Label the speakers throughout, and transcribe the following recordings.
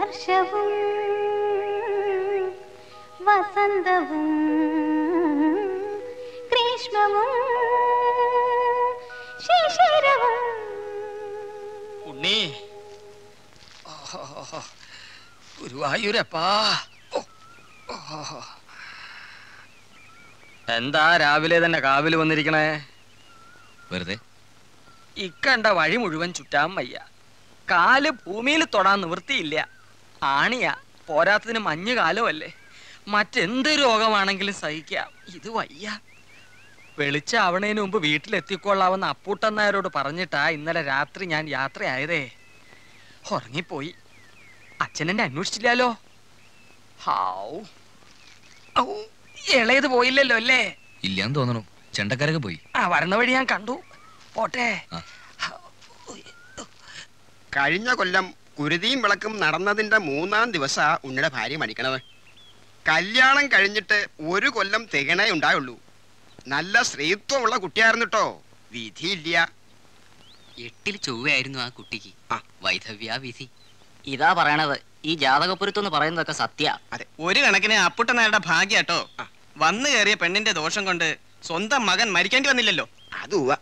Speaker 1: വർഷവും വസന്തവും ഗ്രീഷ്മവും ശിശിരവും
Speaker 2: ഉണ്ണി ഓഹോ, ഗുരുവായൂരപ്പാ ഓ, ഓഹോ. എന്താ രാവിലെ തന്നെ കാവില് വന്നിരിക്കണേ
Speaker 3: വെറുതെ
Speaker 2: ഇക്കണ്ട വഴി മുഴുവൻ ചുറ്റാൻ വയ്യ കാല് ഭൂമിയിൽ തൊടാൻ നിവൃത്തിയില്ല ആണിയാ പോരാത്തതിന് മഞ്ഞ് കാലമല്ലേ മറ്റെന്ത് രോഗമാണെങ്കിലും സഹിക്കാം ഇത് വയ്യ വെളിച്ചാവണേന് മുമ്പ് വീട്ടിലെത്തിക്കൊള്ളാവുന്ന അപ്പൂട്ടന്നായരോട് പറഞ്ഞിട്ടാ ഇന്നലെ രാത്രി ഞാൻ യാത്രയായതേ ഉറങ്ങിപ്പോയി അച്ഛനെന്നെ അന്വേഷിച്ചില്ലാലോ ഹാവ് ഔ, ഇളയത് പോയില്ലല്ലോ അല്ലേ
Speaker 3: ഇല്ലാന്ന് തോന്നണു ചെണ്ടക്കാരൊക്കെ പോയി
Speaker 2: ആ വരണ വഴി ഞാൻ കണ്ടു പോട്ടെ
Speaker 4: കഴിഞ്ഞ കൊല്ലം കുരുതിയും വിളക്കും നടന്നതിന്റെ മൂന്നാം ദിവസാ ഉണ്ണിയുടെ ഭാര്യ മരിക്കണത് കല്യാണം കഴിഞ്ഞിട്ട് ഒരു കൊല്ലം തികണേ ഉണ്ടായുള്ളൂ നല്ല സ്ത്രീത്വമുള്ള കുട്ടിയായിരുന്നു കേട്ടോ വിധിയില്ല
Speaker 5: എട്ടിൽ ചൊവ്വയായിരുന്നു ആ കുട്ടിക്ക്
Speaker 4: ആ.
Speaker 5: വൈധവ്യ വിധി ഇതാ പറയണത് ഈ ജാതകപ്പുരത്ത് എന്ന് പറയുന്നതൊക്കെ സത്യ
Speaker 6: ഒരു കണക്കിന് അപ്പുട്ടനാരുടെ ഭാഗ്യാട്ടോ
Speaker 4: ആ.
Speaker 6: വന്നു കയറിയ പെണ്ണിന്റെ ദോഷം കൊണ്ട് സ്വന്തം മകൻ മരിക്കേണ്ടി വന്നില്ലല്ലോ
Speaker 4: അത് ഉവ്വ.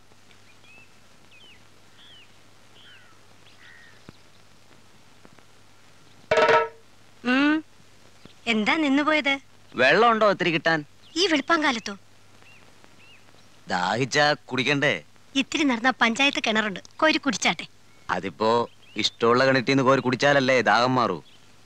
Speaker 7: എന്താ നിന്നുപോയത്
Speaker 5: വെള്ളമുണ്ടോ ഒത്തിരി കിട്ടാൻ
Speaker 7: ഈ വെളുപ്പാങ്കാലത്തോ
Speaker 5: ദാഹിച്ച കുടിക്കണ്ടേ
Speaker 7: ഇത്തിരി നടന്ന പഞ്ചായത്ത് കിണറുണ്ട് കോരി കുടിച്ചാട്ടെ
Speaker 5: അതിപ്പോ ഇഷ്ടമുള്ള കിണറ്റിന്ന് കോരി കുടിച്ചാലല്ലേ ദാഹം മാറൂ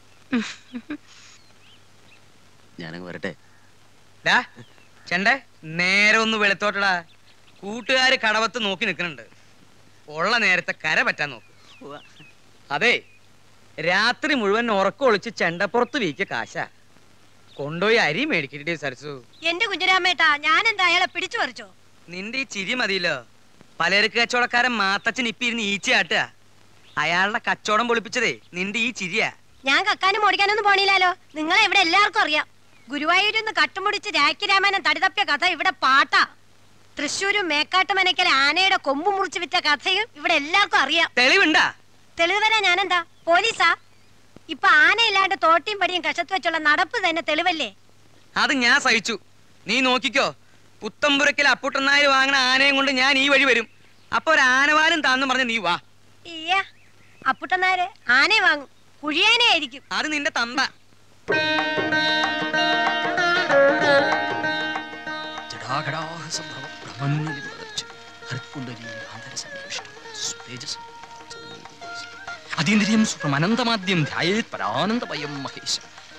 Speaker 5: ഞാനങ്ങ് വരട്ടെ
Speaker 2: ഡാ ചെണ്ടേ നേരെ ഒന്ന് വെളുത്തോട്ടടാ കൂട്ടുകാര് കടവത്ത് നോക്കി നിൽക്കുന്നുണ്ട് ഉള്ള നേരത്തെ കര പറ്റാൻ നോക്ക് അതെ രാത്രി മുഴുവൻ ഉറക്കം ഒളിച്ച് ചെണ്ടപ്പുറത്ത് വീക്കിയ കാശ കൊണ്ടുപോയി അരി മേടിക്കട്ടെ സരസു
Speaker 7: എന്റെ കുഞ്ഞിരാമേട്ടാ ഞാൻ എന്താ അയാളെ പിടിച്ചു പറിച്ചോ
Speaker 2: നിന്റെ ഈ ചിരി മതിയല്ലോ പലചരക്ക് കച്ചവടക്കാരൻ മാത്തച്ഛൻ ഇപ്പൊ ഇരുന്ന് ഈച്ചയാട്ടുക അയാളുടെ കച്ചവടം പൊളിപ്പിച്ചതേ നിന്റെ ഈ ചിരിയാ
Speaker 7: ഞാൻ കക്കാനും ഓടിക്കാനൊന്നും പോണില്ലല്ലോ നിങ്ങളെ ഇവിടെ എല്ലാവർക്കും അറിയാം ഗുരുവായൂരിൽ നിന്ന് കട്ടുമുടിച്ച് രാഖിരാമായണം തടിതപ്പിയ കഥ ഇവിടെ പാട്ടാ തൃശ്ശൂരും മേക്കാട്ട് മനക്കൽ ആനയുടെ കൊമ്പ് മുറിച്ച് വിറ്റ കഥയും ഇവിടെ എല്ലാവർക്കും അറിയാം
Speaker 2: തെളിവുണ്ടാ
Speaker 7: തെളിവ് വരാൻ ഞാനെന്താ പോലീസാ ഇപ്പൊ ആനയില്ലാണ്ട് തോട്ടിയും പടിയും കഷത്ത് വെച്ചുള്ള നടപ്പ് തന്നെ തെളിവല്ലേ
Speaker 2: അത് ഞാൻ സഹിച്ചു നീ നോക്കിക്കോ പുത്തമ്പുരക്കിൽ അപ്പുട്ടനായി വാങ്ങണ ആനയും കൊണ്ട് ഞാൻ ഈ വഴി വരും അപ്പൊ ഒരു ആനവാലും താന്ന് പറഞ്ഞ് നീ വാ
Speaker 7: ഇയ്യ അപ്പുട്ടനാര് ആനയെ വാങ്ങും കുഴിയാനയായിരിക്കും
Speaker 2: അത് നിന്റെ തന്ത അതീന്ദ്രിയം സുഖമനന്തമാദ്യം ധ്യായേത് പരാനന്ദമയം മഹേശ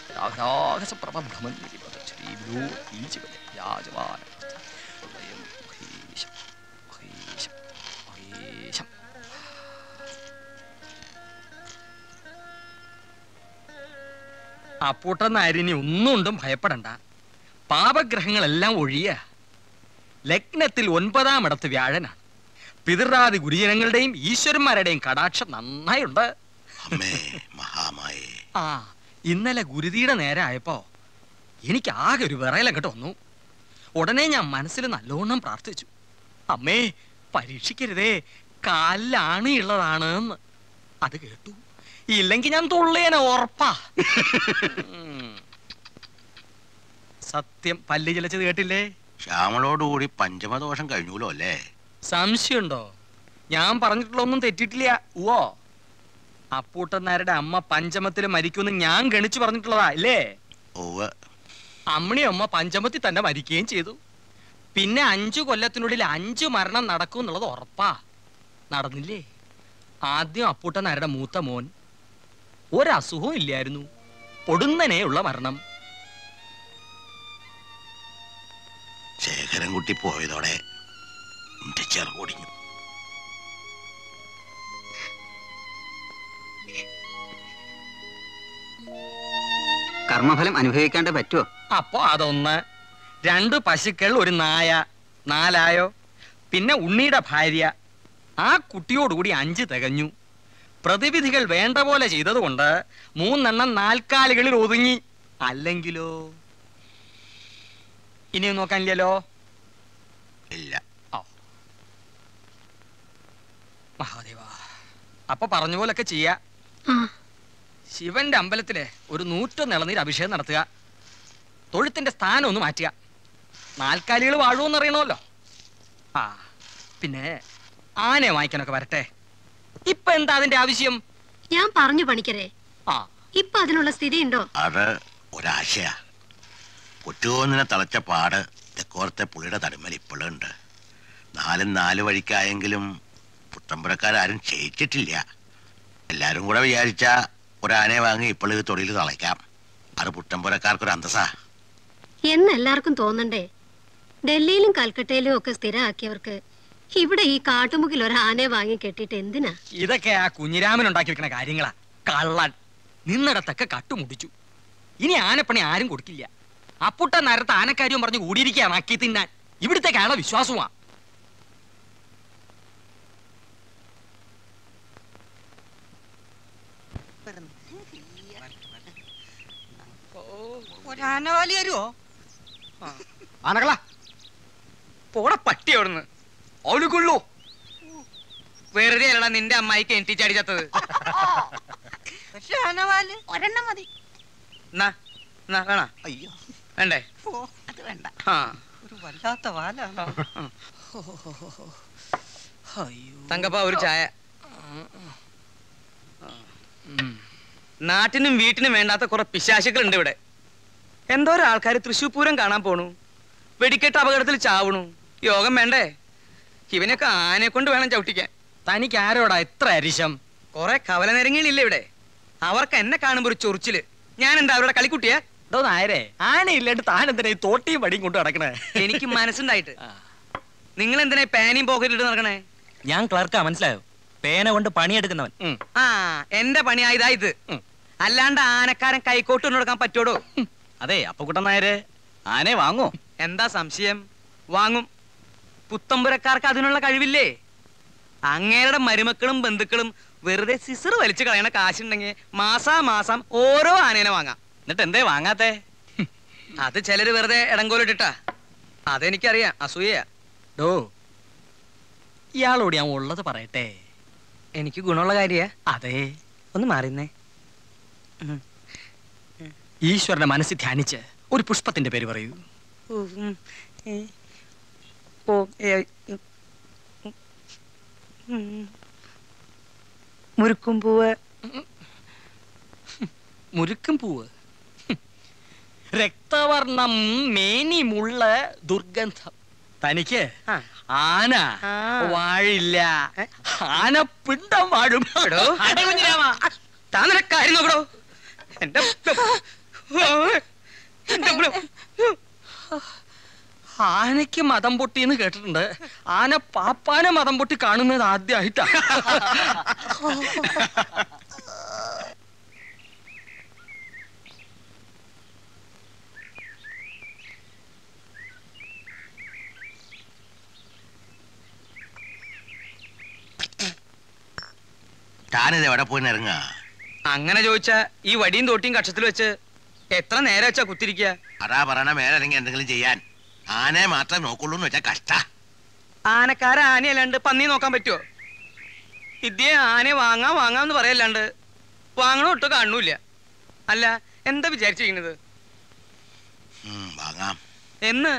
Speaker 2: അപ്പൂട്ടനാരിനി ഒന്നും കൊണ്ടും ഭയപ്പെടണ്ട പാപഗ്രഹങ്ങളെല്ലാം ഒഴിയ ലഗ്നത്തിൽ ഒൻപതാം ഇടത്ത് വ്യാഴനാണ് പിതൃരാതി ഗുരുജനങ്ങളുടെയും ഈശ്വരന്മാരുടെയും കടാക്ഷം നന്നായുണ്ട്
Speaker 8: അമ്മേ മഹാമായേ
Speaker 2: ആ ഇന്നലെ ഗുരുതിയുടെ നേരെ ആയപ്പോ എനിക്ക് ആകെ ഒരു വിറയലങ്ങോട്ട് വന്നു ഉടനെ ഞാൻ മനസ്സിൽ നല്ലോണം പ്രാർത്ഥിച്ചു അമ്മേ പരീക്ഷിക്കരുതേ കാലിലാണ് ഉള്ളതാണ് എന്ന് അത് കേട്ടു ഇല്ലെങ്കിൽ ഞാൻ തുള്ളിയനെ ഉറപ്പാ ഉം. സത്യം പല്ല് ചിലച്ചത് കേട്ടില്ലേ
Speaker 8: ശ്യാമളോടുകൂടി പഞ്ചമദോഷം കഴിഞ്ഞൂലോ അല്ലേ
Speaker 2: സംശയമുണ്ടോ ഞാൻ പറഞ്ഞിട്ടുള്ളൊന്നും തെറ്റിയിട്ടില്ല ഓ അപ്പൂട്ടന്നാരുടെ അമ്മ പഞ്ചമത്തിൽ മരിക്കുമെന്ന് ഞാൻ ഗണിച്ചു പറഞ്ഞിട്ടുള്ളതാ അല്ലേ
Speaker 8: ഓവ്
Speaker 2: അമ്മണി അമ്മ പഞ്ചമത്തിൽ തന്നെ മരിക്കുകയും ചെയ്തു പിന്നെ അഞ്ചു കൊല്ലത്തിനുള്ളിൽ അഞ്ചു മരണം നടക്കും എന്നുള്ളത് ഉറപ്പാ നടന്നില്ലേ ആദ്യം അപ്പൂട്ടനാരുടെ മൂത്ത മോൻ ഒരസുഖവും ഇല്ലായിരുന്നു പൊടുന്നനെയുള്ള മരണം
Speaker 8: ശേഖരൻകുട്ടി പോയതോടെ എന്റെ ചെറുകൊടിഞ്ഞു
Speaker 5: കർമ്മഫലം അനുഭവിക്കാണ്ട് പറ്റുമോ
Speaker 2: അപ്പോ അതൊന്ന് രണ്ട് പശുക്കൾ ഒരു നായ നാലായോ പിന്നെ ഉണ്ണിയുടെ ഭാര്യ ആ കുട്ടിയോടുകൂടി അഞ്ച് തികഞ്ഞു പ്രതിവിധികൾ വേണ്ട പോലെ ചെയ്തതുകൊണ്ട് മൂന്നെണ്ണം നാൽക്കാലികളിൽ ഒതുങ്ങി അല്ലെങ്കിലോ ഇനിയും നോക്കാനില്ലല്ലോ
Speaker 8: ഇല്ല
Speaker 2: മഹാദേവ അപ്പൊ പറഞ്ഞ പോലൊക്കെ ചെയ്യാ ശിവന്റെ അമ്പലത്തില് ഒരു നൂറ്റൊന്ന് ഇളനീര് അഭിഷേകം നടത്തുക തൊഴുത്തിന്റെ സ്ഥാനം ഒന്ന് മാറ്റുക നാൽക്കാലികൾ വാഴുമെന്ന് അറിയണമല്ലോ ആ പിന്നെ ആനയെ വാങ്ങിക്കാനൊക്കെ വരട്ടെ ഇപ്പൊ എന്താ അതിന്റെ ആവശ്യം
Speaker 7: ഞാൻ പറഞ്ഞു പണിക്കരെ
Speaker 2: ആ
Speaker 7: ഇപ്പൊ അതിനുള്ള സ്ഥിതി ഉണ്ടോ
Speaker 8: അത് ഒരാശയാ കുറ്റുകോന്നിനെ തളച്ച പാട് തെക്കോർത്തെ പുള്ളിയുടെ തടിമൽ ഇപ്പോഴും ഉണ്ട് നാലും നാല് വഴിക്കായെങ്കിലും പുത്തമ്പുരക്കാരും ക്ഷയിച്ചിട്ടില്ല എല്ലാരും കൂടെ വിചാരിച്ച ഒരാനയെ വാങ്ങി ഇപ്പോൾ ഇത് തൊടിയിൽ തളയ്ക്കാം അത് പുത്തമ്പുരക്കാർക്കൊരു അന്തസ്സാ
Speaker 7: എന്ന് എല്ലാവർക്കും തോന്നണ്ടേ ഡൽഹിയിലും കൽക്കട്ടയിലും ഒക്കെ സ്ഥിരമാക്കിയവർക്ക് ഇവിടെ ഈ കാട്ടുമുക്കിൽ ഒരു ആനയെ വാങ്ങി കെട്ടിയിട്ട് എന്തിനാ
Speaker 2: ഇതൊക്കെ ആ കുഞ്ഞിരാമൻ ഉണ്ടാക്കി വെക്കുന്ന കാര്യങ്ങളാ കള്ളൻ നിന്നിടത്തൊക്കെ കട്ടുമുടിച്ചു ഇനി ആനപ്പണി ആരും കൊടുക്കില്ല അപ്പുട്ട നേരത്തെ ആനക്കാര്യം പറഞ്ഞ് കൂടിയിരിക്കുകയാണ് അക്കി തിന്നാൻ ഇവിടുത്തെ അയാളെ വിശ്വാസമാ
Speaker 6: ഒരാനവാലി വരുമോ
Speaker 2: ആനകളാ പോടെ പട്ടി അവിടുന്ന് അവലുകൊള്ളൂ
Speaker 6: വെറുതെ അല്ലടാ നിന്റെ അമ്മായിക്ക് എൻറ്റി ചാടി ചത്തത്
Speaker 1: ആനവാല് ഒരെണ്ണം മതി
Speaker 6: എന്നാ എന്നാ വേണ
Speaker 1: അയ്യോ
Speaker 6: വേണ്ടേ
Speaker 1: ഓ അത് വേണ്ട
Speaker 6: ആ
Speaker 1: ഒരു വല്ലാത്ത വാലാണ്
Speaker 6: തങ്കപ്പ ഒരു ചായ നാട്ടിനും വീട്ടിനും വേണ്ടാത്ത കുറെ പിശാശുക്കൾ ഉണ്ട് ഇവിടെ എന്തോരം ആൾക്കാർ തൃശ്ശൂർ പൂരം കാണാൻ പോണു വെടിക്കെട്ട് അപകടത്തിൽ ചാവണു യോഗം വേണ്ടേ ഇവനൊക്കെ ആനയെ കൊണ്ട് വേണം ചവിട്ടിക്കാൻ
Speaker 2: തനിക്ക് ആരോടാ എത്ര അരിശം
Speaker 6: കുറെ കവലനിരങ്ങിയില്ലേ ഇവിടെ അവർക്ക് എന്നെ കാണുമ്പോ ഒരു ചൊറിച്ചില് ഞാൻ എന്താ അവരുടെ കളിക്കുട്ടിയാ
Speaker 2: എന്തോ നായരെ ആനയില്ലാണ്ട് താൻ എന്തിനാ ഈ തോട്ടിയും വടിയും കൊണ്ട് നടക്കണേ
Speaker 6: എനിക്ക് മനസ്സുണ്ടായിട്ട് നിങ്ങൾ എന്തിനാ പാനിയും പോക്കറ്റിട്ട് നടക്കണേ
Speaker 3: ഞാൻ ക്ലർക്കാ മനസ്സിലായോ പേന കൊണ്ട് പണിയെടുക്കുന്നവൻ
Speaker 2: ഉം.
Speaker 6: ആ എന്റെ പണിയായതാ ഇത്
Speaker 2: ഉം.
Speaker 6: അല്ലാണ്ട് ആനക്കാരൻ കൈക്കോട്ട് കൊണ്ട് കൊടുക്കാൻ പറ്റോടോ
Speaker 3: അതെ അപ്പക്കുട്ടൻ നായര് ആനയെ വാങ്ങോ
Speaker 6: എന്താ സംശയം വാങ്ങും പുത്തമ്പുരക്കാർക്ക് അതിനുള്ള കഴിവില്ലേ അങ്ങേരുടെ മരുമക്കളും ബന്ധുക്കളും വെറുതെ സിസർ വലിച്ചു കളയണ കാശുണ്ടെങ്കിൽ മാസാ മാസം ഓരോ ആനേനെ വാങ്ങാം
Speaker 3: എന്നിട്ട് എന്തേ വാങ്ങാത്തെ
Speaker 6: അത് ചിലര് വെറുതെ ഇടങ്കോലിട്ടാ അതെനിക്കറിയാം അസൂയ
Speaker 2: ഡോ ഇയാളോട് ഞാൻ ഉള്ളത് പറയട്ടെ
Speaker 6: എനിക്ക് ഗുണമുള്ള കാര്യ
Speaker 2: അതെ
Speaker 6: ഒന്ന് മാറിന്നേ
Speaker 2: ഈശ്വരനെ മനസ്സിൽ ധ്യാനിച്ച് ഒരു പുഷ്പത്തിന്റെ പേര് പറയൂ
Speaker 6: മുരുക്കും പൂവ്
Speaker 2: മുരുക്കും പൂവ് ഹും. രക്തവർണം മേനിമുള്ള ദുർഗന്ധം തനിക്ക്
Speaker 6: ആ.
Speaker 2: ആന
Speaker 6: ആ.
Speaker 2: വാഴില്ല ആന പിണ്ടം വാഴും
Speaker 6: എടോ.
Speaker 2: അടേ കുഞ്ഞിരാമ.
Speaker 6: താൻ നിനക്ക് കാര്യം നോക്കടോ എന്റെ എന്റെ
Speaker 2: ആനയ്ക്ക് മതം പൊട്ടി എന്ന് കേട്ടിട്ടുണ്ട് ആന പാപ്പാനെ മതം പൊട്ടി കാണുന്നത് ആദ്യമായിട്ടാ
Speaker 8: താനിത് എവിടെ പോയി ഇറങ്ങുക
Speaker 6: അങ്ങനെ ചോദിച്ചാ ഈ വടിയും തോട്ടിയും കക്ഷത്തിൽ വെച്ച് എത്ര നേരം വെച്ചാ കുത്തിരിക്കുക
Speaker 8: അതാ പറയണ മേലിറങ്ങി എന്തെങ്കിലും ചെയ്യാൻ ആനയെ മാത്രമേ നോക്കുള്ളൂ എന്ന് വെച്ചാ കഷ്ട
Speaker 6: ആനക്കാര ആനയല്ലാണ്ട് പന്നി നോക്കാൻ പറ്റുമോ ഇതേ ആനയെ വാങ്ങാം വാങ്ങാന്ന് പറയല്ലാണ്ട് വാങ്ങണോ ഒട്ടും കാണൂല അല്ല എന്താ വിചാരിച്ചിരിക്കുന്നത്
Speaker 8: വാങ്ങാം
Speaker 6: എന്ന്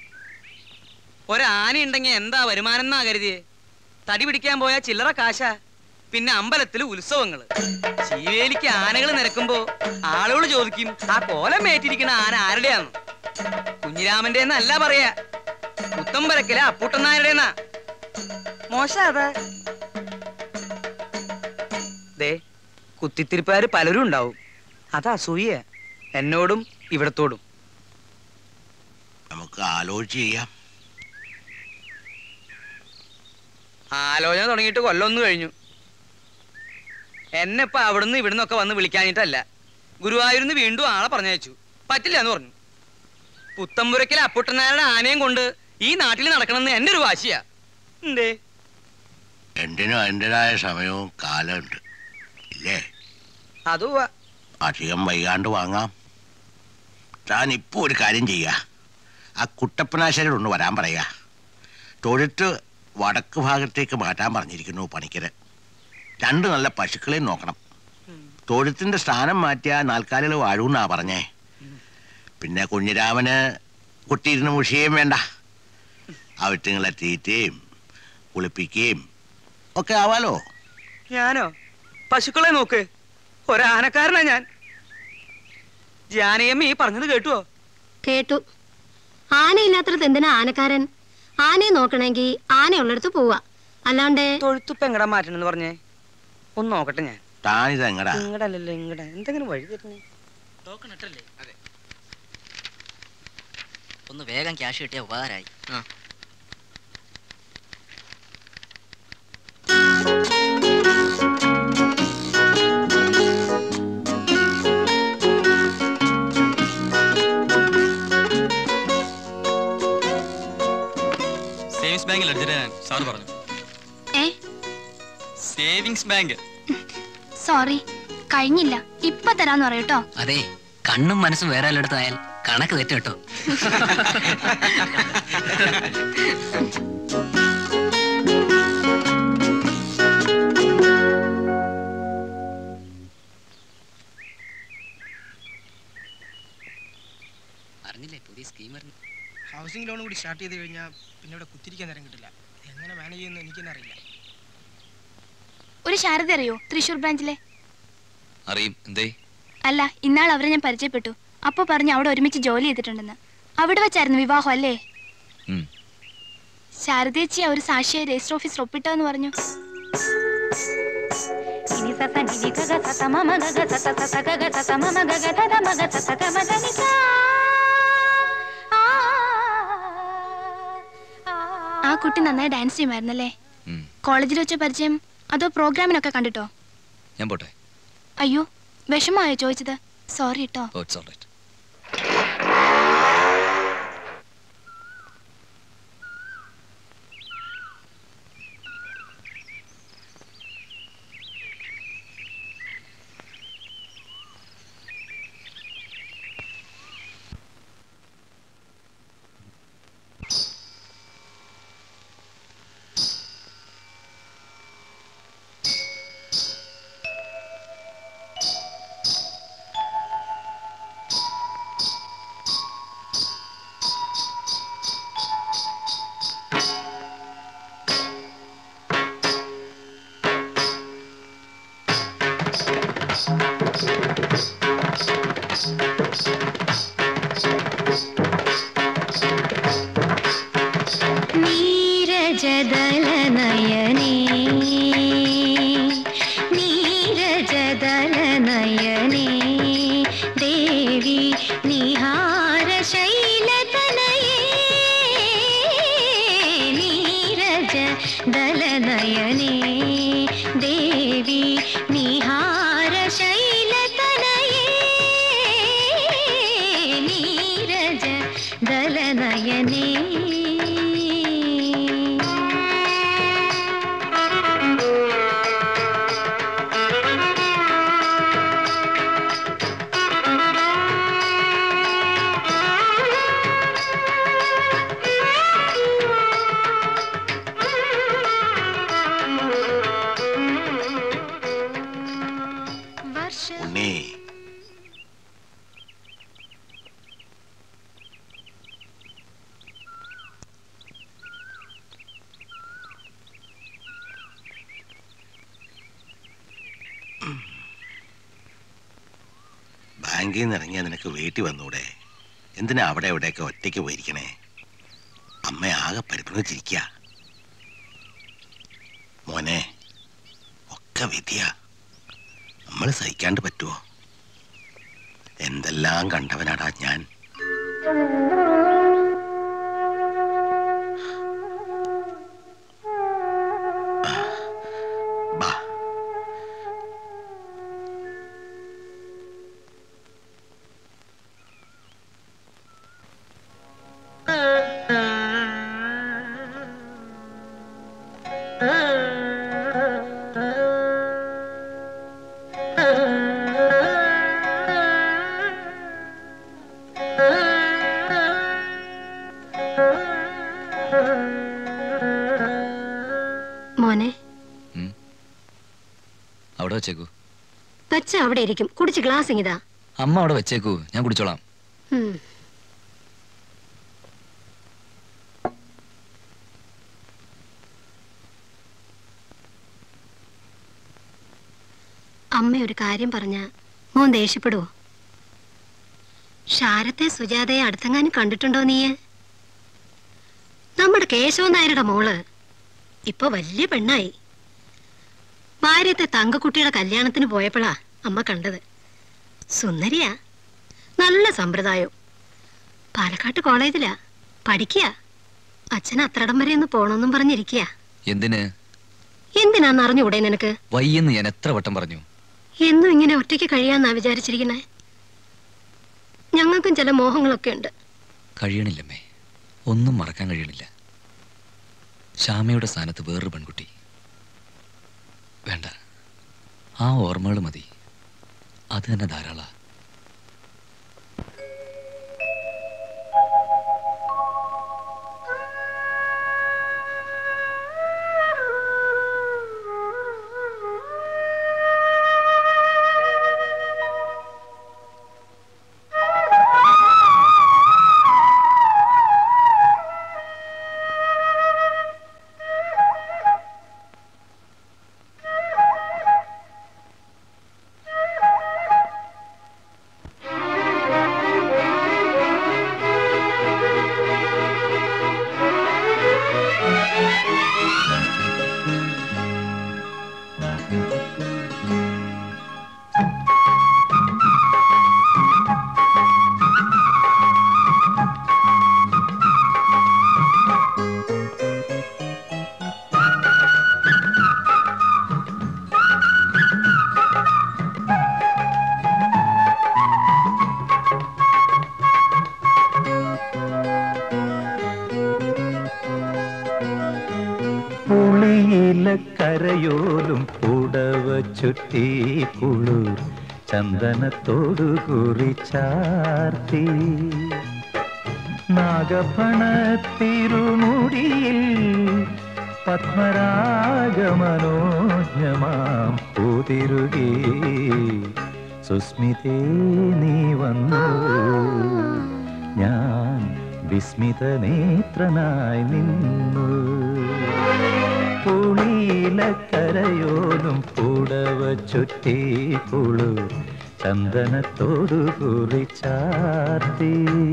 Speaker 6: ഒരാന ഉണ്ടെങ്കിൽ എന്താ വരുമാനം എന്നാ കരുതിയേ തടി പിടിക്കാൻ പോയ ചില്ലറ കാശ പിന്നെ അമ്പലത്തിൽ ഉത്സവങ്ങള് ശീവേലിക്ക് ആനകൾ നിരക്കുമ്പോ ആളുകൾ ചോദിക്കും ആ കോലം മേറ്റിരിക്കുന്ന ആന ആരുടെയാന്ന് കുഞ്ഞിരാമന്റെ എന്നല്ല പറയാ പുത്തമ്പരക്കിലെ അപ്പൂട്ടനാരുടെന്നാ മോശ അതാ ദേ കുത്തിത്തിരിപ്പുകാര് പലരും ഉണ്ടാവും അത് അസൂയ എന്നോടും ഇവിടത്തോടും
Speaker 8: നമുക്ക് ആലോചിച്ച് ചെയ്യാം
Speaker 6: ആലോചന തുടങ്ങിയിട്ട് കൊല്ലമൊന്നു കഴിഞ്ഞു എന്നെ ഇപ്പൊ അവിടുന്ന് ഇവിടുന്ന് ഒക്കെ വന്ന് വിളിക്കാഞ്ഞിട്ടല്ല ഗുരുവായൂരിന്ന് വീണ്ടും ആളെ പറഞ്ഞയച്ചു പറ്റില്ല എന്ന് പറഞ്ഞു പുത്തമ്പുരക്കിലെ അപ്പുട്ടനാരുടെ ആനയും കൊണ്ട് ഈ നാട്ടിൽ നടക്കണമെന്ന് എന്റെ ഒരു വാശിയാ എന്തേ
Speaker 8: എന്തിനും അതിൻ്റെതായ സമയവും കാലമുണ്ട് ഇല്ലേ
Speaker 6: അതോ
Speaker 8: അധികം വൈകാണ്ട് വാങ്ങാം താൻ ഇപ്പോൾ ഒരു കാര്യം ചെയ്യുക ആ കുട്ടപ്പനാശാരിയോട് ഒന്ന് വരാൻ പറയുക തൊഴുത്ത് വടക്ക് ഭാഗത്തേക്ക് മാറ്റാൻ പറഞ്ഞിരിക്കുന്നു പണിക്കര് രണ്ട് നല്ല പശുക്കളെയും നോക്കണം തൊഴുത്തിന്റെ സ്ഥാനം മാറ്റിയ നാൽക്കാലികൾ വാഴൂന്നാ പറഞ്ഞേ പിന്നെ കുഞ്ഞിരാമന് കുട്ടിയിരുന്ന് മുഷിയേം വേണ്ട അവറ്റുങ്ങളെ തീറ്റയും കുളിപ്പിക്കുകയും ഒക്കെ ആവാലോ
Speaker 6: ഞാനോ പശുക്കളെ നോക്ക് ഒരാനക്കാരനാ ഞാൻ ജാനയമ്മ ഈ പറഞ്ഞത് കേട്ടുവോ
Speaker 7: കേട്ടു ആനയില്ലാത്തടത്ത് എന്തിനാ ആനക്കാരൻ ആനയെ നോക്കണമെങ്കിൽ ആനയുള്ളിടത്ത് പോവാ അല്ലാണ്ട്
Speaker 6: തൊഴുത്തുപ്പ് എങ്ങടാ മാറ്റണെന്ന് പറഞ്ഞേ ഒന്ന് നോക്കട്ടെ ഞാൻ
Speaker 8: താനിത് എങ്ങടാ
Speaker 6: ഇങ്ങടല്ലല്ലോ ഇങ്ങട എന്തെങ്കിലും വഴി തരണേ
Speaker 5: ഒന്ന് വേഗം ക്യാഷ് കിട്ടിയ ഉപകാരമായി
Speaker 2: സേവിങ്സ് ബാങ്കിൽ എടുത്തിട്ട് സാർ പറഞ്ഞു
Speaker 9: ഏ
Speaker 2: സേവിങ്സ് ബാങ്ക്
Speaker 9: സോറി കഴിഞ്ഞില്ല ഇപ്പൊ തരാന്ന് പറയൂട്ടോ
Speaker 5: അതെ കണ്ണും മനസ്സും വേറെ എല്ലായിടത്തായാൽ കണക്ക് തെറ്റ് കേട്ടോ അറിഞ്ഞില്ലേ പുതിയ സ്കീം
Speaker 10: ഹൗസിംഗ് ലോൺ കൂടി സ്റ്റാർട്ട് ചെയ്ത് കഴിഞ്ഞാൽ പിന്നെ ഇവിടെ കുത്തിരിക്കാൻ നേരം കിട്ടില്ല എങ്ങനെ മാനേജ് ചെയ്യുന്നു എനിക്ക് തന്നെ അറിയില്ല
Speaker 9: ഒരു ശാരദ അറിയോ തൃശൂർ ബ്രാഞ്ചിലെ
Speaker 3: അറിയും എന്തേ
Speaker 9: അല്ല ഇന്നാൾ അവരെ ഞാൻ പരിചയപ്പെട്ടു അപ്പൊ പറഞ്ഞു അവിടെ ഒരുമിച്ച് ജോലി ചെയ്തിട്ടുണ്ടെന്ന് അവിടെ വെച്ചായിരുന്നു വിവാഹം അല്ലേ
Speaker 3: ഉം.
Speaker 9: ശാരദേച്ചി ഒരു സാക്ഷിയെ രജിസ്റ്റർ ഓഫീസിൽ ഒപ്പിട്ടെന്ന് പറഞ്ഞു ആ കുട്ടി നന്നായി ഡാൻസ് ചെയ്യുമായിരുന്നല്ലേ
Speaker 3: ഉം.
Speaker 9: കോളേജിൽ വെച്ച പരിചയം അതോ പ്രോഗ്രാമിനൊക്കെ കണ്ടിട്ടോ
Speaker 3: ഞാൻ പോട്ടെ
Speaker 9: അയ്യോ വിഷമമായോ ചോദിച്ചത് സോറി കേട്ടോ
Speaker 3: ഓ ഇറ്റ്സ് ഓൾ റൈറ്റ്
Speaker 11: നീരജദലനയനേ നീരജദലനയനേ ദേവി നിഹാരശൈലതനയേ നീരജദലനയനേ ദേവി നിഹാരശൈലതനയേ നീരജ ദലനയനേ
Speaker 8: ഉണ്ണി ബാങ്കിൽ നിന്ന് ഇറങ്ങിയ നിനക്ക് വീട്ടിൽ വന്നൂടെ എന്തിനാ അവിടെ എവിടെയൊക്കെ ഒറ്റയ്ക്ക് പോയിരിക്കണേ അമ്മ ആകെ പരിഭ്രമിച്ചിരിക്കുക മോനെ ഒക്കെ വിധിയാ നമ്മൾ സഹിക്കാണ്ട് പറ്റുമോ എന്തെല്ലാം കണ്ടവനാടാ ഞാൻ ആ, ബാ
Speaker 7: മോനെ
Speaker 3: അവിടെ വെച്ചേക്കൂ
Speaker 7: വെച്ച അവിടെ ഇരിക്കും കുടിച്ച് ഗ്ലാസ് ഇങ്ങിതാ
Speaker 3: അമ്മ അവിടെ വെച്ചേക്കൂ ഞാൻ കുടിച്ചോളാം
Speaker 7: ഉം. അമ്മ ഒരു കാര്യം പറഞ്ഞ മോൻ ദേഷ്യപ്പെടുവോ ഷാരത്തെ സുജാതയെ അടുത്തെങ്ങാനും കണ്ടിട്ടുണ്ടോ നീയെ നമ്മുടെ കേശവൻ നായരുടെ മോള് ഇപ്പൊ വലിയ പെണ്ണായി ഭാര്യത്തെ തങ്കക്കുട്ടിയുടെ കല്യാണത്തിന് പോയപ്പോഴാ അമ്മ കണ്ടത് സുന്ദരിയാ നല്ല സമ്പ്രദായം പാലക്കാട്ട് കോളേജിലാ പഠിക്കുക അച്ഛൻ അത്രടം വരെ ഒന്ന് പോണമെന്നും പറഞ്ഞിരിക്കുക
Speaker 3: എന്തിന്
Speaker 7: എന്തിനാന്ന് അറിഞ്ഞുകൂടെ നിനക്ക്
Speaker 3: വയ്യെന്ന് ഞാൻ എത്ര വട്ടം പറഞ്ഞു
Speaker 7: എന്നും ഇങ്ങനെ ഒറ്റയ്ക്ക് കഴിയാന്നാ വിചാരിച്ചിരിക്കണേ ഞങ്ങൾക്കും ചില മോഹങ്ങളൊക്കെ ഉണ്ട്
Speaker 3: കഴിയണില്ലമ്മേ ഒന്നും മറക്കാൻ കഴിയണില്ല ശ്യാമയുടെ സ്ഥാനത്ത് വേറൊരു പെൺകുട്ടി വേണ്ട ആ ഓർമ്മകൾ മതി അത് തന്നെ ധാരാള
Speaker 12: കരയോലും പുടവ ചുറ്റി കുളിർ ചന്ദനത്തോടു കുറി ചാർത്തി നാഗഭണ തിരുമുടിയിൽ പത്മരാഗമനോജ്ഞമാം പൂതിരുകി സുസ്മിതേ നീ വന്നു ഞാൻ വിസ്മിത നേത്രനായി നിന്നു പുളിയിലക്കരയോലും പുടവ ചുറ്റി പുളു ചന്ദനത്തോടു കുറി ചാർത്തി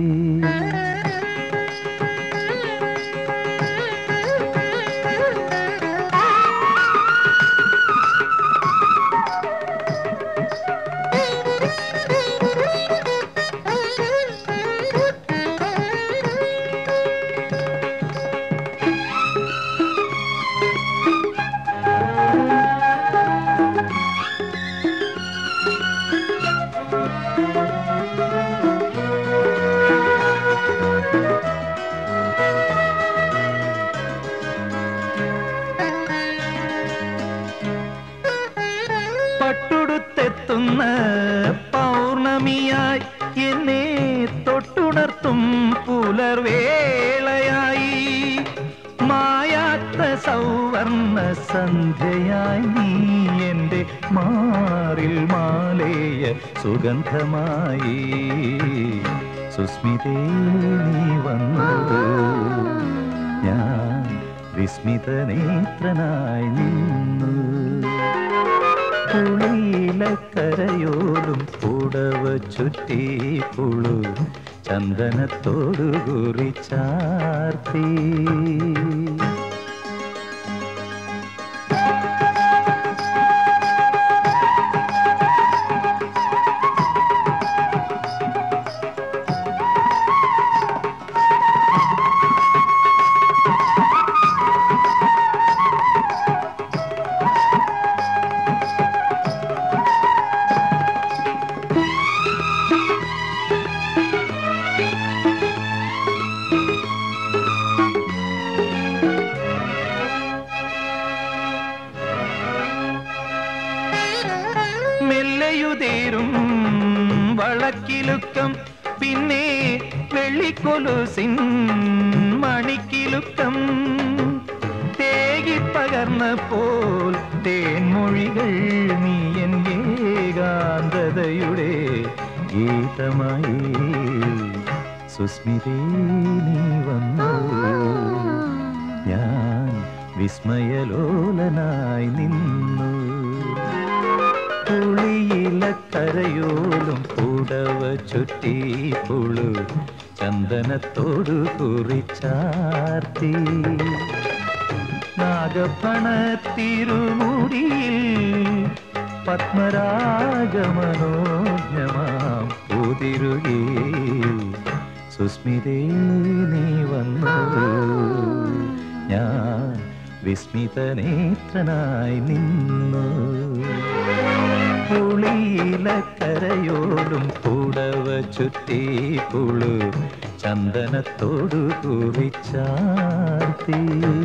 Speaker 12: പട്ടുടുത്തെത്തുന്ന പൗർണമിയായി എന്നെ തൊട്ടുണർത്തും പുലർവേളയായി മായാത്ത സൗവർണ സന്ധ്യയായി നീ എൻ്റെ മാറിൽ മാലേയ സുഗന്ധമായി സുസ്മിതേ നീ വന്നു ഞാൻ വിസ്മിത നേത്രനായി നിന്നു പുളിയിലക്കരയോലും പുടവ ചുറ്റി പുളു ചന്ദനത്തോടു കുറി ചാർത്തി മെല്ലയുതേരും വളക്കിലുക്കം പിന്നെ വെള്ളിക്കൊലുസിൻ മണിക്കിലുക്കം തേകിപ്പകർന്ന പോൽ തേൻമൊഴികൾ നീ എൻ ഏകാ കഥയുടെ ഗീതമായി സുസ്മിതേ നീ വന്നു ഞാൻ വിസ്മയലോലനായി നിന്നു പുളിയിലക്കരയോലും പുടവ ചുറ്റി പുളു ചന്ദനത്തോടു കുറിച്ചാർത്തി നാഗപ്പണ തിരുമുടിയിൽ പത്മരാഗമനോജ്ഞമാം പൂതിരുകി സുസ്മിതേ നീ വന്നു ഞാൻ വിസ്മിതനേത്രനായി നിന്നു പുളിയിലക്കരയോലും പുടവ ചുറ്റി പുളു ചന്ദനത്തോടു കുറിച്ചാർത്തി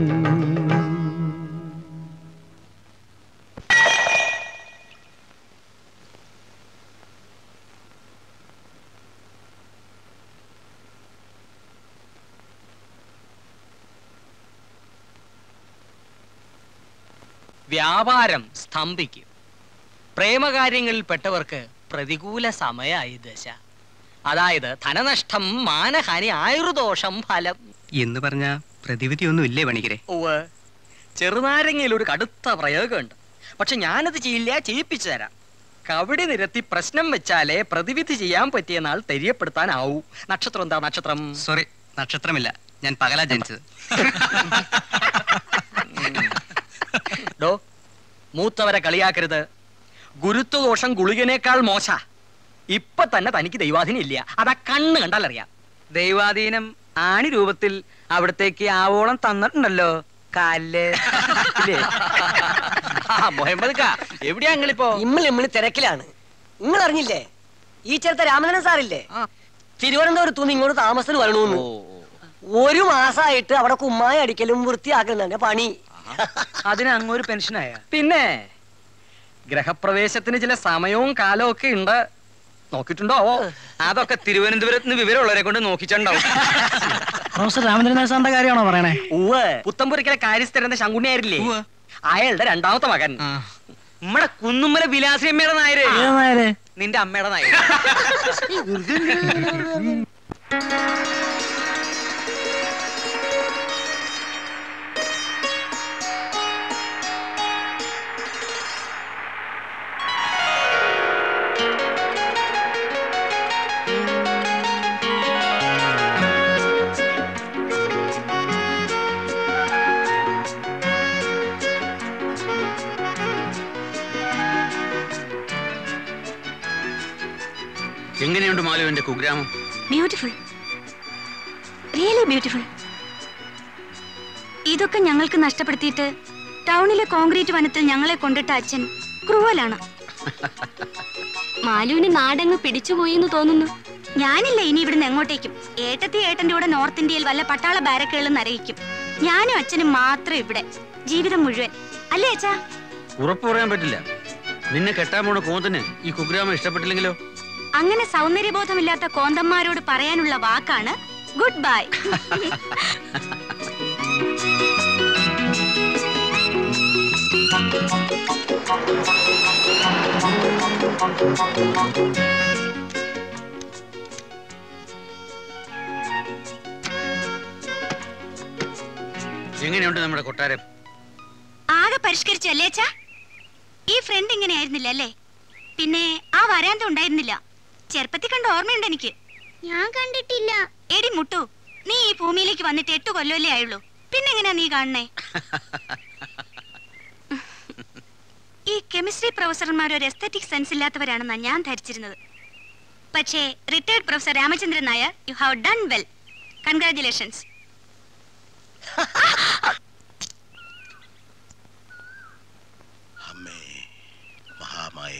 Speaker 2: വ്യാപാരം സ്തംഭിക്കും പ്രേമകാര്യങ്ങളിൽ പെട്ടവർക്ക് പ്രതികൂല സമയായി ദശ അതായത് ധനനഷ്ടം മാനഹാനി ആയുർദോഷം ഫലം
Speaker 6: എന്ന് പറഞ്ഞ പ്രതിവിധിയൊന്നും ഇല്ലേ പണിക്കരെ
Speaker 2: ഉവ് ചെറുനാരങ്ങയിൽ ഒരു കടുത്ത പ്രയോഗമുണ്ട് പക്ഷെ ഞാനത് ചെയ്യില്ല ചെയ്യിപ്പിച്ചു തരാം കവിടി നിരത്തി പ്രശ്നം വെച്ചാലേ പ്രതിവിധി ചെയ്യാൻ പറ്റിയ നാൾ തെര്യപ്പെടുത്താനാവൂ നക്ഷത്രം എന്താ നക്ഷത്രം
Speaker 6: സോറി നക്ഷത്രമില്ല ഞാൻ പകലാ ജനിച്ചത്
Speaker 2: ഡോ മൂത്തവരെ കളിയാക്കരുത് ഗുരുത്വദോഷം ഗുളികനേക്കാൾ മോശ ഇപ്പൊ തന്നെ തനിക്ക് ദൈവാധീനം ഇല്ല അതാ കണ്ണ് കണ്ടാൽ അറിയാം
Speaker 6: ദൈവാധീനം ആണി രൂപത്തിൽ അവിടത്തേക്ക് ആവോളം തന്നിട്ടുണ്ടല്ലോ കാലില് ഇല്ലേ?
Speaker 2: മുഹമ്മദ് കാ എവിടെയാ നിങ്ങളിപ്പോ
Speaker 13: ഇമ്മള് ഇമ്മള് തിരക്കിലാണ് നിങ്ങൾ അറിഞ്ഞില്ലേ ഈ ചേർത്ത രാമനാഥൻ സാറില്ലേ തിരുവനന്തപുരത്തു നിന്ന് ഇങ്ങോട്ട് താമസത്തിന് വരണൂന്ന് ഒരു മാസമായിട്ട് അവിടെ കുമ്മായ അടിക്കലും വൃത്തിയാക്കലുണ്ട് പണി
Speaker 6: അതിന് അങ്ങൊരു പെൻഷനായ
Speaker 2: പിന്നെ ഗ്രഹപ്രവേശത്തിന് ചില സമയവും കാലവും ഒക്കെ ഉണ്ട് നോക്കിയിട്ടുണ്ടോ
Speaker 6: അതൊക്കെ തിരുവനന്തപുരത്ത് നിന്ന് വിവരമുള്ളവരെ കൊണ്ട് നോക്കിച്ചുണ്ടാവും
Speaker 10: പ്രൊഫസർ രാമചന്ദ്രൻ സാറിന്റെ കാര്യമാണോ പറയണേ
Speaker 2: ഉവ് പുത്തമ്പുരക്കിലെ കാര്യസ്ഥരന്റെ ശങ്കുണ്ണിയായിരില്ലേ അയാളുടെ രണ്ടാമത്തെ മകൻ
Speaker 6: നമ്മടെ കുന്നുമ്മല വിലാസിയമ്മയുടെ നായര്
Speaker 10: ഏത് നായര്?
Speaker 6: നിന്റെ അമ്മയുടെ നായര്
Speaker 14: എങ്ങനെയുണ്ട് മാലുവിന്റെ കുഗ്രാമം
Speaker 9: ബ്യൂട്ടിഫുൾ റിയലി ബ്യൂട്ടിഫുൾ ഇതൊക്കെ ഞങ്ങൾക്ക് നഷ്ടപ്പെടുത്തിയിട്ട് ടൗണിലെ കോൺക്രീറ്റ് വനത്തിൽ ഞങ്ങളെ കൊണ്ടിട്ട അച്ഛൻ ക്രൂവലാണ് മാലുവിന് നാടങ്ങ് പിടിച്ചുപോയി എന്ന് തോന്നുന്നു ഞാനില്ല ഇനി ഇവിടുന്ന് എങ്ങോട്ടേക്കും ഏട്ടത്തി ഏട്ടന്റെ കൂടെ നോർത്ത് ഇന്ത്യയിൽ വല്ല പട്ടാള ബാരക്കുകളിൽ നരയിക്കും ഞാനും അച്ഛനും മാത്രം ഇവിടെ ജീവിതം മുഴുവൻ അല്ലേ അച്ഛാ
Speaker 14: ഉറപ്പ് പറയാൻ പറ്റില്ല നിന്നെ കെട്ടാൻ പോണ കോന്തന് ഈ കുഗ്രാമം ഇഷ്ടപ്പെട്ടില്ലെങ്കിലോ
Speaker 9: അങ്ങനെ സൗന്ദര്യബോധമില്ലാത്ത കോന്തന്മാരോട് പറയാനുള്ള വാക്കാണ് ഗുഡ് ബൈ
Speaker 14: എങ്ങനെയുണ്ട് നമ്മുടെ കൊട്ടാരം
Speaker 9: ആകെ പരിഷ്കരിച്ചു അല്ലേ അച്ഛാ ഈ ഫ്രണ്ട് ഇങ്ങനെ ആയിരുന്നില്ല അല്ലേ പിന്നെ ആ വരാന്ത ഉണ്ടായിരുന്നില്ല ചെറുപ്പത്തിൽ കണ്ട ഓർമ്മയുണ്ട് എനിക്ക് ഞാൻ കണ്ടിട്ടില്ല എടി മുട്ടു നീ ഈ ഭൂമിയിലേക്ക് വന്നിട്ട് എട്ട് കൊല്ലമല്ലേ ആയുള്ളൂ പിന്നെ എങ്ങനെയാ നീ കാണണേ ഈ കെമിസ്ട്രി പ്രൊഫസർമാർ ഒരു എസ്തറ്റിക് സെൻസ് ഇല്ലാത്തവരാണെന്നാണ് ഞാൻ ധരിച്ചിരുന്നത് പക്ഷേ retired professor Ramachandran Nair you have done well congratulations
Speaker 8: അമ്മേ മഹാമായേ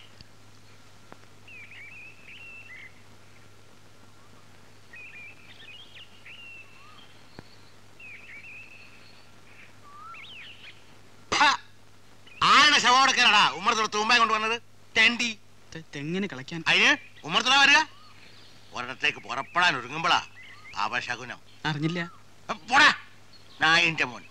Speaker 8: ആരുടെ ശവോടക്കാനാടാ ഉമ്മറത്തോട് തൂമ്പായി കൊണ്ടുവന്നത് തെണ്ടി
Speaker 10: തെങ്ങിന് കളിക്കാൻ
Speaker 8: അതിന് ഉമ്മറത്തോടാ വരിക ഒരിടത്തേക്ക് പുറപ്പെടാൻ ഒരുങ്ങുമ്പോളാ അവശകുനം
Speaker 10: അറിഞ്ഞില്ല
Speaker 8: പോടാ നായിന്റെ മോൻ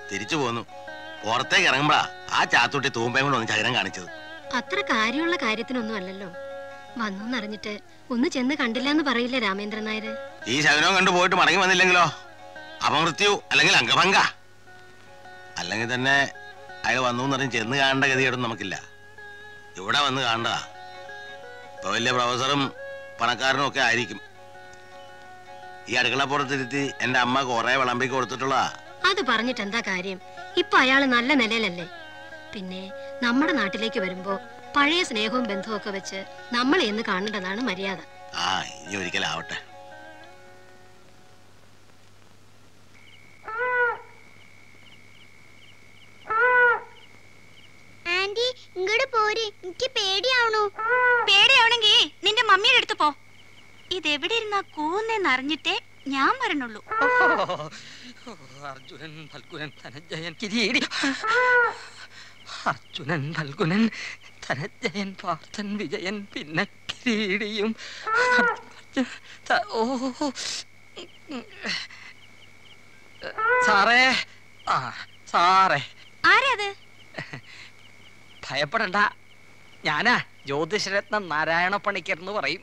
Speaker 8: തിരിച്ചു പോന്നു പുറത്തേക്ക് ഇറങ്ങുമ്പോഴാ ആ ചാത്തുട്ടി തൂമ്പയും കൊണ്ട് ഒന്ന് ചകരം കാണിച്ചത്
Speaker 15: അത്ര കാര്യമുള്ള കാര്യത്തിനൊന്നും അല്ലല്ലോ വന്നു എന്നറിഞ്ഞിട്ട് ഒന്ന് ചെന്ന് കണ്ടില്ല എന്ന് പറയില്ലേ രാമേന്ദ്രൻ നായര്
Speaker 8: ഈ ശകനവും കണ്ടു പോയിട്ട് മടങ്ങി വന്നില്ലെങ്കിലോ അപമൃത്യു അല്ലെങ്കിൽ അംഗഭംഗ അല്ലെങ്കിൽ തന്നെ അയാൾ വന്നു എന്നറിഞ്ഞ് ചെന്ന് കാണേണ്ട ഗതികേടൊന്നും നമുക്കില്ല ഇവിടെ വന്ന് കാണണ്ടതാ ഇപ്പൊ വലിയ പ്രൊഫസറും പണക്കാരനും ഒക്കെ ആയിരിക്കും ഈ അടുക്കളപ്പുറത്തിരുത്തി എന്റെ അമ്മ കുറെ വിളമ്പി കൊടുത്തിട്ടുള്ള
Speaker 15: അത് പറഞ്ഞിട്ട് എന്താ കാര്യം ഇപ്പൊ അയാള് നല്ല നിലയിലല്ലേ പിന്നെ നമ്മുടെ നാട്ടിലേക്ക് വരുമ്പോ പഴയ സ്നേഹവും ബന്ധവും ഒക്കെ വെച്ച് നമ്മളെ എന്ന് കാണേണ്ടതാണ് മര്യാദ
Speaker 8: ആ ഇനി ഒരിക്കലാവട്ടെ
Speaker 9: ആന്റി ഇങ്ങോട്ട് പോര് എനിക്ക് പേടിയാവണു പേടിയാവണെങ്കി നിന്റെ മമ്മിയുടെ അടുത്ത് പോ ഇതെവിടെ ഇരുന്നാ കൂന്നെന്ന് അറിഞ്ഞിട്ടേ ഞാൻ വരണുള്ളൂ
Speaker 2: അർജുനൻ ഫൽഗുനൻ ധനഞ്ജയൻ കിരീടി അർജുനൻ ഫൽഗുനൻ ധനഞ്ജയൻ പാർത്ഥൻ വിജയൻ പിന്നെ കിരീടിയും അർജുന- ത- ഓ സാറേ ആ സാറേ
Speaker 9: ആരാ അത്
Speaker 2: ഭയപ്പെടണ്ട ഞാനാ ജ്യോതിഷരത്നം നാരായണ പണിക്കർ എന്ന് പറയും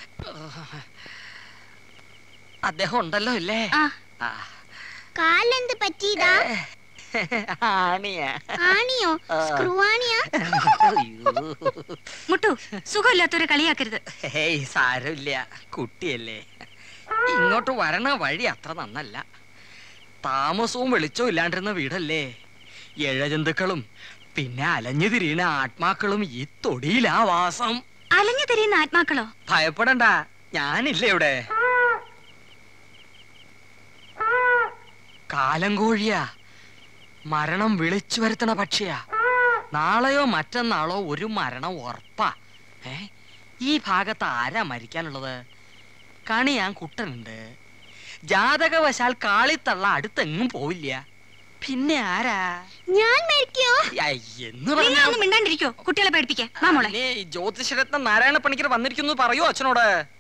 Speaker 2: അദ്ദേഹം ഉണ്ടല്ലോ ഇല്ലേ ആ
Speaker 9: കാലെന്ത് പറ്റിയതാ
Speaker 2: ആണിയാ
Speaker 9: ആണിയോ
Speaker 2: ആ.
Speaker 9: സ്ക്രൂ ആണിയാ
Speaker 2: അയ്യോ.
Speaker 9: മുട്ടു സുഖമില്ലാത്തൊരു കളിയാക്കരുത്
Speaker 2: ഹേയ് സാരമില്ല കുട്ടിയല്ലേ ഇങ്ങോട്ട് വരണ വഴി അത്ര നന്നല്ല താമസവും വെളിച്ചവും ഇല്ലാണ്ടിരുന്ന വീടല്ലേ ഇഴജന്തുക്കളും പിന്നെ അലഞ്ഞു തിരിയുന്ന ആത്മാക്കളും ഈ തൊടിയിലാ വാസം
Speaker 9: അലഞ്ഞു തിരിയുന്ന ആത്മാക്കളോ
Speaker 2: ഭയപ്പെടണ്ട ഞാനില്ലേ ഇവിടെ കാലം കോഴിയാ മരണം വിളിച്ചു വരുത്തണ പക്ഷിയാ നാളെയോ മറ്റന്നാളോ ഒരു മരണം ഉറപ്പാ ഏ ഈ ഭാഗത്ത് ആരാ മരിക്കാനുള്ളത് കണി ഞാൻ കുട്ടനുണ്ട് ജാതകവശാൽ കാളിത്തള്ള അടുത്തെങ്ങും പോവില്ല പിന്നെ ആരാ
Speaker 9: ഞാൻ മരിക്കോ
Speaker 2: ഐ, എന്ന്
Speaker 9: നിങ്ങൾ
Speaker 2: പറഞ്ഞാ
Speaker 9: ഒന്ന് മിണ്ടാണ്ടിരിക്കോ കുട്ടികളെ പേടിപ്പിക്കേ വാ മോളെ
Speaker 2: അല്ലേ, ഈ ജ്യോതിഷരത്നം നാരായണ പണിക്കർ വന്നിരിക്കുന്നു പറയൂ അച്ഛനോട്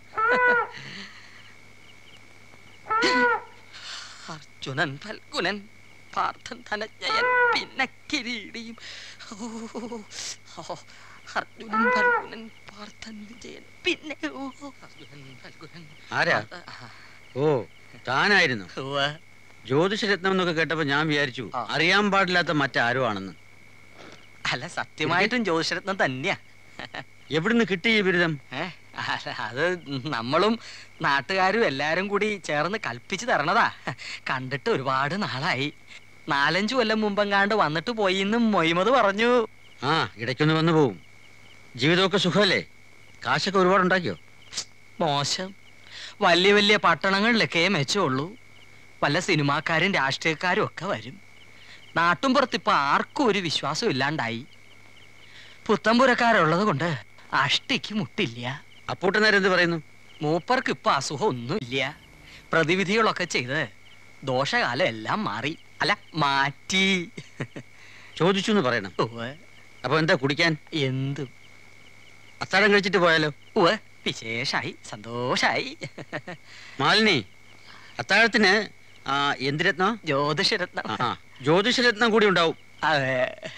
Speaker 2: അർജുനൻ ഫൽഗുനൻ പാർത്ഥൻ ധനഞ്ജയൻ പിന്നെ കിരീടിയും ഓ, ഓ, അർജുനൻ ഫൽഗുനൻ പാർത്ഥൻ വിജയൻ പിന്നെ ഓ, അർജുനൻ ഫൽഗുനൻ
Speaker 14: ആരാ ഓ താനായിരുന്നു
Speaker 2: ഉവ്വ്.
Speaker 14: ജ്യോതിഷരത്നം എന്നൊക്കെ കേട്ടപ്പോ ഞാൻ വിചാരിച്ചു അറിയാൻ പാടില്ലാത്ത മറ്റാരോ ആണെന്ന്
Speaker 2: അല്ല സത്യമായിട്ടും ജ്യോതിഷരത്നം തന്നെയാ
Speaker 14: എവിടുന്ന് കിട്ടി ഈ ബിരുദം
Speaker 2: ഏ, അല്ല, അത് നമ്മളും നാട്ടുകാരും എല്ലാരും കൂടി ചേർന്ന് കൽപ്പിച്ചു തരണതാ കണ്ടിട്ട് ഒരുപാട് നാളായി നാലഞ്ചു കൊല്ലം മുമ്പെങ്ങാണ്ട് വന്നിട്ട് പോയി എന്നും മൊയ്മത് പറഞ്ഞു
Speaker 14: ആ ഇടയ്ക്കൊന്ന് വന്നു പോവും ജീവിതമൊക്കെ സുഖമല്ലേ കാശൊക്കെ ഒരുപാട് ഉണ്ടാക്കിയോ
Speaker 2: മോശം വലിയ വലിയ പട്ടണങ്ങളിലൊക്കെ മെച്ചമുള്ളൂ വല്ല സിനിമാക്കാരും രാഷ്ട്രീയക്കാരും ഒക്കെ വരും നാട്ടുംപുറത്ത് ഇപ്പൊ ആർക്കും ഒരു വിശ്വാസം ഇല്ലാണ്ടായി പുത്തമ്പുരക്കാരുള്ളത് കൊണ്ട് അഷ്ടിക്ക് മുട്ടില്ല
Speaker 14: അപ്പൂട്ടനേരം എന്ത് പറയുന്നു
Speaker 2: മൂപ്പർക്ക് ഇപ്പൊ അസുഖം ഒന്നുമില്ല പ്രതിവിധികളൊക്കെ ചെയ്ത് ദോഷകാലം എല്ലാം മാറി അല്ല മാറ്റി
Speaker 14: ചോദിച്ചു എന്ന് പറയണം
Speaker 2: ഉവ്വ്.
Speaker 14: അപ്പൊ എന്താ കുടിക്കാൻ
Speaker 2: എന്തും
Speaker 14: അത്താഴം കഴിച്ചിട്ട് പോയാലോ
Speaker 2: ഉവ്വ് വിശേഷായി സന്തോഷായി
Speaker 14: മാലിനി അത്താഴത്തിന് ആ, എന്ത് രത്നം
Speaker 2: ജ്യോതിഷരത്നം
Speaker 14: ആ ജ്യോതിഷരത്നം കൂടി ഉണ്ടാവും
Speaker 2: അതെ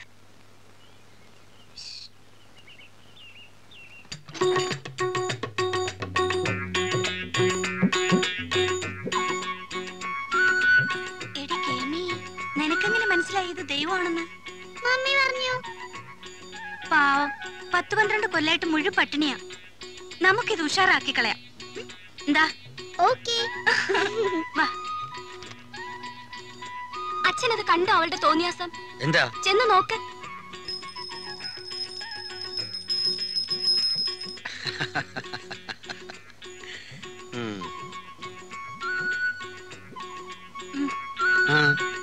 Speaker 9: എടി കേമി നിനക്കെങ്ങനെ മനസ്സിലായി ഇത് ദൈവമാണെന്ന് മമ്മി പറഞ്ഞു പാവം പത്ത് പന്ത്രണ്ട് കൊല്ലായിട്ട് മുഴു പട്ടിണിയാ നമുക്കിത് ഉഷാറാക്കി കളയാം ഉം, എന്താ ഓക്കേ വാ
Speaker 15: അച്ഛനത് കണ്ടോ അവളുടെ തോന്നിയാസം
Speaker 14: എന്താ
Speaker 15: ചെന്ന് നോക്ക്
Speaker 14: ഉം. ആ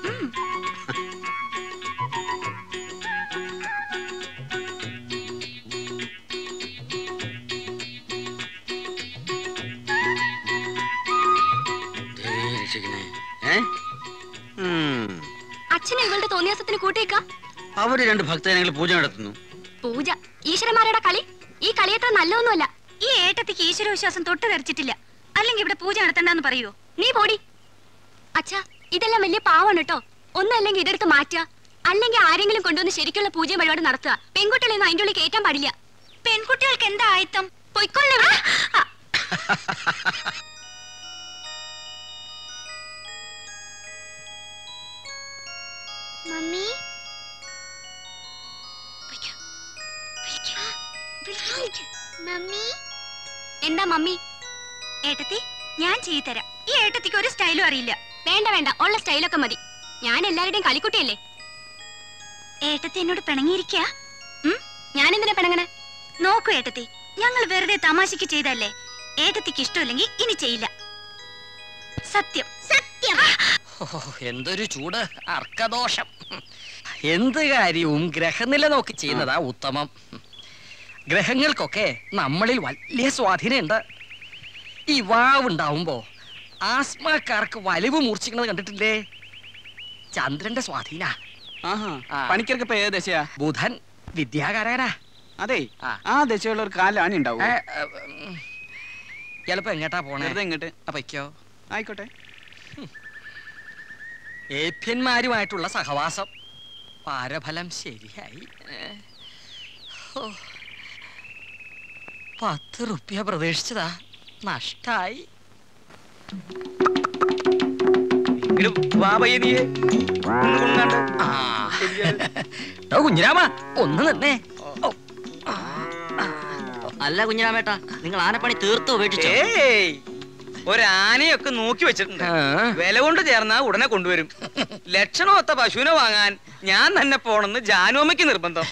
Speaker 14: ദേവി രക്ഷിക്കണേ. ഏ? ഉം.
Speaker 15: അച്ഛനെ ഇവളുടെ തോന്നിയാസത്തിന് കൂട്ടിയേക്കാം
Speaker 14: അവര് രണ്ട് ഭക്തജനങ്ങൾ പൂജ നടത്തുന്നു
Speaker 15: പൂജ ഈശ്വരന്മാരുടെ കളി ഈ കളി അത്ര നല്ലതൊന്നുമല്ല
Speaker 9: ഈ ഏട്ടത്തിക്ക് ഈശ്വരവിശ്വാസം തൊട്ട് തെറിച്ചിട്ടില്ല അല്ലെങ്കിൽ ഇവിടെ പൂജ നടത്തണ്ടെന്ന് പറയൂ
Speaker 15: നീ പോടി അച്ഛാ ഇതെല്ലാം വലിയ പാവാണ് കേട്ടോ
Speaker 9: ഒന്നല്ലെങ്കിൽ ഇതെടുത്ത് മാറ്റുക അല്ലെങ്കിൽ ആരെങ്കിലും കൊണ്ടുവന്ന് ശരിക്കുള്ള പൂജയും വഴിപാട് നടത്തുക പെൺകുട്ടികളെയൊന്നും അതിന്റെ ഉള്ളിൽ കയറ്റാൻ പാടില്ല പെൺകുട്ടികൾക്ക് എന്താ ആയത്തം പൊയ്ക്കൊള്ളു
Speaker 11: മമ്മി മമ്മി
Speaker 9: എന്താ മമ്മി ഏട്ടത്തി ഞാൻ ചെയ്തു തരാം ഈ ഏട്ടത്തിക്ക് ഒരു സ്റ്റൈലും അറിയില്ല വേണ്ട വേണ്ട ഉള്ള സ്റ്റൈലൊക്കെ മതി ഞാൻ എല്ലാവരുടെയും കളിക്കുട്ടിയല്ലേ ഏട്ടത്തി എന്നോട് പിണങ്ങിയിരിക്ക ഞാൻ എന്തിനാ പിണങ്ങണേ നോക്കൂ ഏട്ടത്തി ഞങ്ങൾ വെറുതെ തമാശക്ക് ചെയ്തല്ലേ ഏട്ടത്തിക്ക് ഇഷ്ടമില്ലെങ്കിൽ ഇനി ചെയ്യില്ല സത്യം സത്യം
Speaker 2: ഓ, എന്തൊരു ചൂട് അർക്കദോഷം എന്ത് കാര്യവും ഗ്രഹനില നോക്കി ചെയ്യുന്നതാ ഉത്തമം ഗ്രഹങ്ങൾക്കൊക്കെ നമ്മളിൽ വലിയ സ്വാധീനമുണ്ട് ഈ വാവുണ്ടാവുമ്പോ ആസ്മക്കാർക്ക് വലിവ് മൂർച്ഛിക്കുന്നത് കണ്ടിട്ടില്ലേ ചന്ദ്രന്റെ സ്വാധീന
Speaker 16: പണിക്കർക്ക് ഇപ്പൊ ഏത് ദശയാ
Speaker 2: ബുധൻ വിദ്യാകാരകനാ
Speaker 16: അതെ ആ ദശയുള്ള ഒരു കാലാണ് ഉണ്ടാവും
Speaker 2: ഏ, ഏ, ഉം. ചിലപ്പോ എങ്ങട്ടാ പോണേ
Speaker 16: വെറുതെ ഇങ്ങോട്ട്
Speaker 2: അപ്പയ്ക്കോ
Speaker 16: ആയിക്കോട്ടെ
Speaker 2: ഏഭ്യന്മാരുമായിട്ടുള്ള സഹവാസം പാരഫലം ശരിയായി ഏ. ഓ. പത്ത് റുപ്യ പ്രതീക്ഷിച്ചതാ നഷ്ടായി ആ. ഡോ കുഞ്ഞിരാമ ഒന്ന് നിന്നേ ഓ.
Speaker 5: അല്ല കുഞ്ഞിരാമേട്ടാ നിങ്ങൾ ആനപ്പണി തീർത്ത് ഉപേക്ഷിച്ചു
Speaker 6: ഏയ് ഒരാനയൊക്കെ നോക്കി വെച്ചിട്ടുണ്ട് വില കൊണ്ട് ചേർന്നാ ഉടനെ കൊണ്ടുവരും ലക്ഷണമൊത്ത പശുവിനെ വാങ്ങാൻ ഞാൻ തന്നെ പോണെന്ന് ജാനുമ്മയ്ക്ക് നിർബന്ധം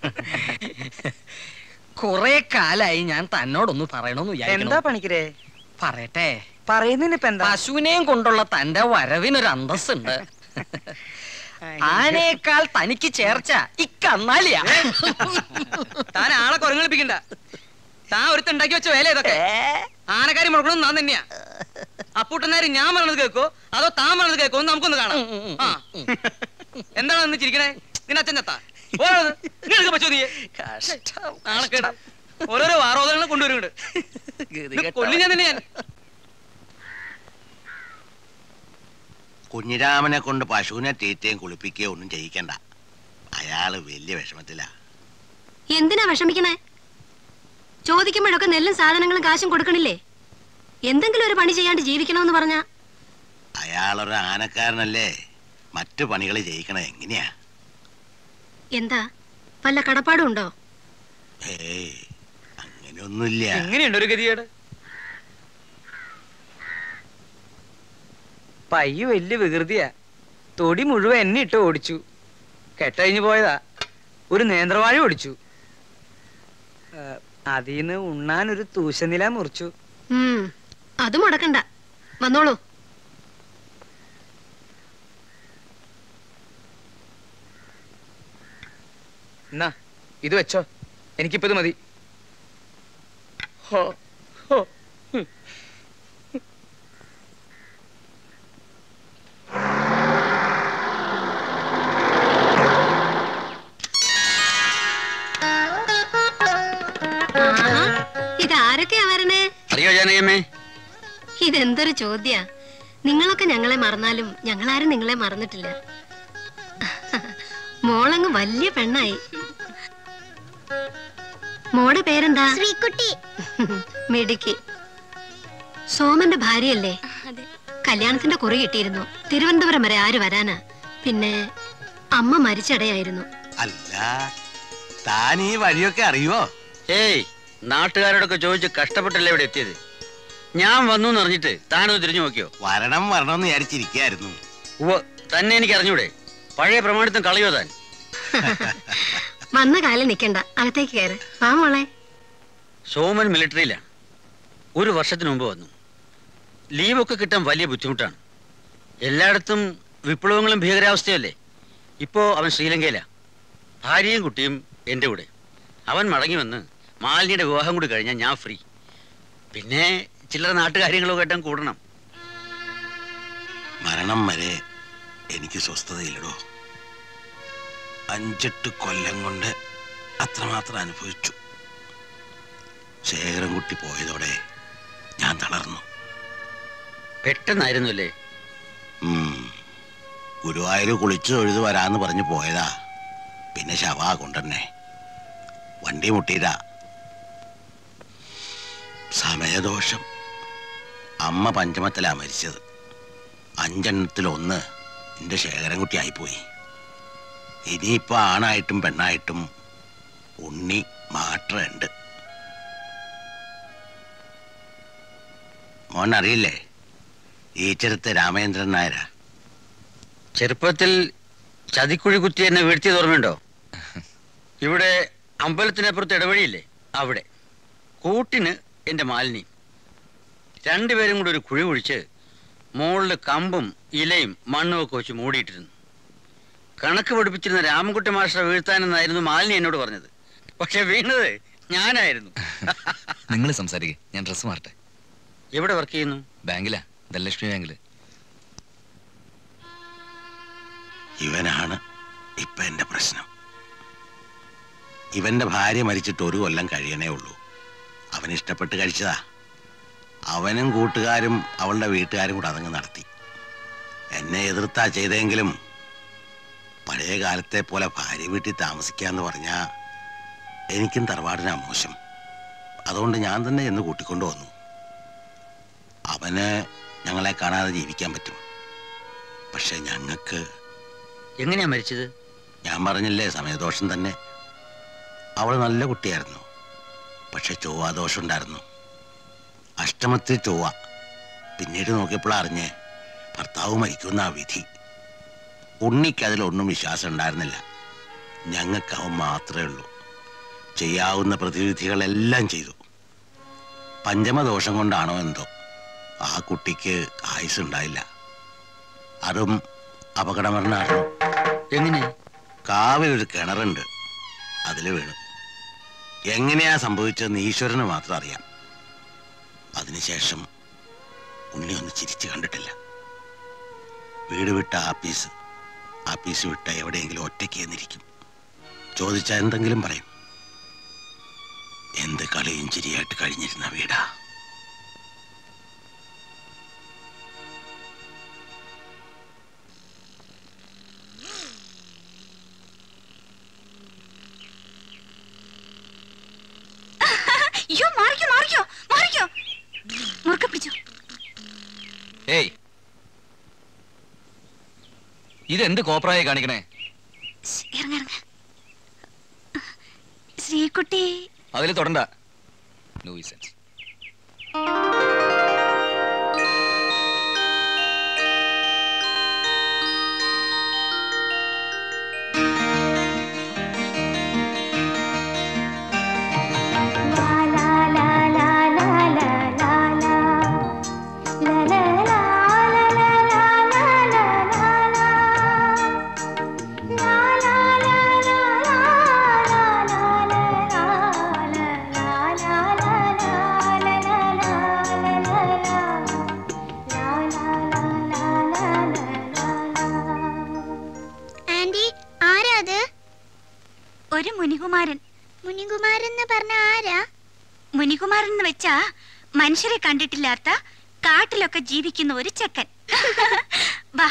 Speaker 2: കൊറേ കാലായി ഞാൻ തന്നോടൊന്ന് പറയണമെന്ന് വിചാരിക്കണു.
Speaker 6: എന്താ പണിക്കരേ
Speaker 2: പറയട്ടെ
Speaker 6: പറയുന്നതിനിപ്പ എന്താ
Speaker 2: പശുവിനെയും കൊണ്ടുള്ള തന്റെ വരവിനൊരു അന്തസ്സുണ്ട് ആനയേക്കാൾ തനിക്ക് ചേർച്ച ഇക്കന്നാലിയാ
Speaker 6: താൻ ആളെ കുരങ്ങളിപ്പിക്കണ്ട താൻ ഒരുത്ത ഉണ്ടാക്കി വെച്ച വേല ഇതൊക്കെ ആനക്കാരി മുടക്കണം ഞാൻ തന്നെയാ അപ്പൂട്ടനാര് ഞാൻ പറഞ്ഞത് കേക്കോ അതോ താൻ പറഞ്ഞത് കേക്കോ എന്ന് നമുക്കൊന്ന് കാണാം ആ എന്താണ് ഒന്ന് ചിരിക്കണേ നിന്നെ അച്ഛൻ ചത്താ നിങ്ങൾക്ക് പറ്റോ നീ നാണക്കേട് ഓരോരോ ആരോധനങ്ങൾ കൊണ്ടുവരുന്നുണ്ട് കൊല്ലി ഞാൻ തന്നെ ഞാൻ
Speaker 8: കുഞ്ഞിരാമനെ കൊണ്ട് പശുവിനെ തീറ്റയും കുളിപ്പിക്കുകയോ ഒന്നും ചെയ്യിക്കണ്ട അയാള് വലിയ വിഷമത്തിലാ
Speaker 15: എന്തിനാ വിഷമിക്കണേ ചോദിക്കുമ്പോഴൊക്കെ നെല്ലും സാധനങ്ങളും കാശും കൊടുക്കണില്ലേ എന്തെങ്കിലും ഒരു പണി ചെയ്യാണ്ട് ജീവിക്കണമെന്ന് പറഞ്ഞ
Speaker 8: അയാളൊരു ആനക്കാരനല്ലേ മറ്റു പണികൾ ചെയ്യിക്കണത് എങ്ങനെയാ
Speaker 15: എന്താ വല്ല കടപ്പാടും ഉണ്ടോ
Speaker 8: ഏയ് അങ്ങനെയൊന്നുമില്ല
Speaker 6: എങ്ങനെയുണ്ട് ഒരു ഗതികേട് പയ്യ വലിയ വികൃതിയാ തൊടി മുഴുവൻ എന്നെ ഇട്ട് ഓടിച്ചു കെട്ടഴിഞ്ഞു പോയതാ ഒരു നേന്ത്രവാഴ ഓടിച്ചു അതിന്ന് ഉണ്ണാൻ ഒരു തൂശനില മുറിച്ചു
Speaker 15: ഉം അത് മുടക്കണ്ട വന്നോളൂ
Speaker 6: എന്നാ ഇത് വെച്ചോ എനിക്കിപ്പോ ഇത് മതി ഹോ, ഹോ. ഹും.
Speaker 15: ആഹാ, ഇതാരൊക്കെയാ വരണേ
Speaker 14: അറിയോ ജാനകമ്മേ
Speaker 15: ഇതെന്തൊരു ചോദ്യ നിങ്ങളൊക്കെ ഞങ്ങളെ മറന്നാലും ഞങ്ങളാരും നിങ്ങളെ മറന്നിട്ടില്ല മോളങ്ങ് വലിയ പെണ്ണായി മോടെ പേരെന്താ
Speaker 11: ശ്രീകുട്ടി
Speaker 15: മിടുക്കി സോമന്റെ ഭാര്യയല്ലേ കല്യാണത്തിന്റെ കുറി കിട്ടിയിരുന്നു തിരുവനന്തപുരം വരെ ആര് വരാനാ പിന്നെ അമ്മ മരിച്ചടയായിരുന്നു
Speaker 8: അല്ല താൻ ഈ വഴിയൊക്കെ അറിയുവോ
Speaker 14: ഏയ് നാട്ടുകാരോടൊക്കെ ചോദിച്ച് കഷ്ടപ്പെട്ടല്ലേ ഇവിടെ എത്തിയത് ഞാൻ വന്നു എന്ന് അറിഞ്ഞിട്ട് താനൊന്ന് തിരിഞ്ഞു നോക്കിയോ
Speaker 8: വരണം വരണമെന്ന് വിചാരിച്ചിരിക്കായിരുന്നു
Speaker 14: ഉവ്വ് തന്നെ എനിക്ക് അറിഞ്ഞൂടെ പഴയ പ്രമാണിത്തം കളയോ താൻ
Speaker 15: വന്ന കാലം നിക്കണ്ട അകത്തേക്ക് കയറ് വാ മോളെ
Speaker 14: സോമൻ മിലിറ്ററിയിലാണ് ഒരു വർഷത്തിന് മുമ്പ് വന്നു ലീവൊക്കെ കിട്ടാൻ വലിയ ബുദ്ധിമുട്ടാണ് എല്ലായിടത്തും വിപ്ലവങ്ങളും ഭീകരാവസ്ഥയല്ലേ ഇപ്പോ അവൻ ശ്രീലങ്കയിലാ ഭാര്യയും കുട്ടിയും എൻ്റെ കൂടെ അവൻ മടങ്ങി വന്ന് മാലിനിയുടെ വിവാഹം കൂടി കഴിഞ്ഞാൽ ഞാൻ ഫ്രീ പിന്നെ ചില്ലറ നാട്ടുകാര്യങ്ങളൊക്കെ ആയിട്ടും കൂടണം
Speaker 8: മരണം വരെ എനിക്ക് സ്വസ്ഥതയില്ലടോ അഞ്ചെട്ട് കൊല്ലം കൊണ്ട് അത്രമാത്രം അനുഭവിച്ചു ശേഖരൻകുട്ടി പോയതോടെ ഞാൻ തളർന്നു
Speaker 14: പെട്ടെന്നായിരുന്നു അല്ലേ
Speaker 8: ഉം. ഗുരുവായൂർ കുളിച്ചു തൊഴുതു വരാന്ന് പറഞ്ഞു പോയതാ പിന്നെ ശവാ കൊണ്ടുതന്നെ വണ്ടി മുട്ടിയതാ സമയദോഷം അമ്മ പഞ്ചമത്തിലാ മരിച്ചത് അഞ്ചെണ്ണത്തിൽ ഒന്ന് എൻ്റെ ശേഖരൻകുട്ടി ആയിപ്പോയി ഇനിയിപ്പോൾ ആണായിട്ടും പെണ്ണായിട്ടും ഉണ്ണി മാറ്റുണ്ട് മോൻ അറിയില്ലേ ഈ ചെറുത്ത് രാമേന്ദ്രൻ നായരാ
Speaker 14: ചെറുപ്പത്തിൽ ചതിക്കുഴി കുത്തി എന്നെ വീഴ്ത്തിയത് ഓർമ്മയുണ്ടോ ഇവിടെ അമ്പലത്തിനപ്പുറത്ത് ഇടവഴിയില്ലേ അവിടെ കൂട്ടിന് എൻ്റെ മാലിനി രണ്ടുപേരും കൂടി ഒരു കുഴി കുഴിച്ച് മുകളിൽ കമ്പും ഇലയും മണ്ണും ഒക്കെ വെച്ച് മൂടിയിട്ടിരുന്നു കണക്ക് പഠിപ്പിച്ചിരുന്ന രാമൻകുട്ടി മാസ്റ്റർ വീഴ്ത്താനെന്നായിരുന്നു മാലിനി എന്നോട് പറഞ്ഞത് പക്ഷെ വീണത് ഞാനായിരുന്നു
Speaker 3: നിങ്ങൾ സംസാരിക്കേ ഞാൻ ഡ്രസ്സ് മാറട്ടെ
Speaker 14: എവിടെ വർക്ക് ചെയ്യുന്നു
Speaker 3: ബാങ്കിലാ ധനലക്ഷ്മി ബാങ്കില്
Speaker 8: ഇവനാണ് ഇപ്പൊ എന്റെ പ്രശ്നം ഇവന്റെ ഭാര്യ മരിച്ചിട്ട് ഒരു കൊല്ലം കഴിയണേ ഉള്ളൂ അവൻ ഇഷ്ടപ്പെട്ട് കഴിച്ചതാ അവനും കൂട്ടുകാരും അവളുടെ വീട്ടുകാരും കൂടെ അതങ്ങ് നടത്തി എന്നെ എതിർത്താ ചെയ്തെങ്കിലും പഴയ കാലത്തെ പോലെ ഭാര്യ വീട്ടിൽ താമസിക്കാന്ന് പറഞ്ഞാ എനിക്കും തറവാടിനാ മോശം അതുകൊണ്ട് ഞാൻ തന്നെ എന്ന് കൂട്ടിക്കൊണ്ടു വന്നു അവന് ഞങ്ങളെ കാണാതെ ജീവിക്കാൻ പറ്റും പക്ഷെ ഞങ്ങൾക്ക്
Speaker 14: എങ്ങനെയാ മരിച്ചത്
Speaker 8: ഞാൻ പറഞ്ഞില്ലേ സമയദോഷം തന്നെ അവൾ നല്ല കുട്ടിയായിരുന്നു പക്ഷെ ചൊവ്വാദോഷം ഉണ്ടായിരുന്നു അഷ്ടമത്തിൽ ചൊവ്വ പിന്നീട് നോക്കിയപ്പോൾ അറിഞ്ഞേ ഭർത്താവ് മരിക്കുന്ന ആ വിധി ഉണ്ണിക്ക് അതിലൊന്നും വിശ്വാസം ഉണ്ടായിരുന്നില്ല ഞങ്ങൾക്ക് അവൻ മാത്രമേ ഉള്ളൂ ചെയ്യാവുന്ന പ്രതിവിധികളെല്ലാം ചെയ്തു പഞ്ചമദോഷം കൊണ്ടാണോ എന്തോ ആ കുട്ടിക്ക് ആയുസ് ഉണ്ടായില്ല അതും അപകടമരണമായിരുന്നു
Speaker 14: എങ്ങനെ
Speaker 8: കാവിലൊരു കിണറുണ്ട് അതിൽ വീണു എങ്ങനെയാ സംഭവിച്ചതെന്ന് ഈശ്വരന് മാത്രം അറിയാം അതിനുശേഷം ഉണ്ണി ഒന്ന് ചിരിച്ചു കണ്ടിട്ടില്ല വീട് വിട്ട ആപ്പീസ് ആപ്പീസ് വിട്ട എവിടെയെങ്കിലും ഒറ്റയ്ക്ക് എന്നിരിക്കും ചോദിച്ചാൽ എന്തെങ്കിലും പറയും എന്ത് കളിയും ചിരിയായിട്ട് കഴിഞ്ഞിരുന്ന വീടാ
Speaker 9: അയ്യോ മാറിക്കോ മാറിക്കോ മാറിക്കോ മുറുക്കെ പിടിച്ചോ
Speaker 3: ഏയ് ഇതെന്ത് കോപ്രായി കാണിക്കണേ
Speaker 9: ശ്ശ്, ഇറങ്ങ് ഇറങ്ങ് ശ്രീകുട്ടി
Speaker 3: അതിൽ തൊടണ്ട ലൂയിസൻസ്
Speaker 11: ആന്റി ആരാ അത്
Speaker 9: ഒരു മുനികുമാരൻ
Speaker 11: മുനികുമാരൻ എന്ന് പറഞ്ഞ ആരാ
Speaker 9: മുനികുമാരൻ എന്ന് വെച്ചാ മനുഷ്യരെ കണ്ടിട്ടില്ലാത്ത കാട്ടിലൊക്കെ ജീവിക്കുന്ന ഒരു ചെക്കൻ വാ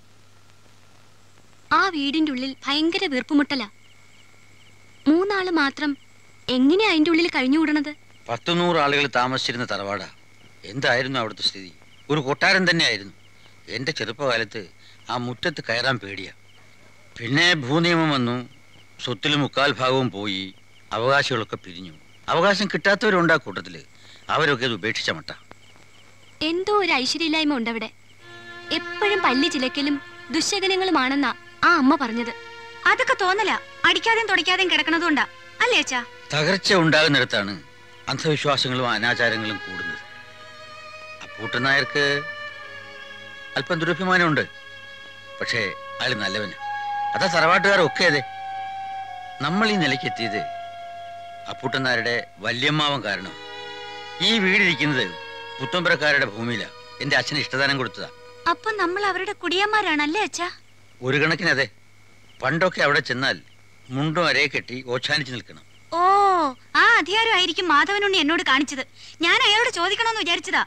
Speaker 15: ആ വീടിന്റെ ഉള്ളിൽ ഭയങ്കര വീർപ്പുമുട്ടല മൂന്നാള് മാത്രം എങ്ങനെയാ അതിന്റെ ഉള്ളിൽ കഴിഞ്ഞുകൂടണത്
Speaker 14: പത്തു നൂറ് ആളുകൾ താമസിച്ചിരുന്ന തറവാട എന്തായിരുന്നു അവിടുത്തെ സ്ഥിതി ഒരു കൊട്ടാരം തന്നെയായിരുന്നു എൻ്റെ ചെറുപ്പകാലത്ത് ആ മുറ്റത്ത് കയറാൻ പേടിയാ പിന്നെ ഭൂനിയമം വന്നു സ്വത്തിൽ മുക്കാൽ ഭാഗവും പോയി അവകാശികളൊക്കെ പിരിഞ്ഞു അവകാശം കിട്ടാത്തവരുണ്ട് ആ കൂട്ടത്തില് അവരൊക്കെ ഇത് ഉപേക്ഷിച്ച മട്ട
Speaker 15: എന്തോ ഒരു ഐശ്വര്യമില്ലായ്മ ഉണ്ടവിടെ എപ്പോഴും പല്ലി ചിലക്കലും ദുശകനങ്ങളുമാണെന്നാ ആ അമ്മ പറഞ്ഞത്
Speaker 9: അതൊക്കെ തോന്നല അടിക്കാതെയും തുടയ്ക്കാതെയും കിടക്കണതുകൊണ്ടാ അല്ലേ അച്ഛാ
Speaker 14: തകർച്ച ഉണ്ടാകുന്നിടത്താണ് അന്ധവിശ്വാസങ്ങളും അനാചാരങ്ങളും കൂടുന്നത് അപ്പൂട്ടൻ നായർക്ക് അല്പം ദുരഭിമാനമുണ്ട് പക്ഷേ അയാൾ നല്ലവന് അതാ തറവാട്ടുകാരൊക്കെ അതെ നമ്മൾ ഈ നിലയ്ക്ക് എത്തിയത് അപ്പൂട്ടൻ നായരുടെ വല്യമ്മാവൻ കാരണം ഈ വീടിരിക്കുന്നത് പുത്തമ്പരക്കാരുടെ ഭൂമിയിലാ എന്റെ അച്ഛന് ഇഷ്ടദാനം കൊടുത്തതാ
Speaker 9: അപ്പൊ നമ്മൾ അവരുടെ കുടിയന്മാരാണല്ലേ അച്ഛാ
Speaker 14: ഒരു കണക്കിന് അതെ പണ്ടൊക്കെ അവിടെ ചെന്നാൽ മുണ്ടും അരയെ കെട്ടി ഓച്ഛാനിച്ച് നിൽക്കണം
Speaker 9: ഓ ആ അധികാരമായിരിക്കും മാധവനുണ്ണി എന്നോട് കാണിച്ചത് ഞാൻ അയാളോട് ചോദിക്കണമെന്ന് വിചാരിച്ചതാ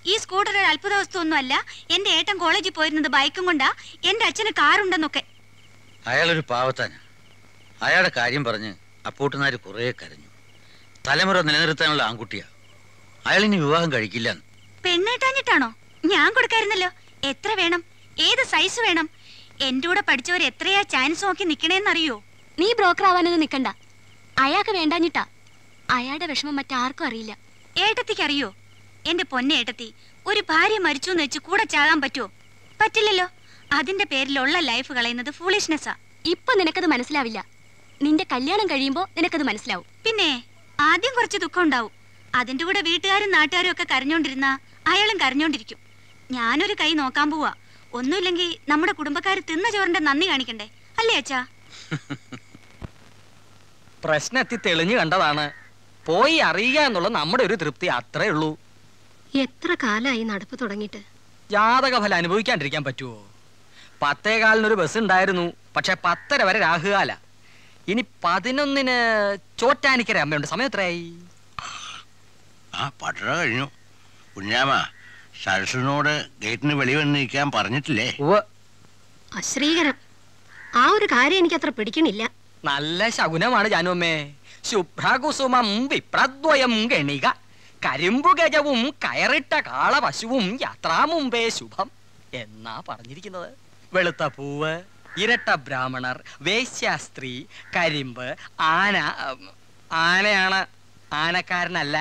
Speaker 9: ഈ സ്കൂട്ടർ ഒരു അത്ഭുത വസ്തു ഒന്നുമല്ല എന്റെ ഏട്ടൻ കോളേജിൽ പോയിരുന്നത് ബൈക്കും കൊണ്ടാ എന്റെ അച്ഛന് കാറുണ്ടെന്നൊക്കെ
Speaker 14: അയാളൊരു പാവത്താന അയാളുടെ കാര്യം പറഞ്ഞ് അപ്പൂട്ടനാര് കുറേ കരഞ്ഞു തലമുറ നിലനിർത്താനുള്ള ആൺകുട്ടിയാ അയാൾ ഇനി വിവാഹം കഴിക്കില്ല
Speaker 9: പെണ്ണേട്ടാഞ്ഞിട്ടാണോ ഞാൻ കൊടുക്കായിരുന്നല്ലോ എത്ര വേണം ഏത് സൈസ് വേണം എന്റെ കൂടെ പഠിച്ചവർ എത്രയാ ചാൻസ് നോക്കി നിക്കണേന്നറിയോ
Speaker 15: നീ ബ്രോക്കർ ആവാനൊന്നും നിക്കണ്ട അയാൾക്ക് വേണ്ടാഞ്ഞിട്ടാ അയാളുടെ വിഷമം മറ്റാർക്കും അറിയില്ല
Speaker 9: ഏട്ടത്തിക്ക് അറിയോ എന്റെ പൊന്നെ ഏട്ടത്തി ഒരു ഭാര്യ മരിച്ചു എന്ന് വെച്ച് കൂടെ ചാകാൻ പറ്റുമോ പറ്റില്ലല്ലോ അതിന്റെ പേരിലുള്ള ലൈഫ് കളയുന്നത് ഫൂളിഷ്നെസ്സാ
Speaker 15: ഇപ്പൊ നിനക്കത് മനസ്സിലാവില്ല നിന്റെ കല്യാണം കഴിയുമ്പോ നിനക്കത് മനസ്സിലാവും
Speaker 9: പിന്നെ ആദ്യം കുറച്ച് ദുഃഖം ഉണ്ടാവും അതിന്റെ കൂടെ വീട്ടുകാരും നാട്ടുകാരും ഒക്കെ കരഞ്ഞോണ്ടിരുന്ന അയാളും കരഞ്ഞോണ്ടിരിക്കും ഞാനൊരു കൈ നോക്കാൻ പോവാ ഒന്നുമില്ലെങ്കിൽ നമ്മുടെ കുടുംബക്കാർ തിന്ന ചോറിന്റെ നന്ദി കാണിക്കണ്ടേ അല്ലേ അച്ഛാ
Speaker 2: പ്രശ്നം എത്തി തെളിഞ്ഞു കണ്ടതാണ് പോയി അറിയുക എന്നുള്ള നമ്മുടെ ഒരു തൃപ്തി അത്രേ ഉള്ളൂ
Speaker 15: എത്ര കാലായി നടപ്പ് തുടങ്ങിയിട്ട്
Speaker 2: ജാതക ഫലം അനുഭവിക്കാണ്ടിരിക്കാൻ പറ്റുമോ പത്തേകാലിനൊരു ബസ് ഉണ്ടായിരുന്നു പക്ഷെ പത്തര വരെ രാഹുകാല ഇനി പതിനൊന്നിന് ചോറ്റാനിക്കര അമ്മയുണ്ട് സമയം എത്രയായി
Speaker 8: ആ പട്ടണ കഴിഞ്ഞു കുഞ്ഞാമ സരസിനോട് ഗേറ്റിന് വെളി വന്നിരിക്കാൻ പറഞ്ഞിട്ടില്ലേ
Speaker 15: അശ്രീകരം ആ ഒരു കാര്യം എനിക്ക് അത്ര പിടിക്കണില്ല
Speaker 2: നല്ല ശകുനമാണ് ജാനുമ്മേ ശുഭ്രകുസുമം വിപ്രദ്വയം ഗണിക കരിമ്പു ഗജവും കയറിട്ട കാള പശുവും യാത്രാ മുമ്പേ ശുഭം എന്നാ പറഞ്ഞിരിക്കുന്നത് വെളുത്ത പൂവ് ഇരട്ട ബ്രാഹ്മണർ വേശ്യാസ്ത്രീ കരിമ്പ് ആന ഉം, ആനയാണ് ആനക്കാരനല്ല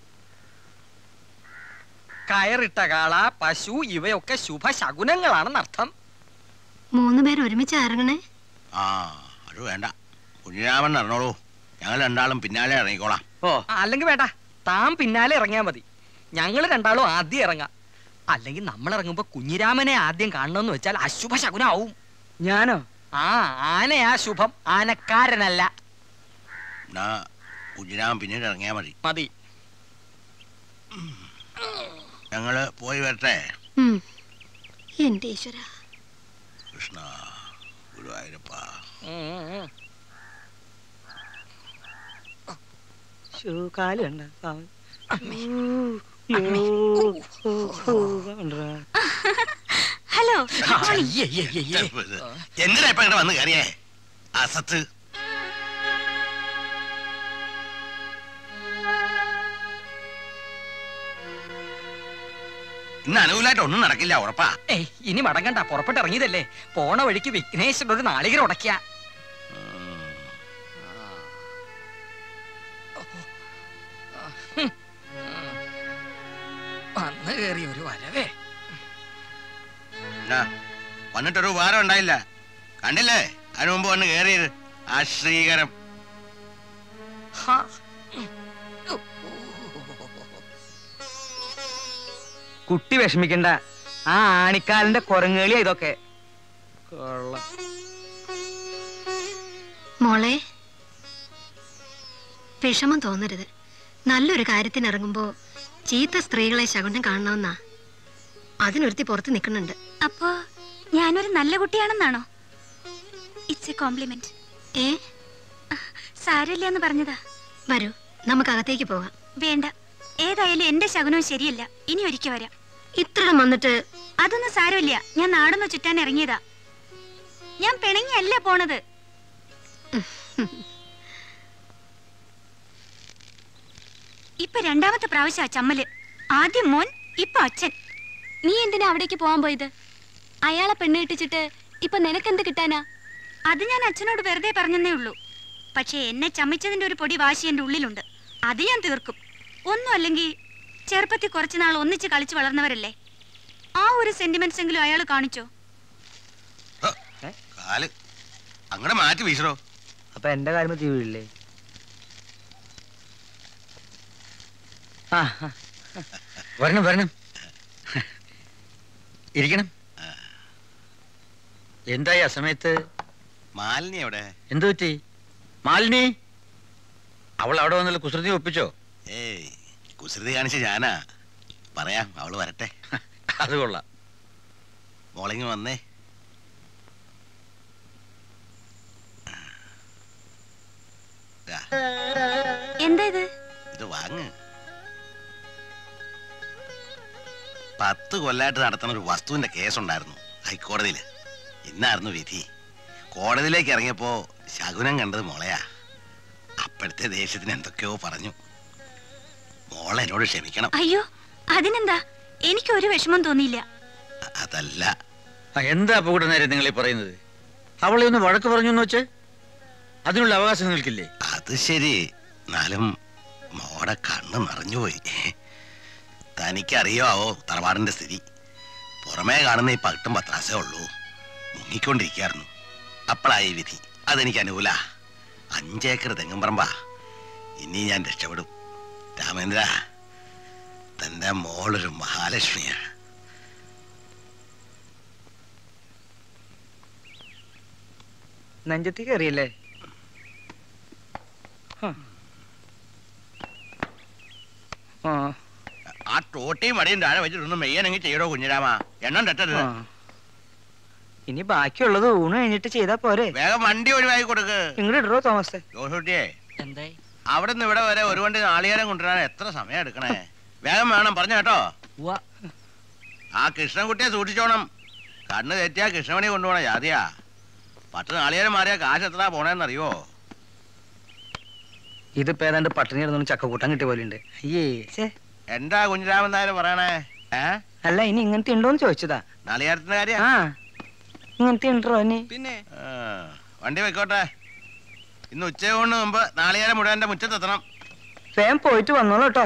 Speaker 2: കയറിട്ട കാള പശു ഇവയൊക്കെ ശുഭശകുനങ്ങളാണെന്നർത്ഥം
Speaker 15: മൂന്ന് പേർ ഒരുമിച്ച് ഇറങ്ങണേ
Speaker 8: ആ അത് വേണ്ട കുഞ്ഞിരാമൻ അറിഞ്ഞോളൂ ഞങ്ങൾ രണ്ടാളും പിന്നാലെ ഇറങ്ങിക്കോളാം
Speaker 2: ഓ അല്ലെങ്കിൽ വേണ്ട താൻ പിന്നാലെ ഇറങ്ങിയാ മതി ഞങ്ങൾ രണ്ടാളും ആദ്യം ഇറങ്ങാം അല്ലെങ്കിൽ നമ്മൾ ഇറങ്ങുമ്പോ കുഞ്ഞിരാമനെ ആദ്യം കാണണമെന്ന് വെച്ചാൽ അശുഭ ശകുനാവും
Speaker 6: ഞാനോ
Speaker 2: ആ ആനയാ ശുഭം ആനക്കാരനല്ല
Speaker 8: എന്നാ കുഞ്ഞിരാമൻ പിന്നീട് ഇറങ്ങിയാൽ മതി
Speaker 2: മതി
Speaker 8: ഞങ്ങള് പോയി വരട്ടെ
Speaker 15: ഉം. എന്റെ ഈശ്വര
Speaker 8: കൃഷ്ണ ഗുരുവായൂരപ്പ
Speaker 6: കാല് കണ്ട
Speaker 9: ഹലോ
Speaker 8: എന്തിനാ ഇപ്പൊ ഇങ്ങോട്ട് വന്ന് കയറിയേ അസത്ത് ഇന്ന് അനുകൂലമായിട്ട് ഒന്നും നടക്കില്ല ഉറപ്പാ
Speaker 2: ഏയ് ഇനി മടങ്ങണ്ട പുറപ്പെട്ട് ഇറങ്ങിയതല്ലേ പോണ വഴിക്ക് വിഘ്നേശ്വരൻ ഒരു നാളികര ഉടക്കിയ വന്നു കയറി ഒരു വരവേ
Speaker 8: എന്നാ, വന്നിട്ടൊരു ഉപകാരം ഉണ്ടായില്ല കണ്ടില്ലേ അതിനു മുമ്പ് വന്ന് കയറിയത് ആശ്രീകരം
Speaker 6: കുട്ടി വിഷമിക്കണ്ട ആ ആണിക്കാലിന്റെ കുരങ്ങേളിയാ ഇതൊക്കെ കൊള്ളാം
Speaker 15: മോളെ വിഷമം തോന്നരുത് നല്ലൊരു കാര്യത്തിന് ഇറങ്ങുമ്പോ ചീത്ത സ്ത്രീകളെ ശകുനം കാണണമെന്നാ അതിനൊരുത്തി പുറത്ത് നിൽക്കുന്നുണ്ട്
Speaker 9: അപ്പോ ഞാനൊരു നല്ല കുട്ടിയാണെന്നാണോ ഇറ്റ്സ് എ കോംപ്ലിമെന്റ്
Speaker 15: ഏ
Speaker 9: സാരമില്ല എന്ന് പറഞ്ഞതാ
Speaker 15: വരൂ നമുക്ക് അകത്തേക്ക് പോകാം
Speaker 9: വേണ്ട ഏതായാലും എന്റെ ശകുനവും ശരിയല്ല ഇനി ഒരിക്കൽ വരാം
Speaker 15: ഇത്രയും വന്നിട്ട്
Speaker 9: അതൊന്നും സാരമില്ല ഞാൻ നാടൊന്ന് ചുറ്റാൻ ഇറങ്ങിയതാ ഞാൻ പിണങ്ങിയല്ല പോണത് ഇപ്പൊ രണ്ടാമത്തെ പ്രാവശ്യ ചമ്മല് ആദ്യം മോൻ ഇപ്പൊ അച്ഛൻ
Speaker 15: നീ എന്തിനാ അവിടേക്ക് പോവാൻ പോയത് അയാളെ പെണ്ണ് കെട്ടിച്ചിട്ട് ഇപ്പൊ നിനക്കെന്ത് കിട്ടാനാ
Speaker 9: അത് ഞാൻ അച്ഛനോട് വെറുതെ പറഞ്ഞെന്നേ ഉള്ളൂ പക്ഷേ എന്നെ ചമ്മിച്ചതിന്റെ ഒരു പൊടി വാശി എന്റെ ഉള്ളിലുണ്ട് അത് ഞാൻ തീർക്കും ഒന്നും അല്ലെങ്കിൽ ചെറുപ്പത്തിൽ കുറച്ചു നാൾ ഒന്നിച്ച് കളിച്ചു വളർന്നവരല്ലേ ആ ഒരു സെന്റിമെന്റ്സ് എങ്കിലും അയാൾ കാണിച്ചോ
Speaker 8: കാല് അങ്ങടെ മാറ്റി വീശറോ
Speaker 6: അപ്പൊ എന്റെ കാര്യം തീവില്ലേ ആ ആ.
Speaker 14: വരണം വരണം ഇരിക്കണം എന്തായി ആ സമയത്ത്
Speaker 8: മാലിനി എവിടെ
Speaker 14: എന്തു പറ്റി മാലിനി അവൾ അവിടെ വന്നുള്ള കുസൃതി ഒപ്പിച്ചോ
Speaker 8: ഏയ് കുസൃതി കാണിച്ച ഞാനാ പറയാം അവള് വരട്ടെ
Speaker 14: അത് കൊള്ളാം
Speaker 8: മോളിങ് വന്നേ ദാ,
Speaker 9: എന്താ ഇത്
Speaker 8: ഇത് വാങ്ങ് പത്ത് കൊല്ലായിട്ട് നടത്തുന്ന ഒരു വസ്തുവിന്റെ കേസുണ്ടായിരുന്നു ഹൈക്കോടതിയിൽ ഇന്നായിരുന്നു വിധി കോടതിയിലേക്ക് ഇറങ്ങിയപ്പോ ശകുനം കണ്ടത് മോളയാ അപ്പോഴത്തെ ദേഷ്യത്തിന് എന്തൊക്കെയോ പറഞ്ഞു മോൾ എന്നോട് ക്ഷമിക്കണം
Speaker 9: അയ്യോ അതിനെന്താ എനിക്ക് ഒരു വിഷമം തോന്നിയില്ല
Speaker 8: അതല്ല
Speaker 14: ആ, എന്താ അപകട നേരെ നിങ്ങൾ ഈ പറയുന്നത് അവളെ ഒന്ന് വഴക്ക് പറഞ്ഞു എന്ന് വെച്ച് അതിനുള്ള അവകാശം നിങ്ങൾക്കില്ലേ
Speaker 8: അത് ശരി എന്നാലും മോടെ കണ്ണ് നിറഞ്ഞുപോയി തനിക്കറിയാവോ തറവാടിന്റെ സ്ഥിതി പുറമേ കാണുന്ന ഈ പട്ടും പത്രാസേ ഉള്ളൂ മുങ്ങിക്കൊണ്ടിരിക്കായിരുന്നു അപ്പോഴായി വിധി അതെനിക്ക് അനുകൂല അഞ്ചേക്കർ തെങ്ങും പറമ്പാ ഇനി ഞാൻ രക്ഷപ്പെടും രാമേന്ദ്ര തന്റെ മോളൊരു മഹാലക്ഷ്മിയാ
Speaker 6: നെഞ്ചത്തി കയറിയല്ലേ ആ
Speaker 8: ആ തോട്ടിയും വടിയും താഴെ വെച്ചിട്ടൊന്ന് മെയ്യാനെങ്കിൽ ചെയ്യടോ കുഞ്ഞിരാമ എണ്ണം തെറ്റരുത്
Speaker 6: ആ. ഇനി ബാക്കിയുള്ളത് ഊണ് കഴിഞ്ഞിട്ട് ചെയ്താ പോരെ
Speaker 8: വേഗം വണ്ടി ഒഴിവാക്കി കൊടുക്ക്
Speaker 6: ഇങ്ങോട്ട് ഇടറോ തോമസേ
Speaker 8: ജോസൂട്ടിയെ
Speaker 5: എന്തായി
Speaker 8: അവിടെ നിന്ന് ഇവിടെ വരെ ഒരു വണ്ടി നാളികേരം കൊണ്ടുവരാൻ എത്ര സമയം എടുക്കണേ വേഗം വേണം പറഞ്ഞു കേട്ടോ ആ കൃഷ്ണൻകുട്ടിയെ സൂക്ഷിച്ചോണം കണ്ണ് തെറ്റിയാ കൃഷ്ണമണി കൊണ്ടുപോണ ജാതിയാ പത്ത് നാളികേരം മാറിയാ കാശ് എത്ര പോണേന്നറിയോ
Speaker 6: ഇതിപ്പോ ഏതാണ്ട് പട്ടിണി കിടന്നു ചക്കക്കൂട്ടം കിട്ടിയ പോലെ ഉണ്ട് അയ്യേ ഛേ.
Speaker 8: എന്താ കുഞ്ഞിരാമൻ നായർ പറയണേ ഏ
Speaker 6: അല്ല ഇനി ഇങ്ങനത്തെ ഉണ്ടോന്ന് ചോദിച്ചതാ
Speaker 8: നാളികേരത്തിന്റെ കാര്യം
Speaker 6: ആ ഇങ്ങനത്തെ ഉണ്ടോ ഇനി
Speaker 10: പിന്നെ
Speaker 8: വണ്ടി വെക്കോട്ടെ ഇന്ന് ഉച്ചയൂണിന് മുമ്പ് നാളികേരം മുഴുവൻ എന്റെ മുറ്റത്തെത്തണം
Speaker 6: വേഗം പോയിട്ട് വന്നോളൂ കേട്ടോ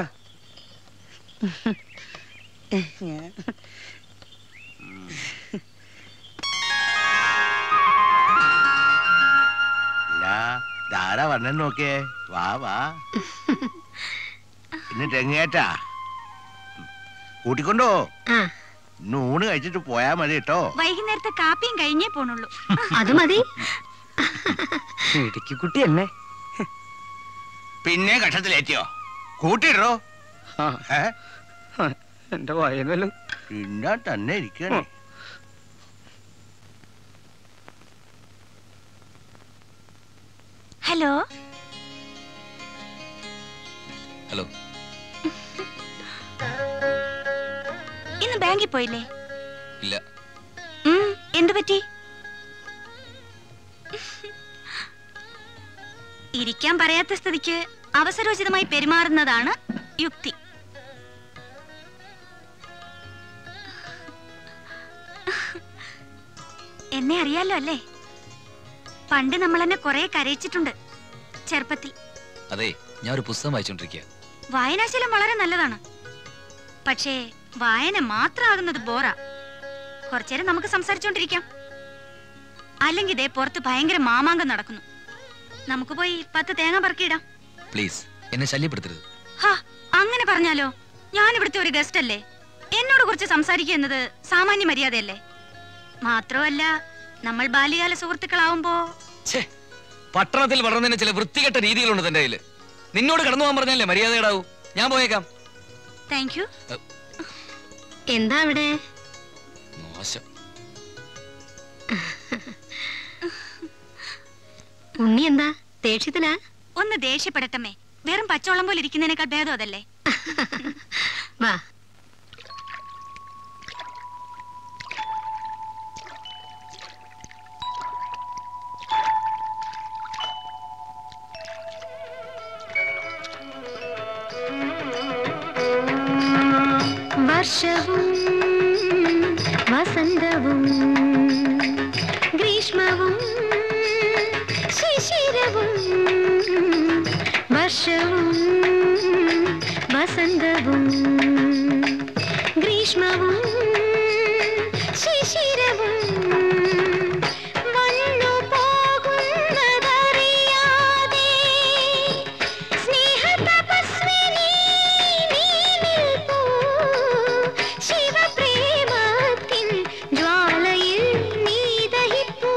Speaker 8: ഇല്ല ധാരാ വണ്ണം നോക്കിയേ വാ വാ ഇന്ന് തെങ്ങേറ്റാ കൂട്ടിക്കൊണ്ടോ ഇന്ന് ഊണ് കഴിച്ചിട്ട് പോയാ മതി കേട്ടോ
Speaker 9: വൈകുന്നേരത്തെ കാപ്പിയും കഴിഞ്ഞേ പോണുള്ളൂ
Speaker 15: അത് മതി
Speaker 6: ഇടുക്കി കുട്ടി എന്നെ
Speaker 8: പിന്നെ കഷത്തിലേറ്റിയോ കൂട്ടിയിടോ ഏ
Speaker 6: എന്റെ വയനല്ലോ
Speaker 8: പിന്നെ തന്നെ ഇരിക്കണേ
Speaker 9: ഹലോ
Speaker 3: ഹലോ
Speaker 9: ഇന്ന് ബാങ്കിൽ പോയില്ലേ
Speaker 3: ഇല്ല
Speaker 9: ഉം, എന്തു പറ്റി ഇരിക്കാൻ പറയാത്ത സ്ഥിതിക്ക് അവസരോചിതമായി പെരുമാറുന്നതാണ് യുക്തി എന്നെ അറിയാലോ അല്ലേ പണ്ട് നമ്മൾ എന്നെ കുറെ കരയിച്ചിട്ടുണ്ട് ചെറുപ്പത്തിൽ
Speaker 3: അതെ ഞാൻ ഒരു പുസ്തകം വായിച്ചോണ്ടിരിക്കുക
Speaker 9: വായനാശീലം വളരെ നല്ലതാണ് പക്ഷേ വായന മാത്രമാകുന്നത് ബോറാ കുറച്ചേരം നമുക്ക് സംസാരിച്ചോണ്ടിരിക്കാം അല്ലെങ്കിൽ ഇതേ പുറത്ത് ഭയങ്കര മാമാങ്കം നടക്കുന്നു നമുക്ക് പോയി പത്ത് തേങ്ങ പറക്കിയിടാം
Speaker 3: പ്ലീസ് എന്നെ ശല്യപ്പെടുത്തരുത്
Speaker 9: ഹാ അങ്ങനെ പറഞ്ഞാലോ ഞാൻ ഇവിടുത്തെ ഒരു ഗസ്റ്റ് അല്ലേ എന്നോട് കുറിച്ച് സംസാരിക്കുക എന്നത് സാമാന്യ മര്യാദയല്ലേ മാത്രമല്ല നമ്മൾ ബാല്യകാല സുഹൃത്തുക്കളാവുമ്പോ
Speaker 3: പട്ടണത്തിൽ വളർന്നതിന് ചില വൃത്തികെട്ട രീതികളുണ്ട് തന്റെ കയ്യില് നിന്നോട് കടന്നു പോകാൻ പറഞ്ഞല്ലേ മര്യാദയിടാവൂ ഞാൻ പോയേക്കാം
Speaker 9: താങ്ക് യു
Speaker 15: എന്താ അവിടെ
Speaker 3: മോശം
Speaker 15: ഉണ്ണി എന്താ ദേഷ്യത്തിലാ
Speaker 9: ഒന്ന് ദേഷ്യപ്പെടട്ടമ്മേ വെറും പച്ചവെള്ളം പോലെ ഇരിക്കുന്നതിനേക്കാൾ ഭേദം അതല്ലേ
Speaker 15: വാ
Speaker 11: വർഷവും വസന്തവും ഗ്രീഷ്മവും ശിശിരവും വർഷവും വസന്തവും ഗ്രീഷ്മവും ശിശിരവും വന്നു പോകുന്നതറിയാതെ സ്നേഹതപസ്വിനി നീ നിൽപ്പൂ ശിവപ്രേമത്തിൻ ജ്വാലയിൽ നീ ദഹിപ്പൂ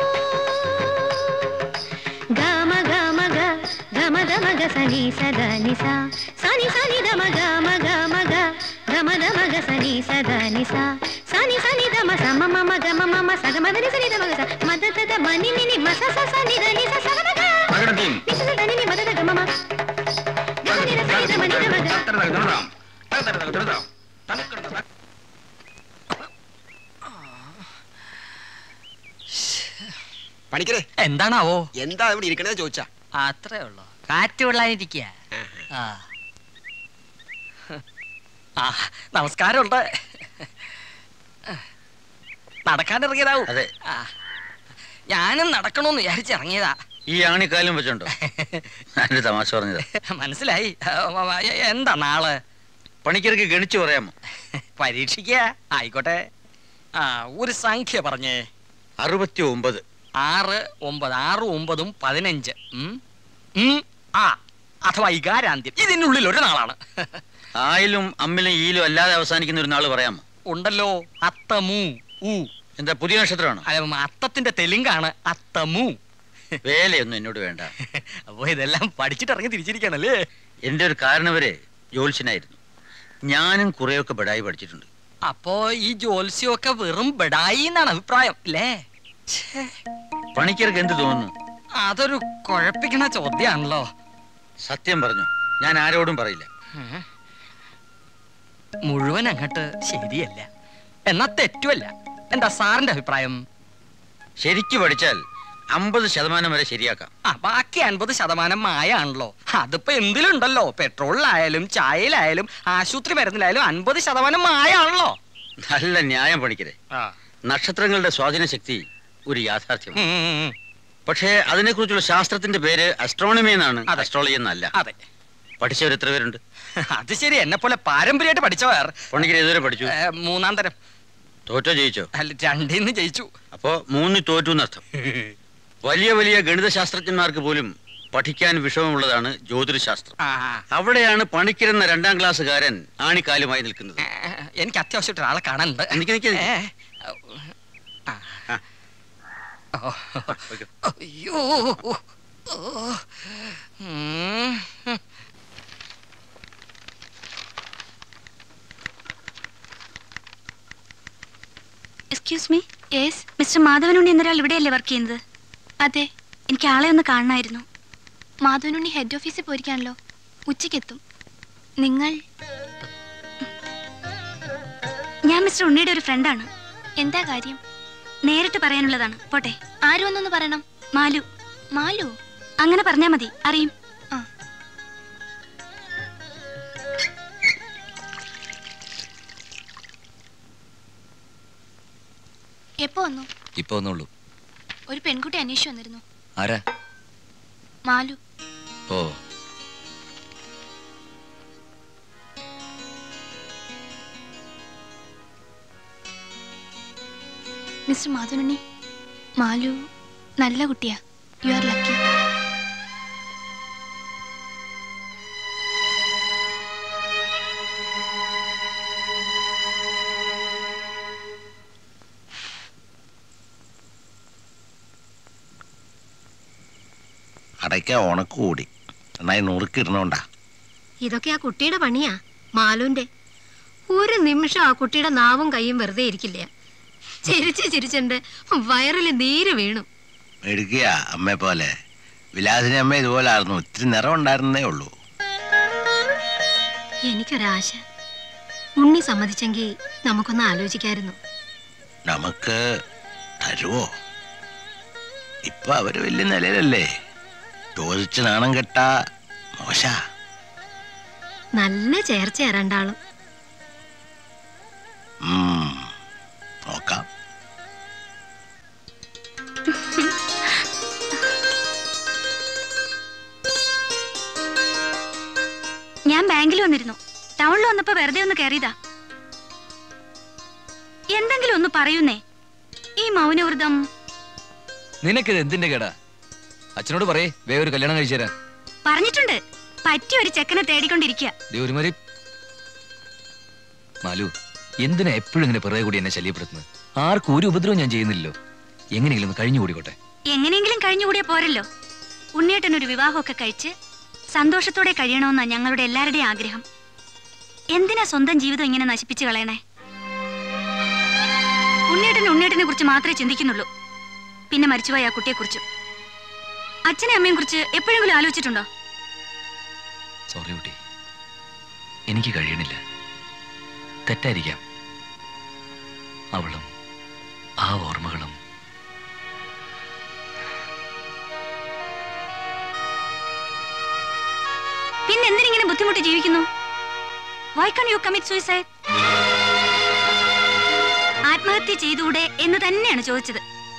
Speaker 11: ഗമ ഗമ ഗ ഗമ ഗമ ഗ സനി സദ നിസ സനി സനി ദമ ഗമ ഗമ ഗ ഗമ ദമ ഗ സനി സദ നിസ സനി സനി ദമ സമ മമ ഗമ മമ സഗ മദ നി സനി ദമ ഗ സ മദ തദ മനി നി നി മസ സ സ നി ദ നി സ സ ഗ ഗ നി സ സ ദ നി നി മദ ദ ഗ മമ ഗമ നി ര സനി ദമ നി ദമ ഗ
Speaker 4: പണിക്കരെ
Speaker 2: എന്താണാവോ
Speaker 4: എന്താ ഇവിടെ ഇരിക്കണേ ചോദിച്ചാ
Speaker 2: അത്രേ ഉള്ളൂ കാറ്റ് കൊള്ളാനിരിക്കുക ആ ആ നമസ്കാരമുണ്ട് നടക്കാനിറങ്ങിയതാവും
Speaker 14: അതെ
Speaker 2: ആ ഞാനും നടക്കണമെന്ന് വിചാരിച്ചിറങ്ങിയതാ
Speaker 14: ഈ ആണിക്കാലും വെച്ചോണ്ടോ ഞാനൊരു തമാശ പറഞ്ഞത്
Speaker 2: മനസ്സിലായി ആ, വ- വ- എന്താ നാള്
Speaker 14: പണിക്കർക്ക് ഗണിച്ചു പറയാമോ
Speaker 2: പരീക്ഷിക്കുക ആയിക്കോട്ടെ ആ ഒരു സംഖ്യ പറഞ്ഞേ
Speaker 14: അറുപത്തി ഒമ്പത്
Speaker 2: ആറ് ഒമ്പത് ആറ് ഒമ്പതും പതിനഞ്ച് ഉം. ഉം. ആ അഥവാ ഇകാരാന്ത്യം ഇതിനുള്ളിൽ ഒരു നാളാണ്
Speaker 14: ആയിലും അമ്മിലും ഈലും അല്ലാതെ അവസാനിക്കുന്ന ഒരു നാള് പറയാമോ
Speaker 2: ഉണ്ടല്ലോ അത്തമു ഊ
Speaker 14: എന്താ പുതിയ നക്ഷത്രമാണോ
Speaker 2: അല്ല, അത്തത്തിന്റെ തെലുങ്കാണ് അത്തമു
Speaker 14: വേലയൊന്നും എന്നോട് വേണ്ട
Speaker 2: അപ്പൊ ഇതെല്ലാം പഠിച്ചിട്ട് ഇറങ്ങി തിരിച്ചിരിക്കണല്ലേ
Speaker 14: എന്റെ ഒരു കാരണവരെ ജ്യോത്സ്യനായിരുന്നു ഞാനും കുറെയൊക്കെ ബെടായി പഠിച്ചിട്ടുണ്ട്
Speaker 2: അപ്പോ ഈ ജോത്സ്യമൊക്കെ വെറും ബെടായി എന്നാണ് അഭിപ്രായം അല്ലേ
Speaker 14: പണിക്കർക്ക് എന്ത് തോന്നുന്നു
Speaker 2: അതൊരു കുഴപ്പിക്കണ ചോദ്യാണല്ലോ
Speaker 14: സത്യം പറഞ്ഞു ഞാൻ ആരോടും പറയില്ല
Speaker 2: ഉം. മുഴുവൻ അങ്ങട്ട് ശരിയല്ല എന്നാ തെറ്റുമല്ല എന്താ സാറിന്റെ അഭിപ്രായം
Speaker 14: ശരിക്ക് പഠിച്ചാൽ അമ്പത് ശതമാനം വരെ ശരിയാക്കാം
Speaker 2: ആ ബാക്കി അൻപത് ശതമാനം മായാണല്ലോ അതിപ്പോ എന്തിലുണ്ടല്ലോ പെട്രോളിലായാലും ചായയിലായാലും ആശുപത്രി മരുന്നിലായാലും അൻപത് ശതമാനം മായാണല്ലോ
Speaker 14: നല്ല ന്യായം പണിക്കരെ നക്ഷത്രങ്ങളുടെ സ്വാധീന ശക്തി ഒരു യാഥാർത്ഥ്യമാണ് പക്ഷേ അതിനെക്കുറിച്ചുള്ള ശാസ്ത്രത്തിന്റെ പേര് അസ്ട്രോണമി എന്നാണ് അസ്ട്രോളജി എന്നല്ല
Speaker 2: അതെ
Speaker 14: പഠിച്ചവർ എത്ര പേരുണ്ട്
Speaker 2: അത് ശരി എന്നെ പോലെ പാരമ്പര്യമായിട്ട് പഠിച്ചവർ
Speaker 14: പണിക്കര് ഇതുവരെ പഠിച്ചു
Speaker 2: ഏ, മൂന്നാം തരം
Speaker 14: തോറ്റോ ജയിച്ചോ
Speaker 2: അല്ല രണ്ടീന്ന് ജയിച്ചു
Speaker 14: അപ്പോ മൂന്ന് തോറ്റു എന്നർത്ഥം വലിയ വലിയ ഗണിത ശാസ്ത്രജ്ഞന്മാർക്ക് പോലും പഠിക്കാൻ വിഷമമുള്ളതാണ് ജ്യോതിഷശാസ്ത്രം
Speaker 2: ആ
Speaker 14: അവിടെയാണ് പണിക്കിരുന്ന രണ്ടാം ക്ലാസ്സുകാരൻ ആണിക്കാലുമായി നിൽക്കുന്നത്
Speaker 2: എനിക്ക് അത്യാവശ്യമായിട്ട് ഒരാളെ കാണാനുണ്ട്
Speaker 14: എനിക്ക് നിക്ക്
Speaker 2: ഏ, ആ. ഓ. അയ്യോ ഓ. ഉം.
Speaker 9: Excuse me yes mister Madhavanunni എന്നൊരാൾ ഇവിടെയല്ലേ വർക്ക് ചെയ്യുന്നത് അതെ എനിക്ക് ആളെ ഒന്ന് കാണണമായിരുന്നു മാധവനുണ്ണി ഹെഡ് ഓഫീസിൽ പോയിരിക്കാണല്ലോ ഉച്ചയ്ക്കെത്തും നിങ്ങൾ ഞാൻ മിസ്റ്റർ ഉണ്ണിയുടെ ഒരു ഫ്രണ്ടാണ് എന്താ കാര്യം നേരിട്ട് പറയാനുള്ളതാണ് പോട്ടെ ആരും ഒന്നൊന്ന് പറയണം മാലു മാലു അങ്ങനെ പറഞ്ഞാ മതി അറിയും ആ എപ്പോ വന്നു
Speaker 3: ഇപ്പൊ ഒന്നുള്ളൂ
Speaker 9: ഒരു പെൺകുട്ടി അന്വേഷിച്ചു വന്നിരുന്നു
Speaker 3: ആരാ
Speaker 9: മാലു
Speaker 3: ഓ
Speaker 9: മിസ്റ്റർ മാധവനുണ്ണി മാലു നല്ല കുട്ടിയാ യു ആർ ലക്കി
Speaker 8: അടയ്ക്ക ഉണക്ക് കൂടി നന്നായി നുറുക്കിടണോണ്ടാ
Speaker 15: ഇതൊക്കെ ആ കുട്ടിയുടെ പണിയാ മാലുന്റെ ഒരു നിമിഷം ആ കുട്ടിയുടെ നാവും കൈയും വെറുതെ ഇരിക്കില്ല ചിരിച്ച് ചിരിച്ചുണ്ട് വയറിൽ നീര് വീണു
Speaker 8: എടുക്കുക അമ്മയെ പോലെ വിലാസിനി അമ്മ ഇതുപോലെ ആയിരുന്നു ഇത്തിരി നിറം ഉണ്ടായിരുന്നേ ഉള്ളൂ
Speaker 15: എനിക്കൊരാശ ഉണ്ണി സമ്മതിച്ചെങ്കിൽ നമുക്കൊന്ന് ആലോചിക്കായിരുന്നു
Speaker 8: നമുക്ക് തരുവോ ഇപ്പൊ അവര് വലിയ നിലയിലല്ലേ ചോദിച്ച് നാണം കെട്ടാ മോശ
Speaker 15: നല്ല ചേർച്ചയാ രണ്ടാളും
Speaker 8: നോക്കാം
Speaker 9: ഞാൻ ബാങ്കിൽ വന്നിരുന്നു ടൗണിൽ വന്നപ്പോ വെറുതെ ഒന്ന് കയറിയതാ എന്തെങ്കിലും ഒന്ന് പറയുന്നേ ഈ മൗനവ്രതം
Speaker 3: നിനക്കിത് എന്തിന്റെ കേടാ അച്ഛനോട് പറയേ വേഗം ഒരു കല്യാണം കഴിച്ചു തരാൻ
Speaker 9: പറഞ്ഞിട്ടുണ്ട് പറ്റിയ ഒരു ചെക്കനെ തേടിക്കൊണ്ടിരിക്കുക
Speaker 3: ദേ ഒരുമാതിരി മാലു എന്തിനാ എപ്പോഴും ഇങ്ങനെ പിറകെ കൂടി എന്നെ ശല്യപ്പെടുത്തുന്നത് ആർക്കും ഒരു ഉപദ്രവം ഞാൻ ചെയ്യുന്നില്ലല്ലോ എങ്ങനെയെങ്കിലും ഒന്ന് കഴിഞ്ഞു കൂടിക്കോട്ടെ
Speaker 9: എങ്ങനെയെങ്കിലും കഴിഞ്ഞുകൂടിയ പോരല്ലോ ഉണ്ണിയേട്ടൻ ഒരു വിവാഹമൊക്കെ കഴിച്ച് സന്തോഷത്തോടെ കഴിയണമെന്നാ ഞങ്ങളുടെ എല്ലാവരുടെയും ആഗ്രഹം എന്തിനാ സ്വന്തം ജീവിതം ഇങ്ങനെ നശിപ്പിച്ചു കളയണേ ഉണ്ണിയേട്ടൻ ഉണ്ണിയേട്ടനെ കുറിച്ച് മാത്രമേ ചിന്തിക്കുന്നുള്ളൂ പിന്നെ മരിച്ചുപോയ ആ കുട്ടിയെക്കുറിച്ചും അച്ഛനെ അമ്മയും കുറിച്ച് എപ്പോഴെങ്കിലും ആലോചിച്ചിട്ടുണ്ടോ
Speaker 3: സോറി കുട്ടി എനിക്ക് കഴിയണില്ല തെറ്റായിരിക്കാം അവളും ആ ഓർമ്മകളും
Speaker 9: പിന്നെ എന്തിനിങ്ങനെ ബുദ്ധിമുട്ട് ജീവിക്കുന്നു വൈ കൺ യു കമ്മിറ്റ് സൂയിസൈഡ് ആത്മഹത്യ ചെയ്തുകൂടെ എന്ന് തന്നെയാണ് ചോദിച്ചത്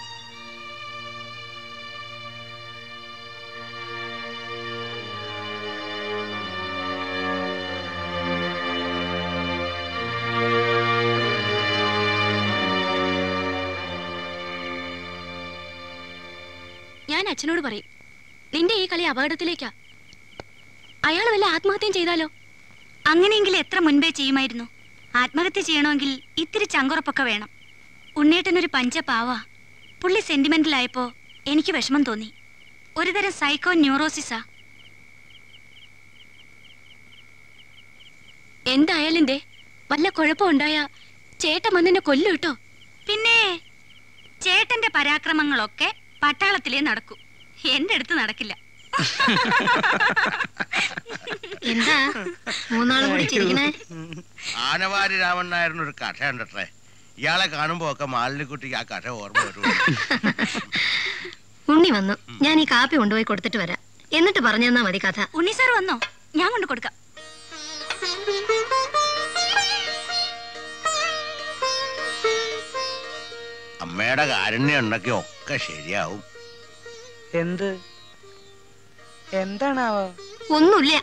Speaker 15: ഞാൻ അച്ഛനോട് പറയും നിന്റെ ഈ കളി അപകടത്തിലേക്കാ അയാൾ വല്ല ആത്മഹത്യം ചെയ്താലോ
Speaker 9: അങ്ങനെയെങ്കിൽ എത്ര മുൻപേ ചെയ്യുമായിരുന്നു ആത്മഹത്യ ചെയ്യണമെങ്കിൽ ഇത്തിരി ചങ്കുറപ്പൊക്കെ വേണം ഉണ്ണേട്ടനൊരു പഞ്ചപാവാ പുള്ളി സെന്റിമെന്റലായപ്പോ എനിക്ക് വിഷമം തോന്നി ഒരുതരം സൈക്കോ ന്യൂറോസിസാ
Speaker 15: എന്തായാലും ദേ വല്ല കുഴപ്പമുണ്ടായ ചേട്ടൻ വന്നെന്നെ കൊല്ലു കേട്ടോ
Speaker 9: പിന്നെ ചേട്ടന്റെ പരാക്രമങ്ങളൊക്കെ പട്ടാളത്തിലേ നടക്കൂ എന്റെ അടുത്ത് നടക്കില്ല
Speaker 15: എന്താ മൂന്നാളും കൂടി ചിരിക്കണേ
Speaker 8: ആനവാരി രാമൻ നായറിന് ഒരു കഥ ഉണ്ടത്രേ ഇയാളെ കാണുമ്പോ ഒക്കെ മാലിനിക്കുട്ടിക്ക് ആ കഥ ഓർമ്മ വരും
Speaker 15: ഉണ്ണി വന്നു ഞാൻ ഈ കാപ്പി കൊണ്ടുപോയി കൊടുത്തിട്ട് വരാം എന്നിട്ട് പറഞ്ഞു തന്നാ മതി കഥ
Speaker 9: ഉണ്ണി സാർ വന്നോ ഞാൻ കൊണ്ട് കൊടുക്കാം
Speaker 8: അമ്മയുടെ കാരുണ്യം ഉണ്ടെങ്കിൽ ഒക്കെ ശരിയാവും
Speaker 6: എന്ത് എന്താണാവോ
Speaker 15: ഒന്നുമില്ല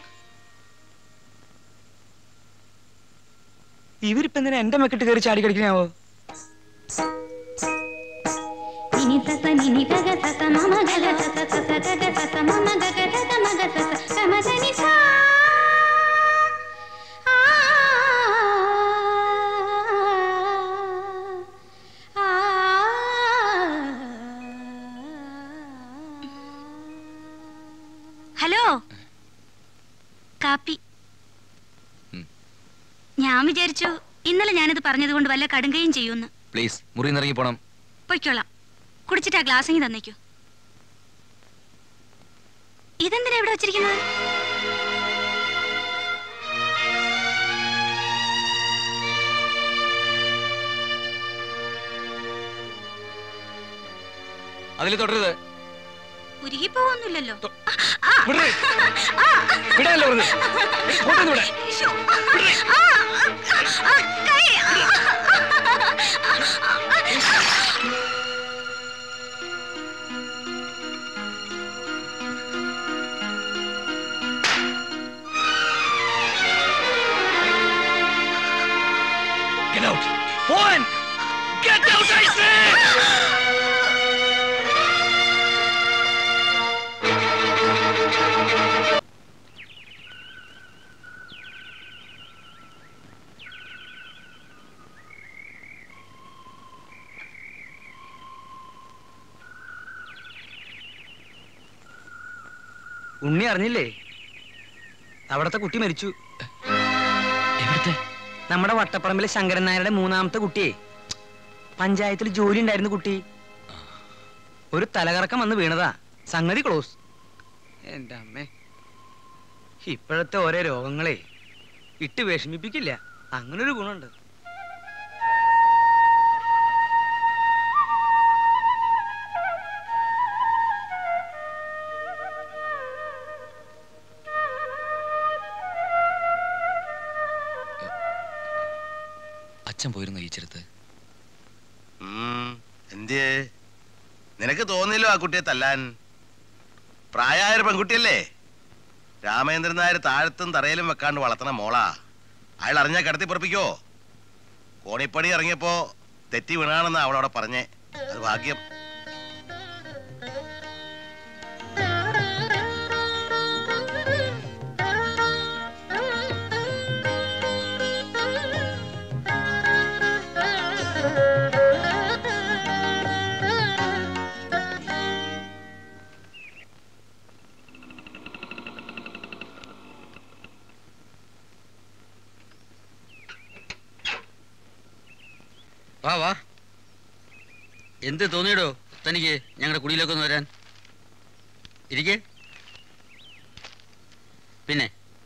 Speaker 6: ഇവരിപ്പോ എന്തിനാ എന്റെ മെക്കിട്ട് കയറി ചാടി കളിക്കണാവോ
Speaker 11: నిని సస నిని గగ సస మమ గగ సస సస గగ సస మమ గగ గగ మగ సస గమ దని సా
Speaker 9: ഹലോ കാപ്പി ഞാൻ വിചാരിച്ചു ഇന്നലെ ഞാനിത് പറഞ്ഞത് കൊണ്ട് വല്ല കടുങ്കയും ചെയ്യുമെന്ന്
Speaker 3: പ്ലീസ് മുറിയിൽ നിന്ന് ഇറങ്ങി പോണം
Speaker 9: പൊയ്ക്കോളാം കുടിച്ചിട്ട് ആ ഗ്ലാസ്സിങ്ങി തന്നേക്കൂ ഇതെന്തിനാ ഇവിടെ വെച്ചിരിക്കുന്നത്
Speaker 3: അതിൽ തുടരുത്
Speaker 9: ഉരുകി പോവൊന്നുമില്ലല്ലോ
Speaker 3: വിടാനല്ലോ പറഞ്ഞത് കൊണ്ടുവന്ന് വിടാൻ. Get out! One! Get out, I say!
Speaker 6: ഉണ്ണി അറിഞ്ഞില്ലേ അവിടത്തെ കുട്ടി മരിച്ചു
Speaker 3: എവിടുത്തെ
Speaker 6: നമ്മുടെ വട്ടപ്പറമ്പിലെ ശങ്കരൻ നായരുടെ മൂന്നാമത്തെ കുട്ടിയെ പഞ്ചായത്തിൽ ജോലി ഉണ്ടായിരുന്നു കുട്ടി ഒരു തലകറക്കം വന്ന് വീണതാ സംഗതി ക്ലോസ് എന്റെ അമ്മേ ഇപ്പോഴത്തെ ഓരോ രോഗങ്ങളെ ഇട്ട് വിഷമിപ്പിക്കില്ല അങ്ങനൊരു ഗുണമുണ്ട്
Speaker 3: അച്ഛൻ പോയിരുന്നു ഈ ചെറുത്ത്
Speaker 8: ഉം, എന്തിയേ നിനക്ക് തോന്നിയല്ലോ ആ കുട്ടിയെ തല്ലാൻ പ്രായമായ ഒരു പെൺകുട്ടിയല്ലേ രാമേന്ദ്രൻ നായർ താഴത്തും തറയിലും വെക്കാണ്ട് വളർത്തണ മോളാ അയാൾ അറിഞ്ഞാ കടത്തി പറപ്പിക്കോ കോണിപ്പടി ഇറങ്ങിയപ്പോ തെറ്റി വീണാണെന്ന് അവളവിടെ പറഞ്ഞേ അത് ഭാഗ്യം
Speaker 14: വാ വാ എന്ത് തോന്നിയിടോ തനിക്ക് ഞങ്ങളുടെ കുടിയിലൊക്കെ ഒന്ന് വരാൻ ഇരിക്കേ പിന്നെ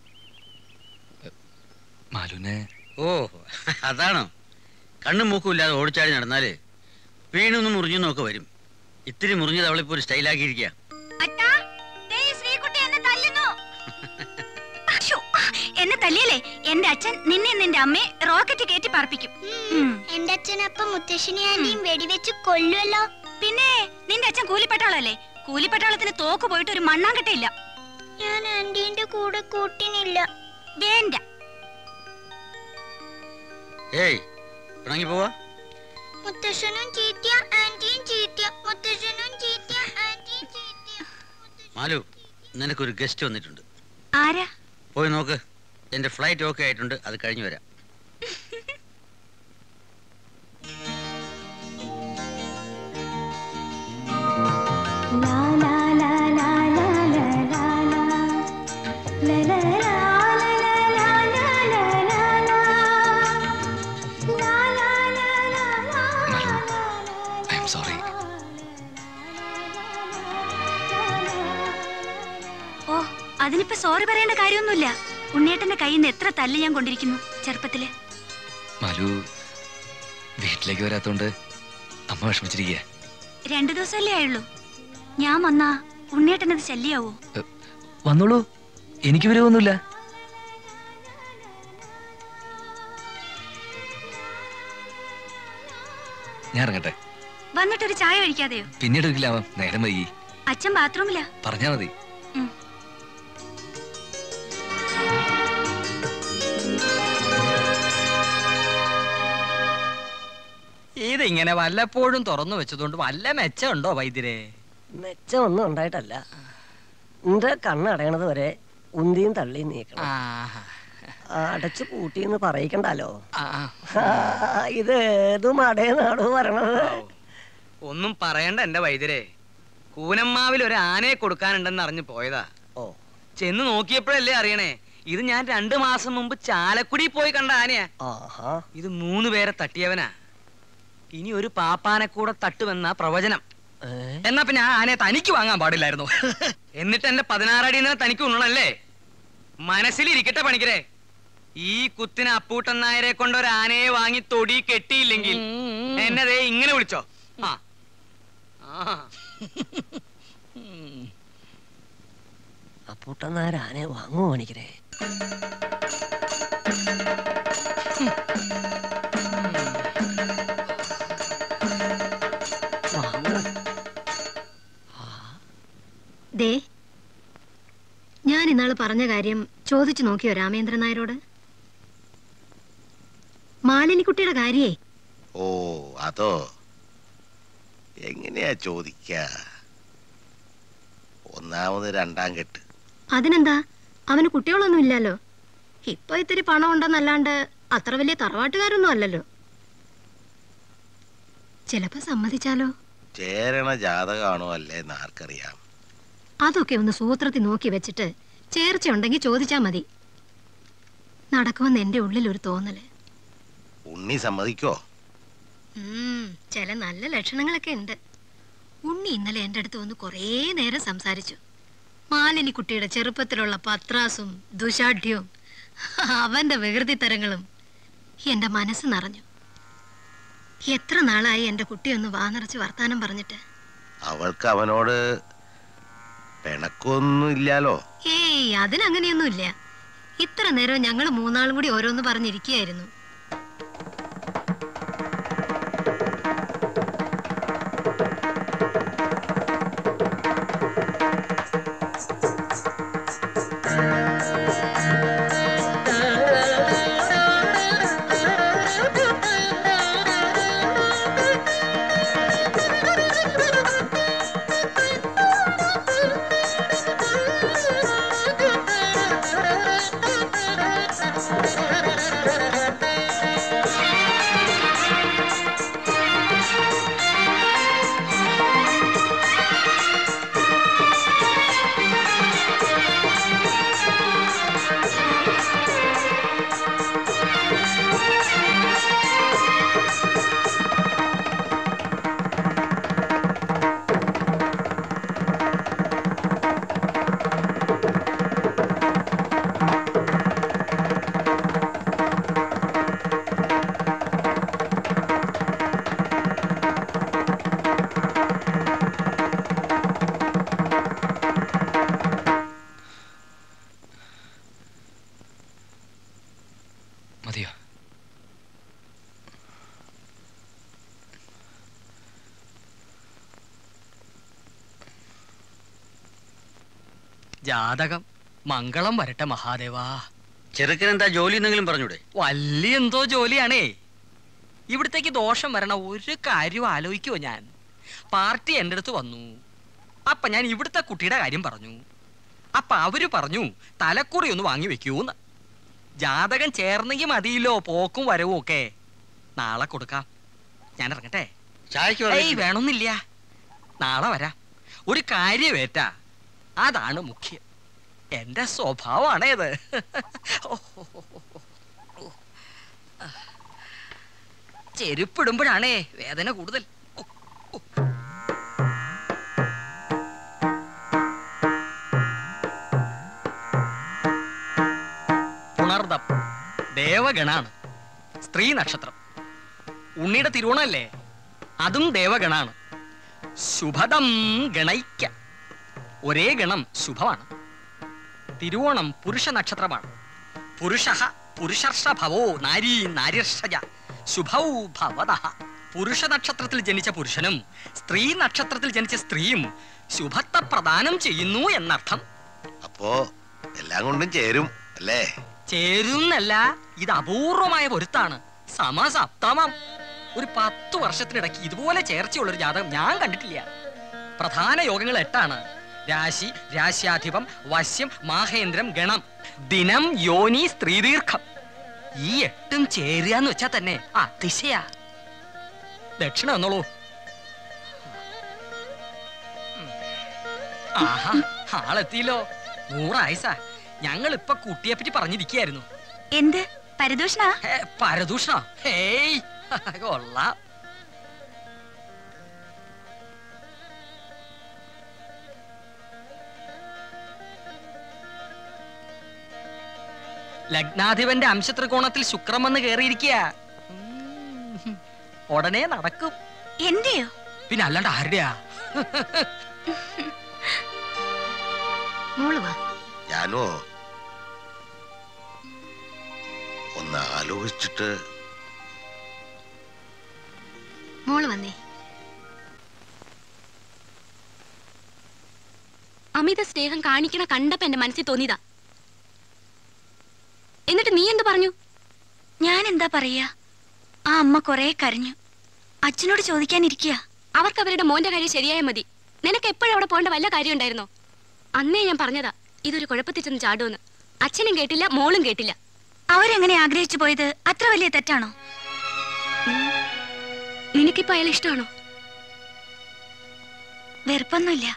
Speaker 3: മാലുനെ
Speaker 14: ഓ അതാണോ കണ്ണും മൂക്കും ഇല്ലാതെ ഓടിച്ചാടി നടന്നാല് വീണൊന്നും മുറിഞ്ഞൊന്നും ഒക്കെ വരും ഇത്തിരി മുറിഞ്ഞത് അവളിപ്പോ ഒരു സ്റ്റൈലാക്കിയിരിക്കുക
Speaker 9: അച്ഛാ, ദേ ഈ ശ്രീകുട്ടി എന്നെ തല്ലുന്നു. ശ്ശോ, എന്നെ തല്ലിയല്ലേ എന്റെ അച്ഛൻ നിന്നെ നിന്റെ അമ്മയെ റോക്കറ്റ് കയറ്റി പറപ്പിക്കും
Speaker 17: എന്റെ അച്ഛനപ്പം മുത്തശ്ശിനി ആന്റിയും വെടിവെച്ച് കൊല്ലുമല്ലോ
Speaker 9: പിന്നെ നിന്റെ അച്ഛൻ കൂലിപ്പട്ടാളല്ലേ കൂലിപ്പട്ടാളത്തിന് തോക്ക് പോയിട്ട് ഒരു മണ്ണാങ്കട്ടയില്ല
Speaker 17: ഞാൻ ആന്റീന്റെ കൂടെ കൂട്ടിനില്ല
Speaker 9: വേണ്ട
Speaker 14: ഏയ് പിണങ്ങി പോവാ
Speaker 17: മുത്തശ്ശനും ചീറ്റിയ ആന്റിയും ചീറ്റിയ മുത്തശ്ശനും ചീറ്റിയ ആന്റിയും ചീറ്റിയ
Speaker 14: മാലു നിനക്കൊരു ഗസ്റ്റ് വന്നിട്ടുണ്ട്
Speaker 9: ആരാ
Speaker 14: പോയി നോക്ക് എന്റെ ഫ്ലൈറ്റ് ഓക്കെ ആയിട്ടുണ്ട് അത് കഴിഞ്ഞു വരാം
Speaker 3: ഐ എം സോറി
Speaker 9: ഓ അതിനിപ്പോ സോറി പറയേണ്ട കാര്യമൊന്നുമില്ല ഉണ്ണേട്ടന്റെ കയ്യിൽ നിന്ന് എത്ര തല്ല് ഞാൻ കൊണ്ടിരിക്കുന്നു ചെറുപ്പത്തില്
Speaker 3: മലു വീട്ടിലേക്ക് വരാത്തോണ്ട് അമ്മ വിഷമിച്ചിരിക്കുക
Speaker 9: രണ്ടു ദിവസമല്ലേ ആയുള്ളൂ ഞാൻ വന്നാ ഉണ്ണേട്ടനത് ശല്യാവോ
Speaker 3: വന്നോളൂ എനിക്ക് വിരോധമൊന്നുമില്ല ഞാൻ ഇറങ്ങട്ടെ
Speaker 9: വന്നിട്ടൊരു ചായ കഴിക്കാതെയോ
Speaker 3: പിന്നീട് ഒരിക്കലാവാം നേരം വൈകി
Speaker 9: അച്ഛൻ ബാത്റൂമിലാ
Speaker 3: പറഞ്ഞാ മതി
Speaker 2: ഇതിങ്ങനെ വല്ലപ്പോഴും തുറന്നു വെച്ചതുകൊണ്ട് വല്ല മെച്ചമുണ്ടോ വൈദ്യരെ
Speaker 13: മെച്ചമൊന്നും ഉണ്ടായിട്ടല്ല എന്റെ കണ്ണടയണത് വരെ ഉന്തിയും തള്ളിയും നീക്കണം അടച്ചു പൂട്ടിന്ന് പറയിക്കണ്ടല്ലോ ഇത് ഏതും അടയെന്നാണ് പറയണത്
Speaker 6: ഒന്നും പറയണ്ട എന്റെ വൈദ്യരെ കൂനമ്മാവിൽ ഒരു ആനയെ കൊടുക്കാനുണ്ടെന്ന് അറിഞ്ഞു പോയതാ
Speaker 13: ഓ
Speaker 6: ചെന്ന് നോക്കിയപ്പോഴല്ലേ അറിയണേ ഇത് ഞാൻ രണ്ടു മാസം മുമ്പ് ചാലക്കുടി പോയി കണ്ട ആനയാ
Speaker 13: ആഹാ
Speaker 6: ഇത് മൂന്ന് പേരെ തട്ടിയവനാ ഇനി ഒരു പാപ്പാനെ കൂടെ തട്ടുമെന്ന പ്രവചനം എന്നാ പിന്നെ ആ ആനയെ തനിക്ക് വാങ്ങാൻ പാടില്ലായിരുന്നു എന്നിട്ട് എന്റെ പതിനാറടി നിന്ന് തനിക്ക് ഉണ്ണണല്ലേ മനസ്സിലിരിക്കട്ടെ പണിക്കരെ ഈ കുത്തിന് അപ്പൂട്ടൻ നായരെ കൊണ്ട് ഒരു ആനയെ വാങ്ങി തൊടി കെട്ടിയില്ലെങ്കിൽ എന്നെ ദേ ഇങ്ങനെ വിളിച്ചോ ആ ആ
Speaker 13: അപ്പൂട്ടന്നാർ ആനയെ വാങ്ങുമോ പണിക്കരെ
Speaker 15: ദേ ഞാൻ ഇന്നാള് പറഞ്ഞ കാര്യം ചോദിച്ചു നോക്കിയോ രാമേന്ദ്രൻ നായരോട് മാലിനിക്കുട്ടിയുടെ കാര്യേ
Speaker 8: ഓ അതോ എങ്ങനെയാ ചോദിക്ക ഒന്നാമത് രണ്ടാം കെട്ട്
Speaker 15: അതിനെന്താ അവന് കുട്ടികളൊന്നും ഇല്ലല്ലോ ഇപ്പൊ ഇത്തിരി പണം ഉണ്ടെന്നല്ലാണ്ട് അത്ര വലിയ തറവാട്ടുകാരൊന്നും അല്ലല്ലോ ചിലപ്പോ സമ്മതിച്ചാലോ
Speaker 8: ചേരണ ജാതകമാണോ അല്ലേ എന്ന് ആർക്കറിയാം
Speaker 15: അതൊക്കെ ഒന്ന് സൂത്രത്തിൽ നോക്കി വെച്ചിട്ട് ചേർച്ച ഉണ്ടെങ്കിൽ ചോദിച്ചാ മതി നടക്കുമെന്ന് എന്റെ ഉള്ളിൽ ഒരു തോന്നല്
Speaker 8: ഉണ്ണി സമ്മതിക്കോ
Speaker 15: ഉം, ചില നല്ല ലക്ഷണങ്ങളൊക്കെ ഉണ്ട് ഉണ്ണി ഇന്നലെ എൻ്റെ അടുത്ത് വന്ന് കുറേ നേരം സംസാരിച്ചു മാലിനി കുട്ടിയുടെ ചെറുപ്പത്തിലുള്ള പത്രാസും ദുശാഠ്യവും അവന്റെ വികൃതിത്തരങ്ങളും എന്റെ മനസ്സ് നിറഞ്ഞു എത്ര നാളായി എൻ്റെ കുട്ടിയൊന്ന് വാനിറച്ച് വർത്താനം പറഞ്ഞിട്ട്
Speaker 8: അവൾക്ക് അവനോട് പിണക്കൊന്നും ഇല്ലാലോ
Speaker 15: ഏയ് അതിനങ്ങനെയൊന്നുമില്ല ഇത്ര നേരം ഞങ്ങൾ മൂന്നാളും കൂടി ഓരോന്ന് പറഞ്ഞിരിക്കുകയായിരുന്നു
Speaker 11: Thank you.
Speaker 3: മതിയോ
Speaker 2: ജാതകം മംഗളം വരട്ടെ മഹാദേവാ
Speaker 14: ചെറുക്കൻ എന്താ ജോലി എന്തെങ്കിലും പറഞ്ഞൂടെ
Speaker 2: വലിയ എന്തോ ജോലിയാണേ ഇവിടത്തേക്ക് ദോഷം വരണ ഒരു കാര്യം ആലോചിക്കുവോ ഞാൻ പാർട്ടി എൻ്റെ അടുത്ത് വന്നു അപ്പൊ ഞാൻ ഇവിടുത്തെ കുട്ടിയുടെ കാര്യം പറഞ്ഞു അപ്പൊ അവര് പറഞ്ഞു തലക്കുറി ഒന്ന് വാങ്ങി വെക്കൂന്ന് ജാതകം ചേർന്നെങ്കിൽ മതിയല്ലോ പോക്കും വരവും ഒക്കെ നാളെ കൊടുക്കാം ഞാൻ ഇറങ്ങട്ടെ
Speaker 14: ചായക്ക്
Speaker 2: ഏയ്
Speaker 14: പറഞ്ഞിട്ടില്ല.
Speaker 2: വേണമെന്നില്ല നാളെ വരാം ഒരു കാര്യമേറ്റ അതാണ് മുഖ്യം എന്റെ സ്വഭാവമാണേത് ചെരുപ്പിടുമ്പോഴാണേ വേദന കൂടുതൽ പുണർദം ദേവഗണാണ് സ്ത്രീ നക്ഷത്രം ഉണ്ണിയുടെ തിരുവോണല്ലേ അതും ദേവഗണാണ് ശുഭദം ഗണൈക്ക ഒരേ ഗണം ശുഭമാണ് തിരുവോണം പുരുഷ നക്ഷത്രമാണ് പുരുഷ പുരുഷർഷഭവോ നാരീ നാര്യർഷജ ശുഭൗ ഭവത പുരുഷ നക്ഷത്രത്തിൽ ജനിച്ച പുരുഷനും സ്ത്രീ നക്ഷത്രത്തിൽ ജനിച്ച സ്ത്രീയും ശുഭത്തെ പ്രദാനം ചെയ്യുന്നു എന്നർത്ഥം
Speaker 8: അപ്പോ എല്ലാം കൊണ്ടും ചേരും അല്ലേ
Speaker 2: ചേരുന്നല്ല ഇത് അപൂർവമായ പൊരുത്താണ് സമസപ്തമം ഒരു പത്തു വർഷത്തിനിടയ്ക്ക് ഇതുപോലെ ചേർച്ചയുള്ള ഒരു ജാതകം ഞാൻ കണ്ടിട്ടില്ല പ്രധാന യോഗങ്ങൾ എട്ടാണ് രാശി രാശ്യാധിപം വശ്യം മാഹേന്ദ്രം ഗണം ദിനം യോനി സ്ത്രീദീർഘം ഈ എട്ടും ചേരുക എന്ന് വെച്ചാൽ തന്നെ അതിശയ ദക്ഷിണ എന്നോളൂ ഉം. ആഹാ ആളെത്തിയല്ലോ നൂറായസ ഞങ്ങൾ ഇപ്പൊ കുട്ടിയെ പറ്റി പറഞ്ഞിരിക്കുകയായിരുന്നു
Speaker 9: എന്ത് പരദൂഷണ
Speaker 2: പരദൂഷണ ഹേയ് കൊള്ളാം ലഗ്നാധിപന്റെ അംശത്രികോണത്തിൽ ശുക്രം വന്ന് കയറിയിരിക്കുക ഉടനെ നടക്കും
Speaker 9: എന്റെയോ
Speaker 2: പിന്നെ അല്ലാണ്ട് ആരുടെയാ
Speaker 15: മോള് വാ
Speaker 8: ഞാനോ ഒന്ന് ആലോചിച്ചിട്ട്
Speaker 15: മോള് വന്നേ
Speaker 18: അമിത സ്നേഹം കാണിക്കണ കണ്ടപ്പോ എന്റെ മനസ്സിൽ തോന്നിയതാ എന്നിട്ട് നീ എന്ത് പറഞ്ഞു
Speaker 9: ഞാൻ എന്താ പറയാ ആ അമ്മ കൊറേ കരഞ്ഞു അച്ഛനോട് ചോദിക്കാനിരിക്കുക
Speaker 18: അവർക്ക് അവരുടെ മോന്റെ കാര്യം ശരിയായ മതി നിനക്ക് എപ്പോഴും അവിടെ പോകേണ്ട വല്ല കാര്യം ഉണ്ടായിരുന്നോ അന്നേ ഞാൻ പറഞ്ഞതാ ഇതൊരു കുഴപ്പത്തിൽ ചെന്ന് ചാടുമെന്ന് അച്ഛനും കേട്ടില്ല മോളും കേട്ടില്ല
Speaker 9: അവരെങ്ങനെ ആഗ്രഹിച്ചു പോയത് അത്ര വലിയ തെറ്റാണോ
Speaker 18: നിനക്കിപ്പോ അയാൾ ഇഷ്ടമാണോ
Speaker 9: വെറുപ്പൊന്നുമില്ല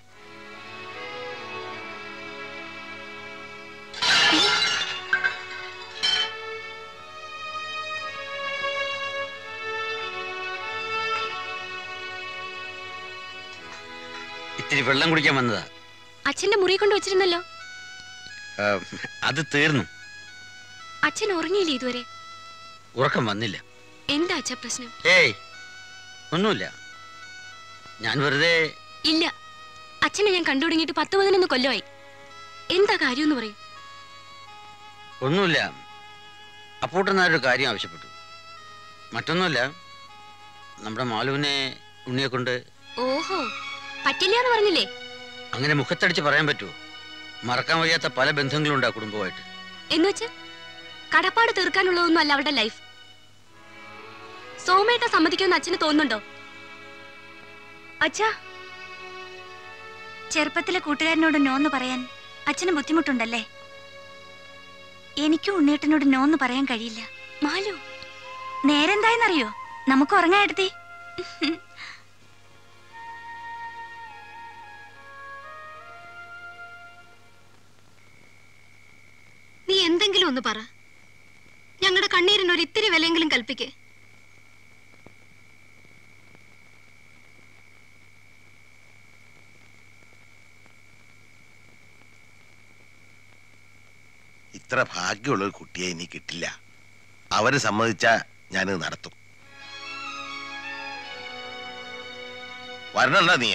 Speaker 14: ഇത്തിരി വെള്ളം കുടിക്കാൻ വന്നതാ
Speaker 18: അച്ഛന്റെ മുറി കൊണ്ട് വെച്ചിരുന്നല്ലോ
Speaker 14: ആ, അത് തീർന്നു
Speaker 18: അച്ഛൻ ഉറങ്ങിയില്ലേ ഇതുവരെ
Speaker 14: ഉറക്കം വന്നില്ല
Speaker 18: എന്താ അച്ഛ പ്രശ്നം
Speaker 14: ഏയ് ഒന്നുമില്ല ഞാൻ വെറുതെ
Speaker 18: ഇല്ല അച്ഛനെ ഞാൻ കണ്ടു തുടങ്ങിയിട്ട് പത്ത് പതിനൊന്ന് കൊല്ലമായി എന്താ കാര്യം എന്ന് പറയും
Speaker 14: ഒന്നുമില്ല അപ്പൂട്ടനാരൊരു കാര്യം ആവശ്യപ്പെട്ടു മറ്റൊന്നുമില്ല നമ്മുടെ മാലുവിനെ ഉണ്ണിയെ കൊണ്ട്
Speaker 18: ഓഹോ പറ്റില്ല എന്ന് പറഞ്ഞില്ലേ
Speaker 14: അങ്ങനെ മുഖത്തടിച്ച് പറയാൻ പറ്റുമോ മറക്കാൻ വയ്യാത്ത പല ബന്ധങ്ങളുണ്ട് ആ കുടുംബമായിട്ട്
Speaker 18: എന്നുവെച്ച് കടപ്പാട് തീർക്കാനുള്ളതൊന്നും അല്ല അവരുടെ ലൈഫ് സോമേട്ട സമ്മതിക്കുമെന്ന് അച്ഛന് തോന്നുന്നുണ്ടോ
Speaker 9: അച്ഛാ ചെറുപ്പത്തിലെ കൂട്ടുകാരനോട് നോന്ന് പറയാൻ അച്ഛന് ബുദ്ധിമുട്ടുണ്ടല്ലേ എനിക്കും ഉണ്ണേട്ടനോട് നോന്ന് പറയാൻ കഴിയില്ല
Speaker 18: മാലു
Speaker 9: നേരെന്തായെന്നറിയോ നമുക്ക് ഉറങ്ങാൻ എടുത്തി
Speaker 15: നീ എന്തെങ്കിലും ഒന്ന് പറ ഞങ്ങളുടെ കണ്ണീരിന് ഒരു ഇത്തിരി വിലയെങ്കിലും കൽപ്പിക്കേ
Speaker 8: ഇത്ര ഭാഗ്യമുള്ള ഒരു കുട്ടിയെ ഇനി കിട്ടില്ല അവര് സമ്മതിച്ചാ ഞാനിത് നടത്തും വരണണ്ട നീ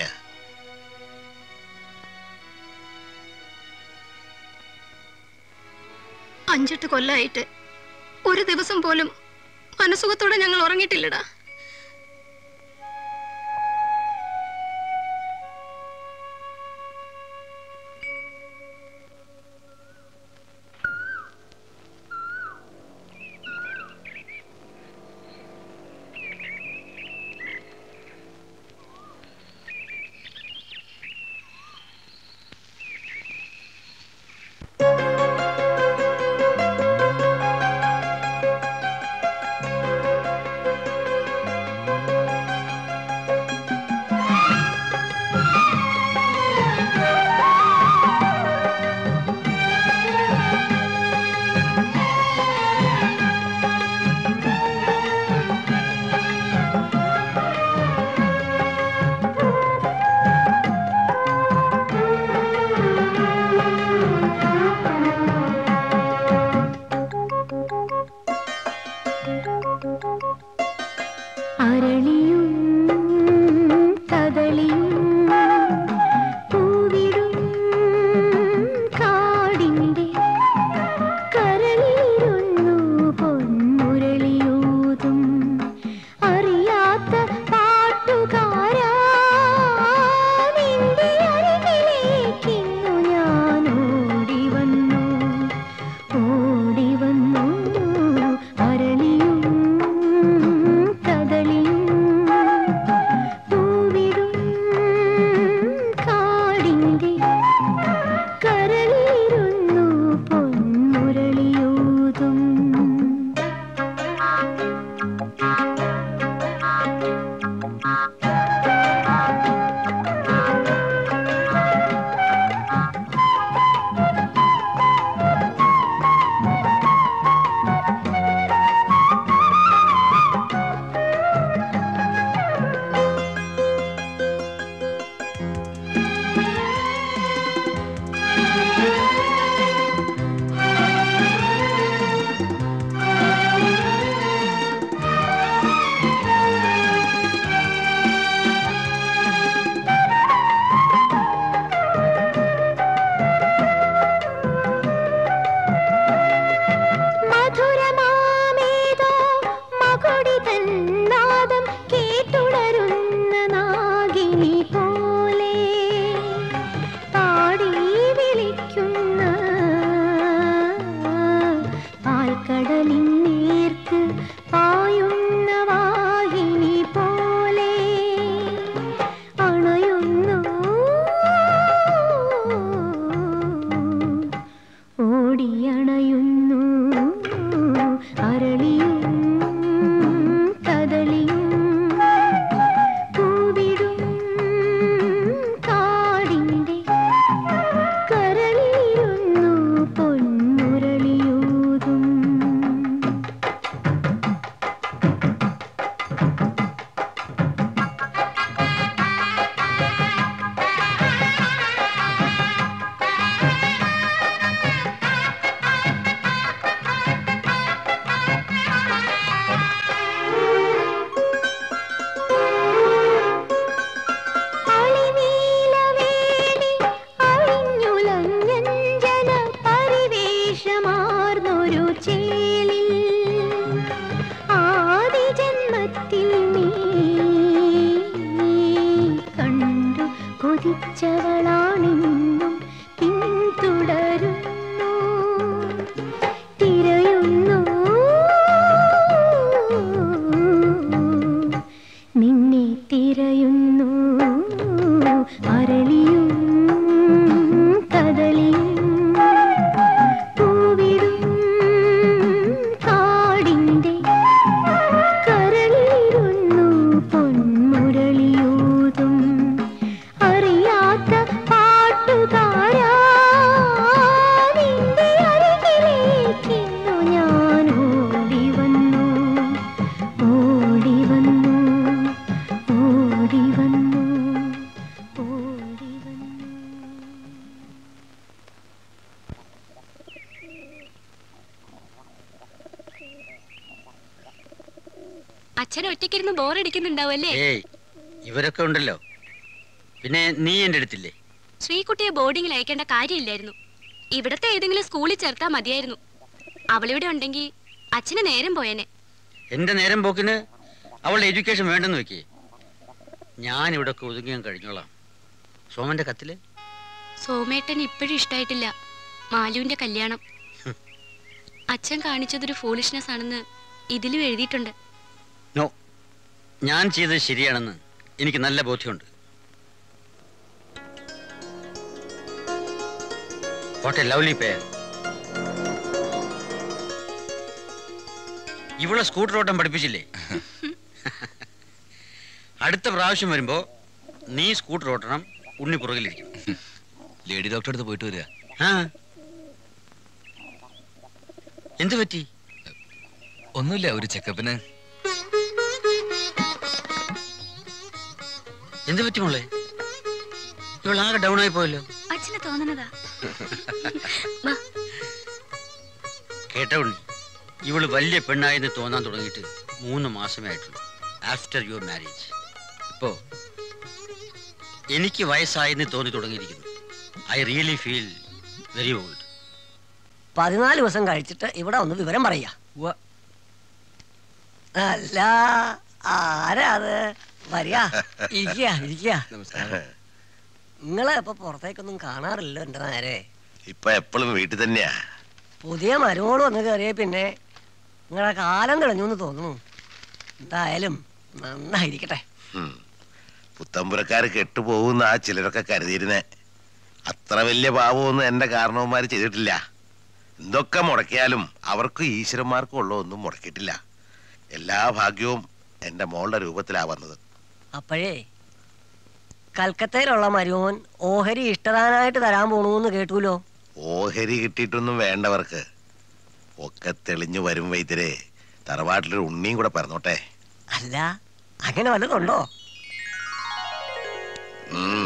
Speaker 15: അഞ്ചെട്ട് കൊല്ലമായിട്ട് ഒരു ദിവസം പോലും മനസുഖത്തോടെ ഞങ്ങൾ ഉറങ്ങിയിട്ടില്ലടാ
Speaker 11: അരളിയും കദളിയും പൂവിടും കാടിൻ്റെ കരളിലിരുന്നു പൊന്മുരളിയൂതും അറിയാത്ത പാട്ടുകാരാ നിന്റെ അരികിലേക്കിന്നു ഞാൻ ഓടി വന്നു ഓടി വന്നു അരളിയും കദളിയും പൂവിടും കാടിൻ്റെ കരളിലിരുന്നു പൊന്മുരളിയൂതും മധുരമാമേതോ മകുടി തന്നാദം കേട്ടുണരുന്ന നാഗിനി പോലെ പാടി വിളിക്കുന്ന പാൽക്കടലിൻ നേർക്ക് പായുന്ന വാഹിനി പോലെ അണയുന്നു ഓടിയണയുന്നു അരളിയും കദളിയും പൂവിടും കാടിൻ്റെ കരളിലിരുന്നു പൊന്മുരളിയൂതും അളിനീലവേണി അഴിഞ്ഞുലഞ്ഞഞ്ജന പരിവേഷമാർന്നൊരു ചേലിൽ ആദിജന്മത്തിൽ നീ കണ്ടു കൊതിച്ചവളാണെന്നും പിന്തുടരുന്നു തിരയുന്നു നിന്നെ തിരയുന്നു അരളിയും കദളിയും പൂവിടും കാടിൻ്റെ കരളിലിരുന്നു പൊന്മുരളിയൂതും അറിയാത്ത പാട്ടുകാരാ നിന്റെ അരികിലേക്കിന്നു ഞാൻ ഓടി വന്നു ഓടി വന്നു ഓടി വന്നു ഓടി വന്നു
Speaker 18: അച്ഛൻ ഒറ്റയ്ക്കിരുന്ന് ബോറടിക്കുന്നുണ്ടാവല്ലേ
Speaker 14: ഏയ് ഇവരൊക്കെ ഉണ്ടല്ലോ പിന്നെ നീ എൻ്റെ അടുത്തില്ലേ
Speaker 18: ശ്രീകുട്ടിയെ ബോർഡിങ്ങിൽ അയക്കേണ്ട കാര്യമില്ലായിരുന്നു ഇവിടത്തെ ഏതെങ്കിലും സ്കൂളിൽ ചേർത്താ മതിയായിരുന്നു അവളിവിടെ ഉണ്ടെങ്കിൽ അച്ഛന് നേരം പോയേനെ
Speaker 14: എന്റെ നേരം പോക്കിന് അവളുടെ എഡ്യൂക്കേഷൻ വേണ്ടെന്ന് വെക്കേ ഞാൻ ഇവിടെ ഒതുങ്ങിയാൻ കഴിഞ്ഞോളാം സോമന്റെ കത്തില്
Speaker 18: സോമേട്ടൻ ഇപ്പോഴും ഇഷ്ടായിട്ടില്ല മാലുവിന്റെ കല്യാണം അച്ഛൻ കാണിച്ചതൊരു ഫൂളിഷ്നെസ് ആണെന്ന് ഇതിലും എഴുതിയിട്ടുണ്ട്
Speaker 14: നോ ഞാൻ ചെയ്തത് ശരിയാണെന്ന് എനിക്ക് നല്ല ബോധ്യമുണ്ട് വാട്ട് എ ലവ്ലി പേർ ഇവളെ സ്കൂട്ടർ ഓട്ടം പഠിപ്പിച്ചില്ലേ അടുത്ത പ്രാവശ്യം വരുമ്പോ നീ സ്കൂട്ടർ ഓട്ടണം ഉണ്ണി പുറകിലിരിക്കും
Speaker 3: ലേഡി ഡോക്ടറെ അടുത്ത് പോയിട്ട് വരിക
Speaker 14: ആ എന്ത് പറ്റി
Speaker 3: ഒന്നുമില്ല ഒരു ചെക്കപ്പിന്
Speaker 14: എന്ത് പറ്റി മോളെ ഇവളാകെ ഡൗൺ ആയി പോയല്ലോ
Speaker 9: അച്ഛന് തോന്നണതാ
Speaker 14: കേട്ട ഉണ്ണി ഇവള് വലിയ പെണ്ണായെന്ന് തോന്നാൻ തുടങ്ങിയിട്ട് മൂന്ന് മാസമേ ആയിട്ടുള്ളൂ ആഫ്റ്റർ യുവർ മാരേജ് ഇപ്പോ എനിക്ക് വയസ്സായെന്ന് തോന്നി തുടങ്ങിയിരിക്കുന്നു I really feel very old
Speaker 13: പതിനാല് ദിവസം കഴിച്ചിട്ട് ഇവിടെ ഒന്ന് വിവരം പറയാ അല്ല ആരാ അത് വരിക ഇരിക്കുക ഇരിക്കുക നിങ്ങളെ ഇപ്പൊ പുറത്തേക്കൊന്നും കാണാറില്ലല്ലോ എന്റെ നേരെ
Speaker 8: ഇപ്പൊ എപ്പോഴും വീട്ടിൽ തന്നെയാ
Speaker 13: പുതിയ മരുമോള് വന്ന് കയറിയ പിന്നെ നിങ്ങളെ കാലം കിടഞ്ഞു എന്ന് തോന്നുന്നു എന്തായാലും നന്നായിരിക്കട്ടെ
Speaker 8: ഉം. പുത്തമ്പുരക്കാര് കെട്ടുപോകുന്ന ആ ചിലരൊക്കെ കരുതിയിരുന്നേ അത്ര വലിയ പാവമൊന്നും എന്റെ കാരണവന്മാര് ചെയ്തിട്ടില്ല എന്തൊക്കെ മുടക്കിയാലും അവർക്ക് ഈശ്വരന്മാർക്കും ഉള്ള ഒന്നും മുടക്കിയിട്ടില്ല എല്ലാ ഭാഗ്യവും എന്റെ മോളുടെ രൂപത്തിലാ വന്നത്
Speaker 13: അപ്പോഴേ കൽക്കത്തയിലുള്ള മരുമോൻ ഓഹരി ഇഷ്ടദാനായിട്ട് തരാൻ പോണൂന്ന് കേട്ടൂലോ
Speaker 8: ഓഹരി കിട്ടിയിട്ടൊന്നും വേണ്ടവർക്ക് ഒക്കെ തെളിഞ്ഞു വരും വൈദ്യരെ തറവാട്ടിലൊരു ഉണ്ണിയും കൂടെ പറഞ്ഞോട്ടെ
Speaker 13: അല്ല അങ്ങനെ വല്ലതുണ്ടോ
Speaker 8: ഉം.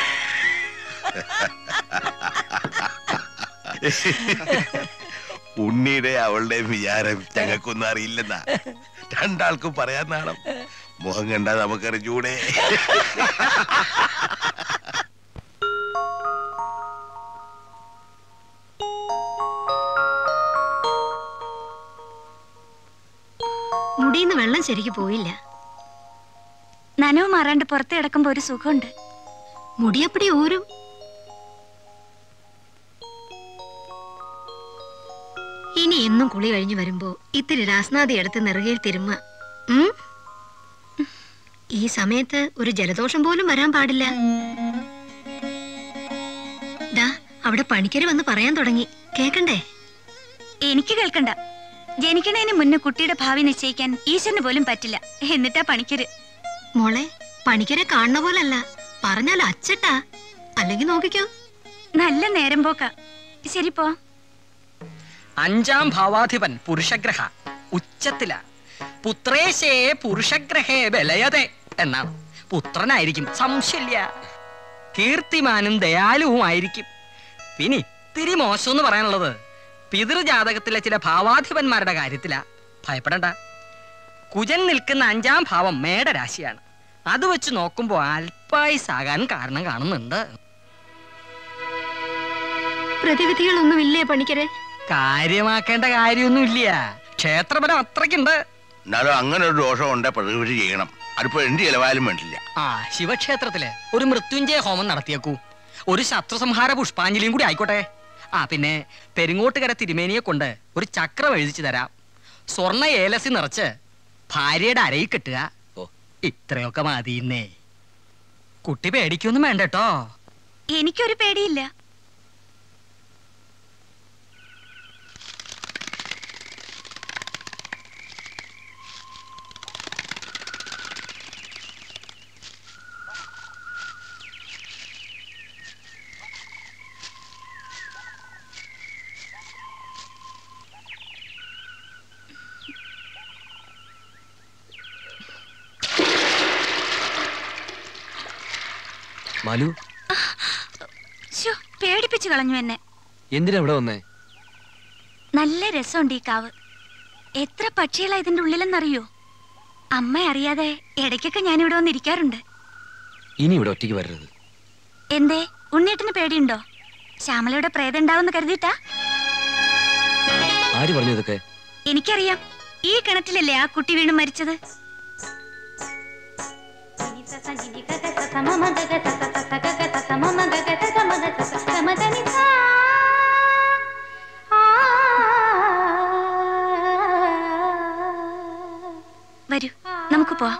Speaker 8: ഉണ്ണിയുടെ അവളുടെ വിചാരം ഞങ്ങൾക്കൊന്നും അറിയില്ലെന്നാ രണ്ടാൾക്കും പറയാൻ നാണം മുഖം കണ്ടാ നമുക്കറിഞ്ഞൂടെ
Speaker 15: മുടിയിന്ന് വെള്ളം ശരിക്ക് പോയില്ല
Speaker 9: നനവ് മാറാണ്ട് പുറത്ത് കിടക്കുമ്പോ ഒരു സുഖമുണ്ട്
Speaker 15: മുടിയപ്പടി ഊരും ഇനി എന്നും കുളി കഴിഞ്ഞു വരുമ്പോ ഇത്തിരി രാസ്നാദി എടുത്ത് നെറുകയിൽ തിരുമ്മ ഉം? ഈ സമയത്ത് ഒരു ജലദോഷം പോലും വരാൻ പാടില്ല ദാ അവിടെ പണിക്കര് വന്ന് പറയാൻ തുടങ്ങി കേക്കണ്ടേ
Speaker 9: എനിക്ക് കേൾക്കണ്ട ജനിക്കണേന് മുന്നേ കുട്ടിയുടെ ഭാവി നിശ്ചയിക്കാൻ ഈശ്വരന് പോലും പറ്റില്ല എന്നിട്ടാ പണിക്കര്
Speaker 15: മോളെ പണിക്കരെ കാണുന്ന പോലല്ല പറഞ്ഞാൽ അച്ചട്ടാ അല്ലെങ്കിൽ നോക്കിക്കോ
Speaker 9: നല്ല നേരം പോക്ക ശരി പോ
Speaker 2: അഞ്ചാം ഭാവാധിപൻ പുരുഷഗ്രഹ ഉച്ചത്തില പുത്രേശേ പുരുഷഗ്രഹേ ബലയതെ എന്നാണ് പുത്രനായിരിക്കും സംശയമില്ല കീർത്തിമാനും ദയാലുവുമായിരിക്കും പിന്നെ ഇത്തിരി മോശം എന്ന് പറയാനുള്ളത് പിതൃജാതകത്തിലെ ചില ഭാവാധിപന്മാരുടെ കാര്യത്തിലാ ഭയപ്പെടണ്ട കുജൻ നിൽക്കുന്ന അഞ്ചാം ഭാവം മേടരാശിയാണ് അത് വെച്ച് നോക്കുമ്പോൾ അല്പായുസാകാൻ കാരണം കാണുന്നുണ്ട്
Speaker 15: പ്രതിവിധികളൊന്നുമില്ലേ പണിക്കരെ
Speaker 2: കാര്യമാക്കേണ്ട കാര്യമൊന്നുമില്ല ക്ഷേത്രബലം അത്രയ്ക്കുണ്ട്
Speaker 8: എന്നാലും അങ്ങനെ ഒരു ദോഷം ഉണ്ടെ പ്രതിവിധി ചെയ്യണം അതിപ്പോ എന്ത് ചെലവായാലും വേണ്ടില്ല
Speaker 2: ആ ശിവക്ഷേത്രത്തില് ഒരു മൃത്യുഞ്ജയ ഹോമം നടത്തിയേക്കൂ ഒരു ശത്രുസംഹാര പുഷ്പാഞ്ജലിയും കൂടി ആയിക്കോട്ടെ ആ പിന്നെ പെരിങ്ങോട്ടുകര തിരുമേനിയെ കൊണ്ട് ഒരു ചക്രം എഴുതിച്ചു തരാം സ്വർണ്ണ ഏലസി നിറച്ച് ഭാര്യയുടെ അരയിൽ കെട്ടുക ഇത്രയൊക്കെ മതിന്നേ കുട്ടി പേടിക്കൊന്നും വേണ്ട കേട്ടോ
Speaker 9: എനിക്കൊരു പേടിയില്ല
Speaker 3: മാലു
Speaker 9: ശ്ശോ, പേടിപ്പിച്ചു കളഞ്ഞു എന്നെ
Speaker 3: എന്തിനാ ഇവിടെ വന്നേ
Speaker 9: നല്ല രസമുണ്ട് ഈ കാവ് എത്ര പക്ഷികളാ ഇതിന്റെ ഉള്ളിലെന്നറിയോ അമ്മ അറിയാതെ ഇടയ്ക്കൊക്കെ ഞാൻ ഇവിടെ വന്നിരിക്കാറുണ്ട്
Speaker 3: ഇനി ഇവിടെ ഒറ്റയ്ക്ക് വരരുത്
Speaker 9: എന്തേ ഉണ്ണിയേട്ടന് പേടിയുണ്ടോ ശ്യാമളയുടെ പ്രേതം ഉണ്ടാവുമെന്ന് കരുതിയിട്ടാ
Speaker 3: ആര് പറഞ്ഞു ഇതൊക്കെ
Speaker 9: എനിക്കറിയാം ഈ കിണറ്റിലല്ലേ ആ കുട്ടി വീണ് മരിച്ചത് വരൂ നമുക്ക് പോവാം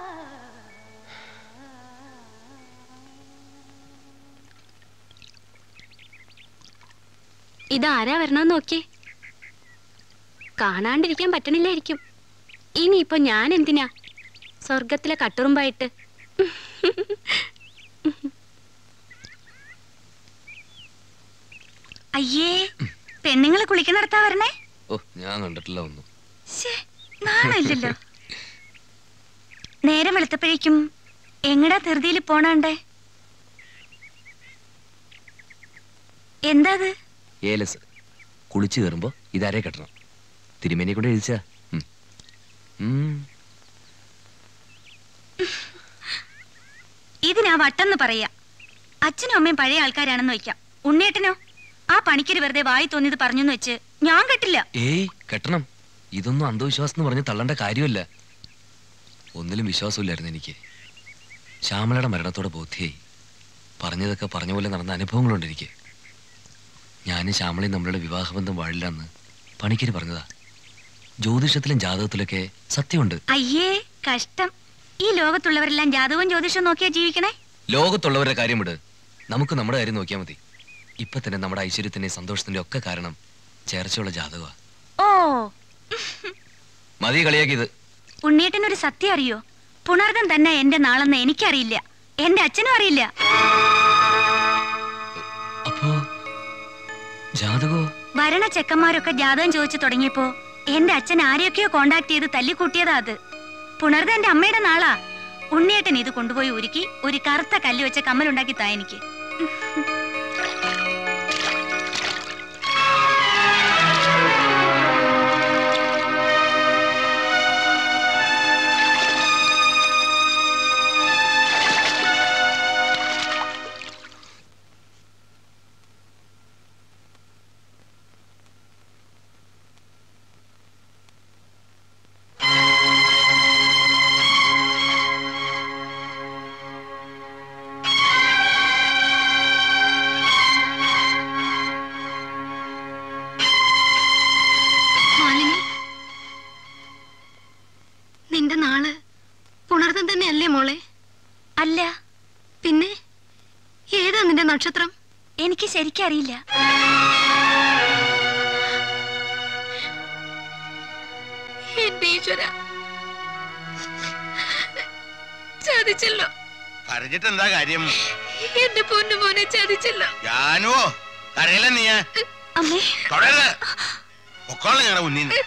Speaker 18: ഇതാരാ വരണമെന്ന് നോക്കിയേ കാണാണ്ടിരിക്കാൻ പറ്റണില്ലായിരിക്കും ഇനിയിപ്പൊ ഞാൻ എന്തിനാ സ്വർഗത്തിലെ കട്ടുറുമ്പായിട്ട്
Speaker 9: അയ്യേ പെണ്ണുങ്ങള് കുളിക്കുന്നിടത്താ വരണേ
Speaker 3: ഓ ഞാൻ കണ്ടിട്ടില്ല ഒന്നും
Speaker 9: ശ്ശേ, നാണമില്ലല്ലോ നേരം വെളുത്തപ്പോഴേക്കും എങ്ങടാ ധൃതിയിൽ പോണണ്ടേ എന്താ അത്
Speaker 3: ഏലസ് കുളിച്ചു കയറുമ്പോ ഇതാരേ കെട്ടണം തിരുമേനിയെ കൊണ്ട് എഴുതിച്ചാ ഉം. ഉം.
Speaker 9: ഇതിനാ വട്ടെന്ന് പറയാ അച്ഛനും അമ്മയും പഴയ ആൾക്കാരാണെന്ന് വെക്കാം ഉണ്ണേട്ടനോ ആ പണിക്കര് വെറുതെ വായി തോന്നിയത് പറഞ്ഞെന്ന് വെച്ച് ഞാൻ കെട്ടില്ല
Speaker 3: ഏയ് കെട്ടണം ഇതൊന്നും അന്ധവിശ്വാസം എന്ന് പറഞ്ഞ് തള്ളേണ്ട കാര്യമല്ല ഒന്നിലും വിശ്വാസമില്ലായിരുന്നു എനിക്ക് ശ്യാമളയുടെ മരണത്തോടെ ബോധ്യായി പറഞ്ഞതൊക്കെ പറഞ്ഞ പോലെ നടന്ന അനുഭവങ്ങളുണ്ട് എനിക്ക് ഞാനും ശ്യാമളയും നമ്മളുടെ വിവാഹബന്ധം വാഴില്ലെന്ന് പണിക്കര് പറഞ്ഞതാ ജ്യോതിഷത്തിലും ജാതകത്തിലൊക്കെ സത്യമുണ്ട്
Speaker 9: അയ്യേ കഷ്ടം ഈ ലോകത്തുള്ളവരെല്ലാം ജാതകവും ജ്യോതിഷവും നോക്കിയാ ജീവിക്കണേ
Speaker 3: ലോകത്തുള്ളവരുടെ കാര്യം വിട് നമുക്ക് നമ്മുടെ കാര്യം നോക്കിയാൽ മതി ഇപ്പൊ തന്നെ നമ്മുടെ ഐശ്വര്യത്തിന്റെയും സന്തോഷത്തിന്റെയും ഒക്കെ കാരണം ചേർച്ചയുള്ള ജാതകമാ
Speaker 9: ഓ
Speaker 3: മതി കളിയാക്കിയത്
Speaker 9: ഉണ്ണേട്ടനൊരു സത്യം അറിയോ പുണർദം തന്നെ എന്റെ നാളെന്ന് എനിക്കറിയില്ല എന്റെ അച്ഛനും അറിയില്ല
Speaker 3: അപ്പോ ജാതകോ
Speaker 9: ഭരണ ചെക്കന്മാരൊക്കെ ജാതകം ചോദിച്ചു തുടങ്ങിയപ്പോ എന്റെ അച്ഛൻ ആരെയൊക്കെയോ കോണ്ടാക്ട് ചെയ്ത് തല്ലിക്കൂട്ടിയതാ അത് പുണർദം എന്റെ അമ്മയുടെ നാളാ ഉണ്ണിയേട്ടൻ ഇത് കൊണ്ടുപോയി ഉരുക്കി ഒരു കറുത്ത കല്ല് വെച്ച കമ്മലുണ്ടാക്കി താ എനിക്ക്
Speaker 15: മാലിനി നിന്റെ നാള് പുണർദം തന്നെയല്ലേ മോളെ
Speaker 9: അല്ല
Speaker 15: പിന്നെ ഏതാ നിന്റെ നക്ഷത്രം
Speaker 9: എനിക്ക് ശരിക്കും അറിയില്ല
Speaker 15: എന്റെ ഈശ്വര ചതിച്ചല്ലോ
Speaker 8: കരഞ്ഞിട്ട് എന്താ കാര്യം
Speaker 15: എന്റെ പൊന്നു മോനെ ചതിച്ചല്ലോ
Speaker 8: ജാനുവോ കരയില്ല നീ
Speaker 9: അമ്മേ
Speaker 8: തുടരുത് പൊക്കോളാം ഞങ്ങളുടെ മുന്നിൽ നിന്ന്.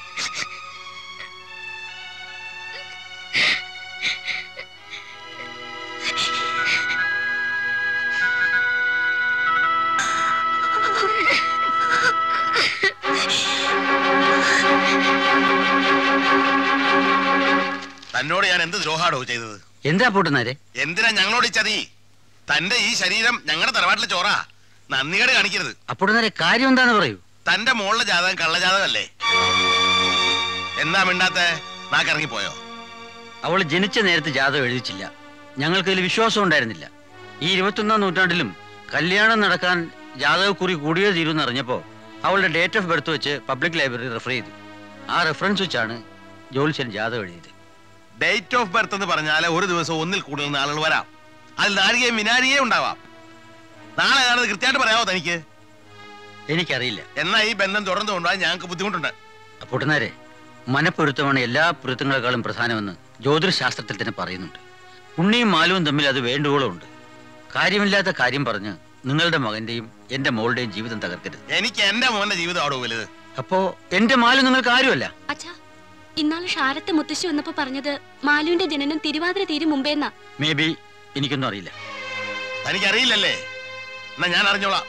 Speaker 8: തന്നോട് ഞാൻ എന്ത് ദ്രോഹാടോ ചെയ്തത്
Speaker 14: എന്താ പൂട്ടുന്നാരെ
Speaker 8: എന്തിനാ ഞങ്ങളോട് ഈ ചതി തന്റെ ഈ ശരീരം ഞങ്ങളുടെ തറവാട്ടിലെ ചോറാ നന്ദികേട് കാണിക്കരുത്
Speaker 14: അപ്പോഴുന്നേരെ കാര്യം എന്താന്ന് പറയൂ
Speaker 8: തന്റെ മോളിലെ ജാതകം കള്ളജാതകല്ലേ എന്താ മിണ്ടാത്ത നാക്കിറങ്ങിപ്പോയോ
Speaker 14: അവൾ ജനിച്ച നേരത്ത് ജാതകം എഴുതിച്ചില്ല ഞങ്ങൾക്ക് ഇതിൽ വിശ്വാസം ഉണ്ടായിരുന്നില്ല ഈ ഇരുപത്തൊന്നാം നൂറ്റാണ്ടിലും കല്യാണം നടക്കാൻ ജാതകക്കുറി കൂടിയേ തീരുമെന്ന് അറിഞ്ഞപ്പോൾ അവളുടെ ഡേറ്റ് ഓഫ് ബർത്ത് വെച്ച് പബ്ലിക് ലൈബ്രറി റെഫർ ചെയ്തു ആ റെഫറൻസ് വെച്ചാണ് ജോത്സ്യൻ ജാതകം എഴുതിയത്
Speaker 8: ഡേറ്റ് ഓഫ് ബർത്ത് എന്ന് പറഞ്ഞാൽ ഒരു ദിവസം ഒന്നിൽ കൂടുതൽ നാളുകൾ വരാം അതിൽ നാഴികയും വിനാഴികയും ഉണ്ടാവാം നാളെ ഏതാണെന്ന് കൃത്യമായിട്ട് പറയാമോ തനിക്ക്
Speaker 14: എനിക്കറിയില്ല
Speaker 8: എന്നാ ഈ ബന്ധം തുടർന്നു കൊണ്ടുപോകാൻ ഞങ്ങൾക്ക് ബുദ്ധിമുട്ടുണ്ട്
Speaker 14: അപ്പോട്ടുന്നേരെ മനപ്പൊരുത്തമാണ് എല്ലാ പൊരുത്തങ്ങളെക്കാളും പ്രധാനമെന്ന് ജ്യോതിശാസ്ത്രത്തിൽ തന്നെ പറയുന്നുണ്ട് ഉണ്ണിയും മാലുവും തമ്മിൽ അത് വേണ്ടുവോളം ഉണ്ട് കാര്യമില്ലാത്ത കാര്യം പറഞ്ഞ് നിങ്ങളുടെ മകന്റെയും എന്റെ മോളുടെയും ജീവിതം തകർക്കരുത്
Speaker 8: എനിക്ക് എന്റെ മോന്റെ ജീവിതം അവിടെ വലുത്
Speaker 14: അപ്പോ എന്റെ മാലു നിങ്ങൾക്ക് ആരുമല്ല
Speaker 18: അച്ഛാ ഇന്നാള് ഷാരത്തെ മുത്തശ്ശി വന്നപ്പോ പറഞ്ഞത് മാലുവിന്റെ ജനനം തിരുവാതിര തീരും മുമ്പേന്നാ
Speaker 14: മേ ബി എനിക്കൊന്നും അറിയില്ല
Speaker 8: തനിക്കറിയില്ലല്ലേ എന്നാ ഞാൻ അറിഞ്ഞോളാം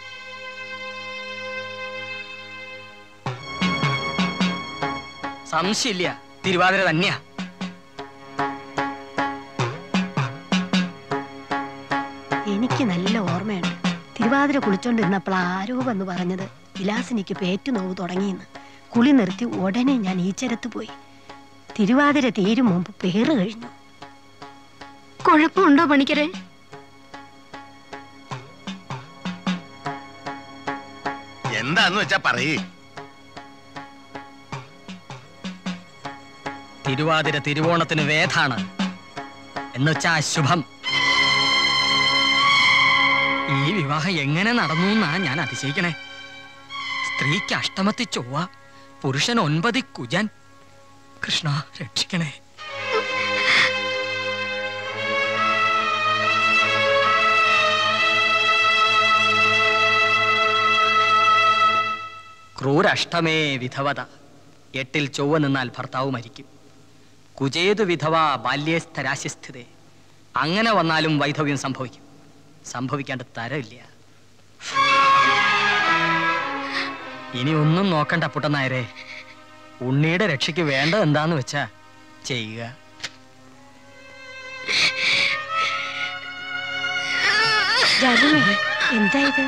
Speaker 2: സംശയമില്ല തിരുവാതിര തന്നെയാ
Speaker 7: എനിക്ക് നല്ല ഓർമ്മയുണ്ട് തിരുവാതിര കുളിച്ചോണ്ടിരുന്നപ്പോൾ ആരോ വന്ന് പറഞ്ഞത് വിലാസിനിക്ക് പേറ്റു നോവ് തുടങ്ങിയെന്ന് കുളി നിർത്തി ഉടനെ ഞാൻ ഈച്ചരത്ത് പോയി തിരുവാതിര തീരും മുമ്പ് പേറ് കഴിഞ്ഞു
Speaker 15: കുഴപ്പമുണ്ടോ പണിക്കരെ
Speaker 8: എന്താന്ന് വെച്ചാ പറയേ
Speaker 2: തിരുവാതിര തിരുവോണത്തിന് വേദാണ് എന്നുവെച്ചാ അശുഭം ഈ വിവാഹം എങ്ങനെ നടന്നു എന്നാ ഞാൻ അതിശയിക്കണേ സ്ത്രീക്ക് അഷ്ടമത്തി ചൊവ്വ പുരുഷൻ ഒൻപതി കുജൻ കൃഷ്ണ രക്ഷിക്കണേ ക്രൂരഷ്ടമേ വിധവത എട്ടിൽ ചൊവ്വ നിന്നാൽ ഭർത്താവ് മരിക്കും കുചേതു വിധവ ബാല്യേസ്ഥരാശിസ്ഥിതേ അങ്ങനെ വന്നാലും വൈധവ്യം സംഭവിക്കും സംഭവിക്കാണ്ട് തരമില്ല ഇനി ഒന്നും നോക്കണ്ട പുട്ടനായരെ ഉണ്ണിയുടെ രക്ഷയ്ക്ക് വേണ്ടത് എന്താന്ന് വെച്ചാ ചെയ്യുക
Speaker 7: ജാനുവേ, എന്താ ഇത്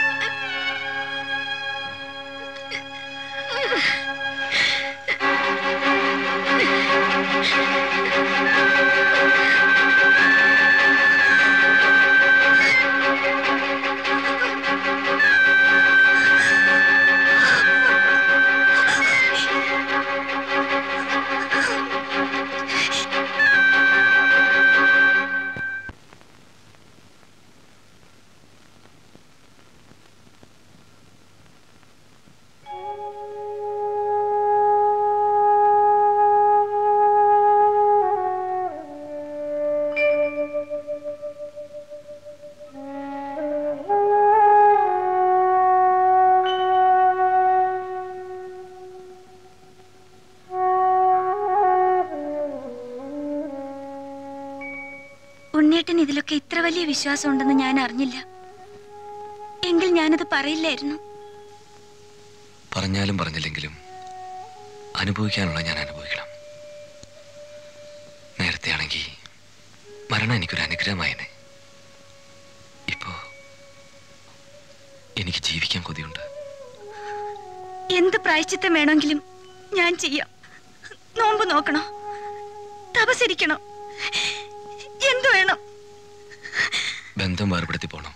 Speaker 9: ഉണ്ണേട്ടൻ ഇതിലൊക്കെ ഇത്ര വലിയ വിശ്വാസം ഉണ്ടെന്ന് ഞാൻ അറിഞ്ഞില്ല എങ്കിൽ ഞാനത് പറയില്ലായിരുന്നു
Speaker 3: പറഞ്ഞാലും പറഞ്ഞില്ലെങ്കിലും അനുഭവിക്കാനുള്ള ഞാൻ അനുഭവിക്കണം നേരത്തെ ആണെങ്കിൽ മരണം എനിക്കൊരു അനുഗ്രഹമായനെ ഇപ്പോ എനിക്ക് ജീവിക്കാൻ കൊതിയുണ്ട്
Speaker 9: എന്ത് പ്രായശ്ചിത്തം വേണമെങ്കിലും ഞാൻ ചെയ്യാം നോമ്പ് നോക്കണോ തപസരിക്കണോ എന്തു വേണം
Speaker 3: ബന്ധം വേർപെടുത്തി പോണം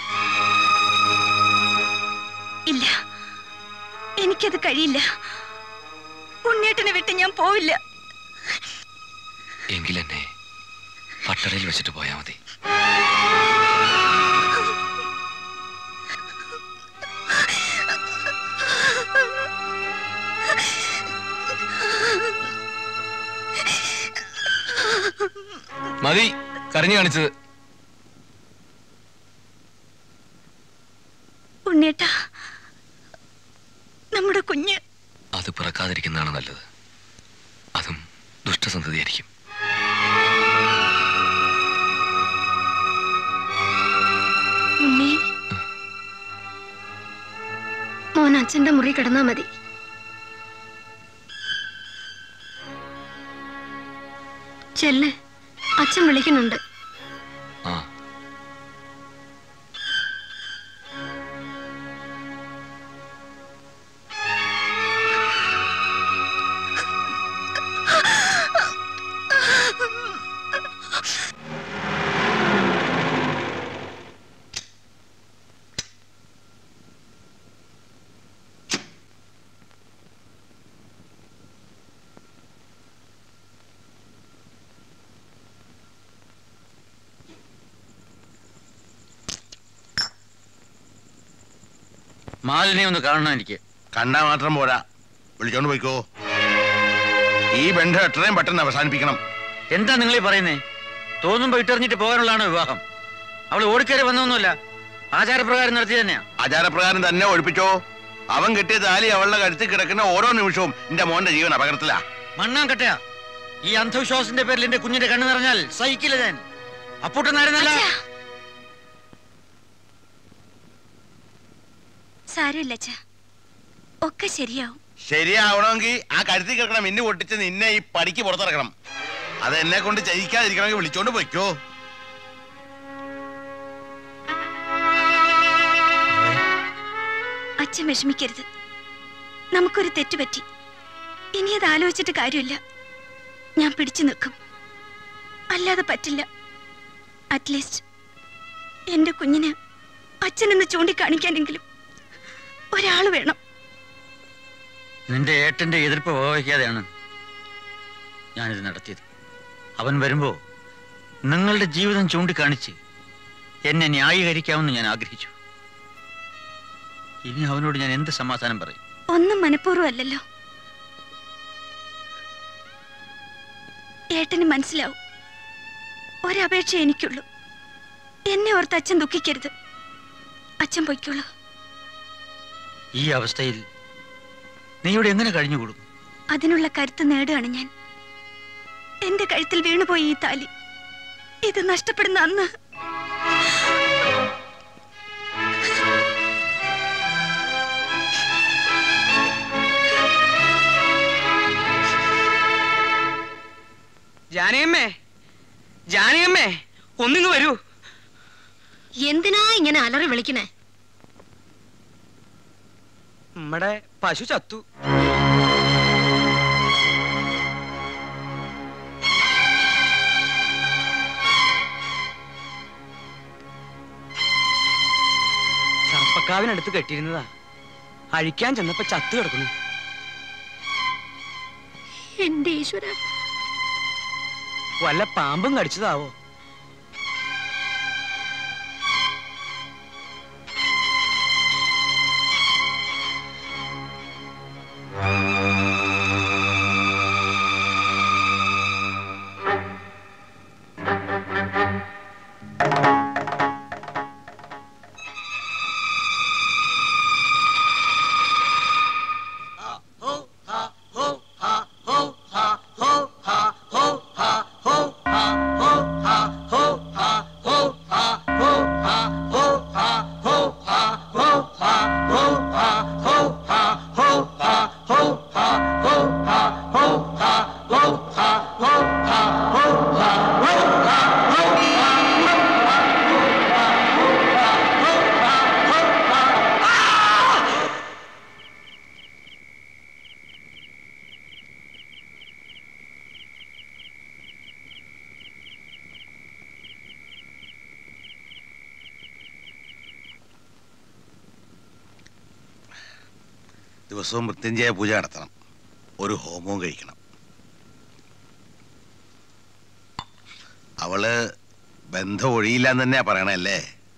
Speaker 9: ഇല്ല എനിക്കത് കഴിയില്ല ഉണ്ണേട്ടനെ വിട്ട് ഞാൻ പോവില്ല
Speaker 3: എങ്കിലെന്നെ പട്ടറയിൽ വെച്ചിട്ട് പോയാൽ മതി മതി കരഞ്ഞു കാണിച്ചത്
Speaker 9: ഉണ്ണേട്ട നമ്മുടെ കുഞ്ഞ്
Speaker 3: അത് പിറക്കാതിരിക്കുന്നതാണ് നല്ലത് അതും ദുഷ്ടസന്ധതിയായിരിക്കും
Speaker 15: ഉണ്ണി മോൻ അച്ഛന്റെ മുറി കിടന്നാ മതി ചെല്ല് അച്ഛൻ വിളിക്കുന്നുണ്ട്
Speaker 3: ആ
Speaker 14: മാലിനെ ഒന്ന് കാണണം എനിക്ക്
Speaker 8: കണ്ടാ മാത്രം പോരാ വിളിച്ചോണ്ട് പോയിക്കോ ഈ ബന്ധം എത്രയും പെട്ടെന്ന് അവസാനിപ്പിക്കണം
Speaker 14: എന്താ നിങ്ങൾ ഈ പറയുന്നേ തോന്നുമ്പോ ഇട്ടെറിഞ്ഞിട്ട് പോകാനുള്ളതാണോ വിവാഹം അവൾ ഓടിക്കയറി വന്നൊന്നുമല്ല ആചാരപ്രകാരം നടത്തി തന്നെയാ
Speaker 8: ആചാരപ്രകാരം തന്നെ ഒഴിപ്പിച്ചോ അവൻ കിട്ടിയ താലി അവളുടെ കഴുത്തിൽ കിടക്കുന്ന ഓരോ നിമിഷവും എന്റെ മോന്റെ ജീവൻ അപകടത്തിലാ
Speaker 14: മണ്ണാൻ കട്ടയാ ഈ അന്ധവിശ്വാസത്തിന്റെ പേരിൽ എന്റെ കുഞ്ഞിന്റെ കണ്ണു നിറഞ്ഞാൽ സഹിക്കില്ല ഞാൻ അപ്പൂട്ടനായിരുന്നല്ല
Speaker 9: സാരമില്ല അച്ഛാ ഒക്കെ ശരിയാവും
Speaker 8: ശരിയാവണമെങ്കിൽ ആ കഴുത്തിൽ കിടക്കണം മിന്നു പൊട്ടിച്ച് നിന്നെ ഈ പടിക്ക് പുറത്തിറക്കണം അത് എന്നെ കൊണ്ട് ചെയ്യിക്കാതിരിക്കണമെങ്കിൽ വിളിച്ചോണ്ട് പോയിക്കോ
Speaker 9: അച്ഛൻ വിഷമിക്കരുത് നമുക്കൊരു തെറ്റ് പറ്റി ഇനി അത് ആലോചിച്ചിട്ട് കാര്യമില്ല ഞാൻ പിടിച്ചു നിൽക്കും അല്ലാതെ പറ്റില്ല അറ്റ്ലീസ്റ്റ് എന്റെ കുഞ്ഞിന് അച്ഛനെന്ന് ചൂണ്ടിക്കാണിക്കാനെങ്കിലും ഒരാൾ വേണം
Speaker 14: നിന്റെ ഏട്ടന്റെ എതിർപ്പ് വകവയ്ക്കാതെയാണ് ഞാനിത് നടത്തിയത് അവൻ വരുമ്പോ നിങ്ങളുടെ ജീവിതം ചൂണ്ടിക്കാണിച്ച് എന്നെ ന്യായീകരിക്കാമെന്ന് ഞാൻ ആഗ്രഹിച്ചു ഇനി അവനോട് ഞാൻ എന്ത് സമാധാനം പറയും
Speaker 9: ഒന്നും മനഃപൂർവ്വം അല്ലല്ലോ ഏട്ടന് മനസ്സിലാവും ഒരപേക്ഷ എനിക്കുള്ളൂ എന്നെ ഓർത്ത് അച്ഛൻ ദുഃഖിക്കരുത് അച്ഛൻ പൊയ്ക്കോളൂ
Speaker 14: ഈ അവസ്ഥയിൽ നീ ഇവിടെ എങ്ങനെ കഴിഞ്ഞുകൂടും
Speaker 9: അതിനുള്ള കരുത്ത് നേടുകയാണ് ഞാൻ എന്റെ കഴുത്തിൽ വീണുപോയി ഈ താലി ഇത് നഷ്ടപ്പെടുന്ന അന്ന്
Speaker 6: ജാനയമ്മേ ജാനയമ്മേ ഒന്നിങ്ങ് വരൂ
Speaker 15: എന്തിനാ ഇങ്ങനെ അലറി വിളിക്കണേ
Speaker 6: നമ്മടെ പശു ചത്തു സർപ്പക്കാവിനടുത്ത് കെട്ടിയിരുന്നതാ അഴിക്കാൻ ചെന്നപ്പോ ചത്തു കിടക്കുന്നു
Speaker 15: എന്റെ ഈശ്വര
Speaker 6: വല്ല പാമ്പും കടിച്ചതാവോ
Speaker 8: ദിവസവും മൃത്യുഞ്ജയ പൂജ നടത്തണം ഒരു ഹോമവും കഴിക്കണം അവള് ബന്ധം ഒഴിയില്ലെന്ന് തന്നെയാ പറയണല്ലേ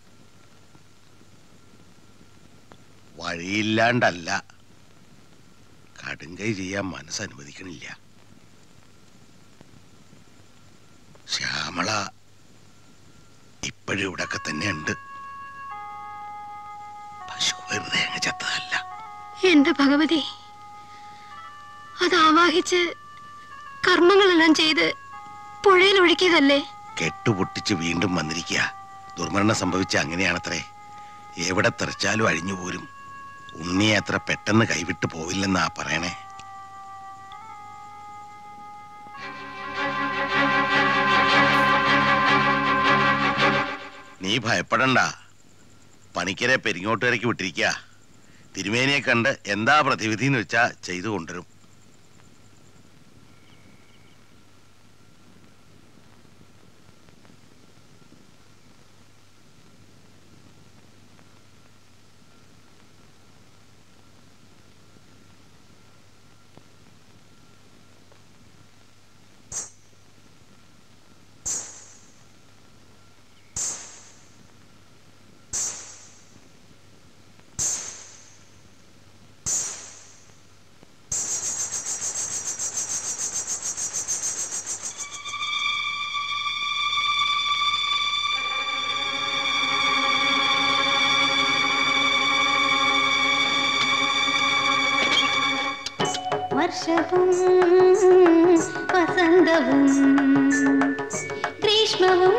Speaker 8: വഴിയില്ലാണ്ടല്ല കടുങ്കൈ ചെയ്യാൻ മനസ്സ് അനുവദിക്കണില്ല ശ്യാമള ഇപ്പോഴും ഇവിടൊക്കെ തന്നെ ഉണ്ട് പശു വെറുതെ അങ്ങ് ചത്തതല്ല
Speaker 15: എന്റെ ഭഗവതി അത് ആവാഹിച്ച് കർമ്മങ്ങളെല്ലാം ചെയ്ത് പുഴയിൽ ഒഴുക്കിയതല്ലേ
Speaker 8: കെട്ടുപൊട്ടിച്ച് വീണ്ടും വന്നിരിക്കുക ദുർമരണം സംഭവിച്ച അങ്ങനെയാണത്രേ എവിടെ തെറിച്ചാലും അഴിഞ്ഞു പോരും ഉണ്ണിയെ അത്ര പെട്ടെന്ന് കൈവിട്ട് പോവില്ലെന്നാ പറയണേ നീ ഭയപ്പെടണ്ട പണിക്കരെ പെരിങ്ങോട്ടുകരയ്ക്ക് വിട്ടിരിക്കുക തിരുമേനിയെ കണ്ട് എന്താ പ്രതിവിധി എന്ന് വെച്ചാ ചെയ്തു കൊണ്ടുവരും
Speaker 11: വർഷവും വസന്തവും ഗ്രീഷ്മവും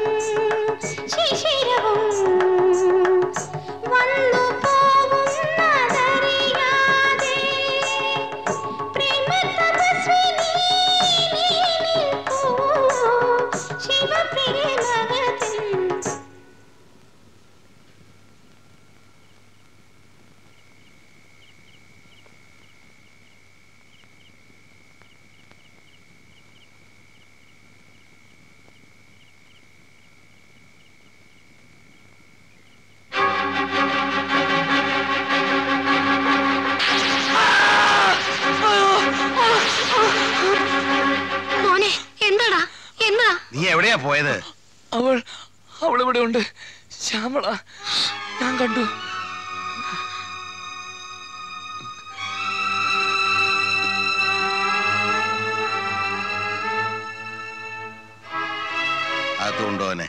Speaker 11: ശിശിരവും വന്നു പോകുന്നതറിയാതെ പ്രേമതപസ്വിനി നീ നിൽക്കൂ ശിവപ്രേമഗതിൽ
Speaker 8: എവിടെയാ പോയത്
Speaker 3: അവൾ അവൾ ഇവിടെ ഉണ്ട് ശ്യാമള ഞാൻ കണ്ടു
Speaker 8: അതുകൊണ്ടോ അവനെ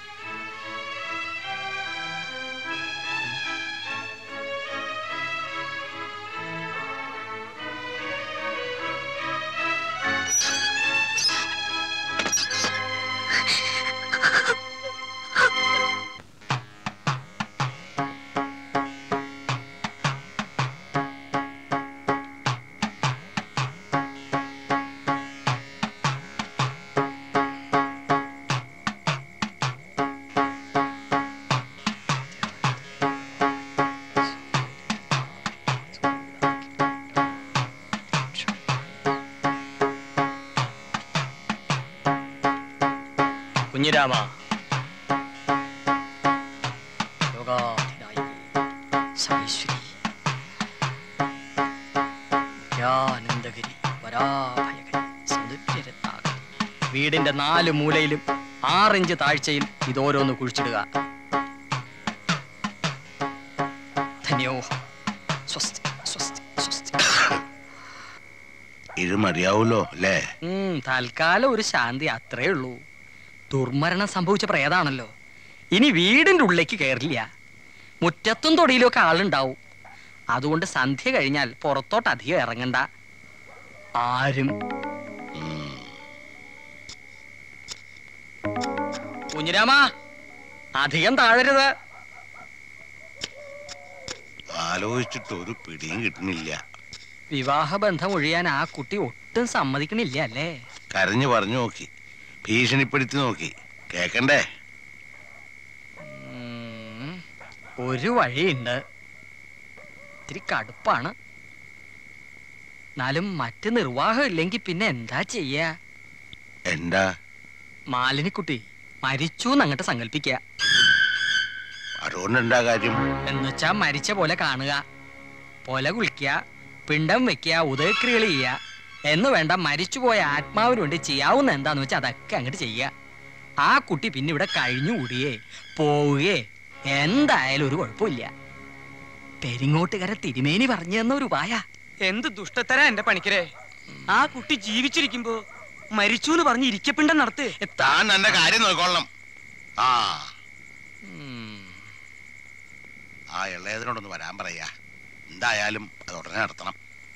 Speaker 2: കുഞ്ഞിരാമ ലോകാധിനായികേ, സർവേശ്വരി ജ്ഞാനന്ദഗിരി വരാഭയഗിരി സൗന്ദര്യരത്നാകരി വീടിന്റെ നാല് മൂലയിലും ആറിഞ്ച് താഴ്ചയിൽ ഇതോരോന്ന് കുഴിച്ചിടുക ധന്യോഹ സ്വസ്തി സ്വസ്തി സ്വസ്തി
Speaker 8: ഇത് മതിയാവൂലോ അല്ലേ
Speaker 2: ഉം, തൽക്കാലം ഒരു ശാന്തി അത്രേ ഉള്ളൂ ദുർമരണം സംഭവിച്ച പ്രേതാണല്ലോ ഇനി വീടിന്റെ ഉള്ളിലേക്ക് കയറില്ല മുറ്റത്തും തൊടിയിലും ഒക്കെ ആളുണ്ടാവും അതുകൊണ്ട് സന്ധ്യ കഴിഞ്ഞാൽ പുറത്തോട്ട് അധികം ഇറങ്ങണ്ട ആരും കുഞ്ഞിരാമ അധികം താഴരുത്
Speaker 8: ആലോചിച്ചിട്ട് ഒരു പിടിയും കിട്ടുന്നില്ല
Speaker 2: വിവാഹബന്ധം ഒഴിയാൻ ആ കുട്ടി ഒട്ടും സമ്മതിക്കണില്ല അല്ലേ
Speaker 8: കരഞ്ഞു പറഞ്ഞു നോക്കി ഭീഷണിപ്പെടുത്തി നോക്കി കേക്കണ്ടേ
Speaker 2: ഉം, ഒരു വഴിയുണ്ട് ഇത്തിരി കടുപ്പാണ് എന്നാലും മറ്റ് നിർവാഹം ഇല്ലെങ്കിൽ പിന്നെ എന്താ ചെയ്യാ
Speaker 8: എന്താ
Speaker 2: മാലിനിക്കുട്ടി മരിച്ചു അങ്ങോട്ട് സങ്കല്പിക്കുക
Speaker 8: അതുകൊണ്ട് എന്താ കാര്യം
Speaker 2: എന്നുവെച്ചാ മരിച്ച പോലെ കാണുക പൊല കുളിക്കുക പിണ്ടം വെക്കുക ഉദയക്രിയകൾ ചെയ്യുക എന്ന് വേണ്ട മരിച്ചുപോയ ആത്മാവിന് വേണ്ടി ചെയ്യാവുന്ന എന്താന്ന് വെച്ചാൽ അതൊക്കെ അങ്ങോട്ട് ചെയ്യുക ആ കുട്ടി പിന്നെ ഇവിടെ കഴിഞ്ഞുകൂടിയേ പോവുകയെ എന്തായാലും ഒരു കുഴപ്പമില്ല പെരിങ്ങോട്ടുകര തിരുമേനി പറഞ്ഞു തന്ന ഒരു ഉപായ
Speaker 6: എന്ത് ദുഷ്ടത്തരാ എന്റെ പണിക്കരെ ആ കുട്ടി ജീവിച്ചിരിക്കുമ്പോ മരിച്ചു എന്ന് പറഞ്ഞ് ഇരിക്കപ്പിണ്ടം നടത്ത്
Speaker 8: താൻ എന്റെ കാര്യം നോക്കിക്കൊള്ളണം ആ ആ ഇളയതിനോടൊന്ന് വരാൻ പറയാ എന്തായാലും അത് ഉടനെ നടത്തണം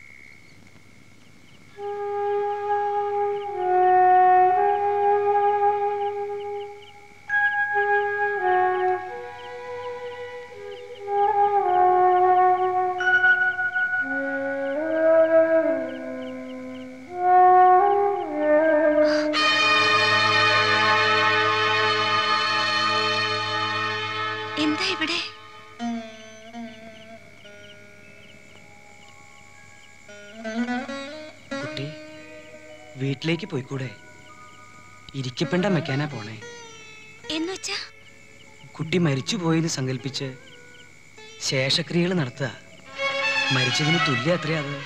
Speaker 18: എന്താ ഇവിടെ
Speaker 6: കുട്ടി വീട്ടിലേക്ക് പോയിക്കൂടെ ഇരിക്കപ്പിണ്ടം വെക്കാനാ പോണേ
Speaker 18: എന്നുവെച്ചാ
Speaker 6: കുട്ടി മരിച്ചു പോയെന്ന് സങ്കല്പിച്ച് ശേഷക്രിയകൾ നടത്തുക മരിച്ചതിന് തുല്യ അത്രയാ അത്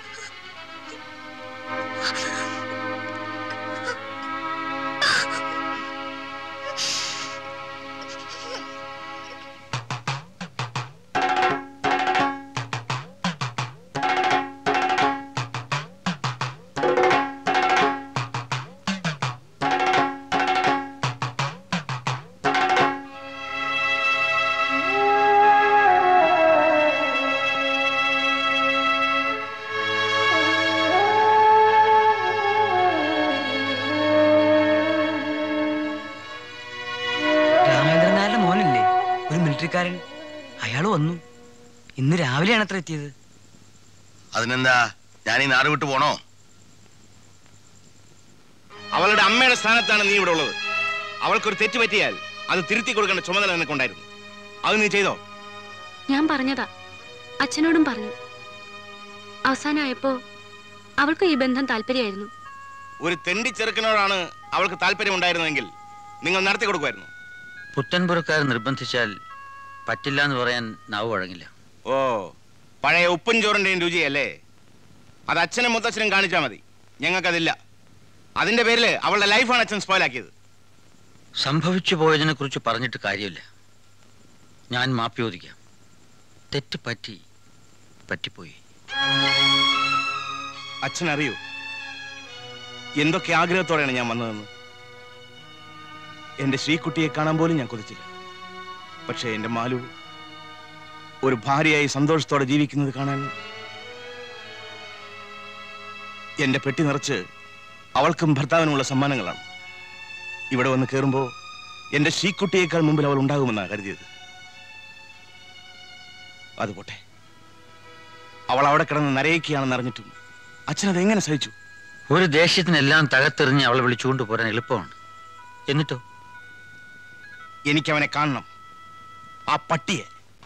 Speaker 6: രാമേന്ദ്രൻ നായരുടെ മോനില്ലേ ഒരു മിലിറ്ററിക്കാരൻ അയാൾ വന്നു ഇന്ന് രാവിലെയാണ് അത്ര എത്തിയത്
Speaker 8: അതിനെന്താ ഞാൻ ഈ നാട് വിട്ടു പോണോ
Speaker 19: അവളുടെ അമ്മയുടെ സ്ഥാനത്താണ് നീ ഇവിടെ ഉള്ളത് അവൾക്കൊരു തെറ്റ് പറ്റിയാൽ അത് തിരുത്തി കൊടുക്കേണ്ട ചുമതല നിനക്കുണ്ടായിരുന്നു അത് നീ ചെയ്തോ
Speaker 18: ഞാൻ പറഞ്ഞതാ അച്ഛനോടും പറഞ്ഞു അവസാനമായപ്പോ അവൾക്കും ഈ ബന്ധം താല്പര്യമായിരുന്നു
Speaker 19: ഒരു തെണ്ടി ചെറുക്കനോടാണ് അവൾക്ക് താല്പര്യം ഉണ്ടായിരുന്നെങ്കിൽ നിങ്ങൾ നടത്തി കൊടുക്കുമായിരുന്നു
Speaker 14: പുത്തൻപുരക്കാർ നിർബന്ധിച്ചാൽ പറ്റില്ല എന്ന് പറയാൻ നാവ് വഴങ്ങില്ല
Speaker 19: ഓ പഴയ ഉപ്പും ചോറിന്റെയും രുചിയല്ലേ അത് അച്ഛനും മുത്തച്ഛനും കാണിച്ചാൽ മതി ഞങ്ങൾക്കതില്ല അതിന്റെ പേരിൽ അവളുടെ ലൈഫാണ് അച്ഛൻ സ്പോയിലാക്കിയത്
Speaker 14: സംഭവിച്ചു പോയതിനെ കുറിച്ച് പറഞ്ഞിട്ട് കാര്യമില്ല ഞാൻ മാപ്പി ചോദിക്കാം തെറ്റ് പറ്റി പറ്റിപ്പോയി
Speaker 19: അച്ഛൻ അറിയൂ എന്തൊക്കെ ആഗ്രഹത്തോടെയാണ് ഞാൻ വന്നതെന്ന് എന്റെ ശ്രീകുട്ടിയെ കാണാൻ പോലും ഞാൻ കൊതിച്ചില്ല പക്ഷേ എന്റെ മാലു ഒരു ഭാര്യയായി സന്തോഷത്തോടെ ജീവിക്കുന്നത് കാണാൻ എന്റെ പെട്ടി നിറച്ച് അവൾക്കും ഭർത്താവിനുമുള്ള സമ്മാനങ്ങളാണ് ഇവിടെ വന്ന് കയറുമ്പോ എന്റെ ശ്രീക്കുട്ടിയേക്കാൾ മുമ്പിൽ അവൾ ഉണ്ടാകുമെന്നാണ് കരുതിയത് അതുപോട്ടെ അവൾ അവിടെ കിടന്ന് നരയിക്കുകയാണെന്ന് അറിഞ്ഞിട്ടും അച്ഛൻ അത് എങ്ങനെ സഹിച്ചു
Speaker 14: ഒരു ദേഷ്യത്തിനെല്ലാം തകർത്തെറിഞ്ഞ് അവളെ വിളിച്ചുകൊണ്ട് പോരാൻ എളുപ്പമാണ് എന്നിട്ടോ
Speaker 19: എനിക്ക് അവനെ കാണണം ആ പട്ടിയെ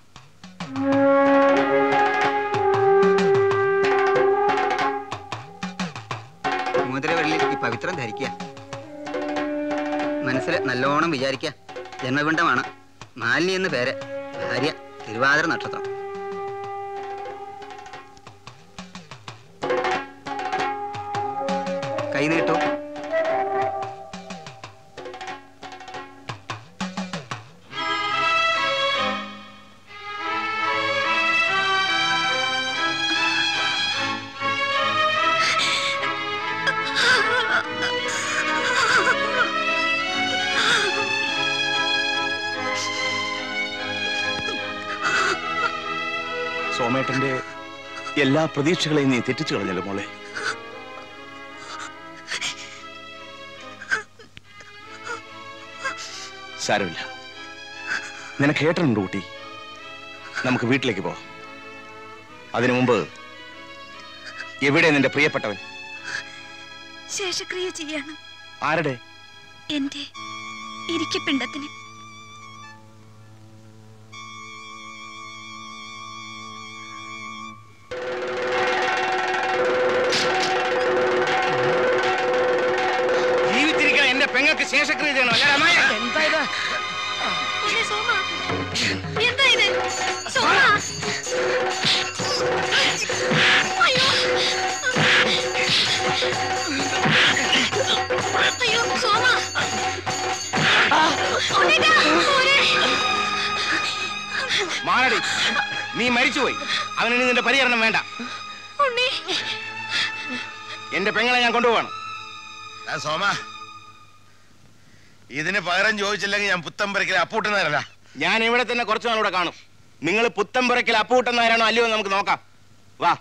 Speaker 20: മോതിരവെള്ളിൽ ഈ പവിത്രം ധരിക്കുക മനസ്സിൽ നല്ലോണം വിചാരിക്കുക ജന്മപിണ്ഡമാണ് മാലിനി എന്ന് പേര് ഭാര്യ തിരുവാതിര നക്ഷത്രം കൈ നീട്ടു
Speaker 19: സോമേട്ടന്റെ എല്ലാ പ്രതീക്ഷകളെയും നീ തെറ്റിച്ചു കളഞ്ഞല്ലോ മോളെ സാരമില്ല നിനക്ക് ഏട്ടനുണ്ട് കുട്ടി നമുക്ക് വീട്ടിലേക്ക് പോവാം അതിനു മുമ്പ് എവിടെ നിന്റെ പ്രിയപ്പെട്ടവൻ
Speaker 9: ശേഷക്രിയ ചെയ്യണം
Speaker 19: ആരുടെ
Speaker 9: എന്റെ ഇരിക്കപ്പിണ്ടത്തിന്
Speaker 19: ജീവിച്ചിരിക്കാൻ എന്റെ പെങ്ങൾക്ക് ശേഷക്രിയ ചെയ്യണം അല്ലേ അമ്മായ?
Speaker 15: പക്ഷേ സോമ എന്താ ഇത് സോമ അയ്യോ അയ്യോ സോമ ഉണ്ണീട്ടാ, പോരെ.
Speaker 19: മാറടി നീ മരിച്ചുപോയി അവനിനി നിന്റെ പരിഹരണം വേണ്ട
Speaker 15: ഉണ്ണി
Speaker 19: എന്റെ പെങ്ങളെ ഞാൻ കൊണ്ടുപോവാണ്
Speaker 8: ആ സോമ ഇതിന് പകരം ചോദിച്ചില്ലെങ്കിൽ ഞാൻ പുത്തമ്പരക്കിലെ അപ്പൂട്ടുന്നവരല്ല
Speaker 19: ഞാൻ ഇവിടെ തന്നെ കുറച്ചു നാളൂടെ കാണും നിങ്ങൾ പുത്തമ്പുറയ്ക്കൽ അപ്പൂട്ടുന്നവരാണോ അല്ലയോ എന്ന് നമുക്ക് നോക്കാം വാ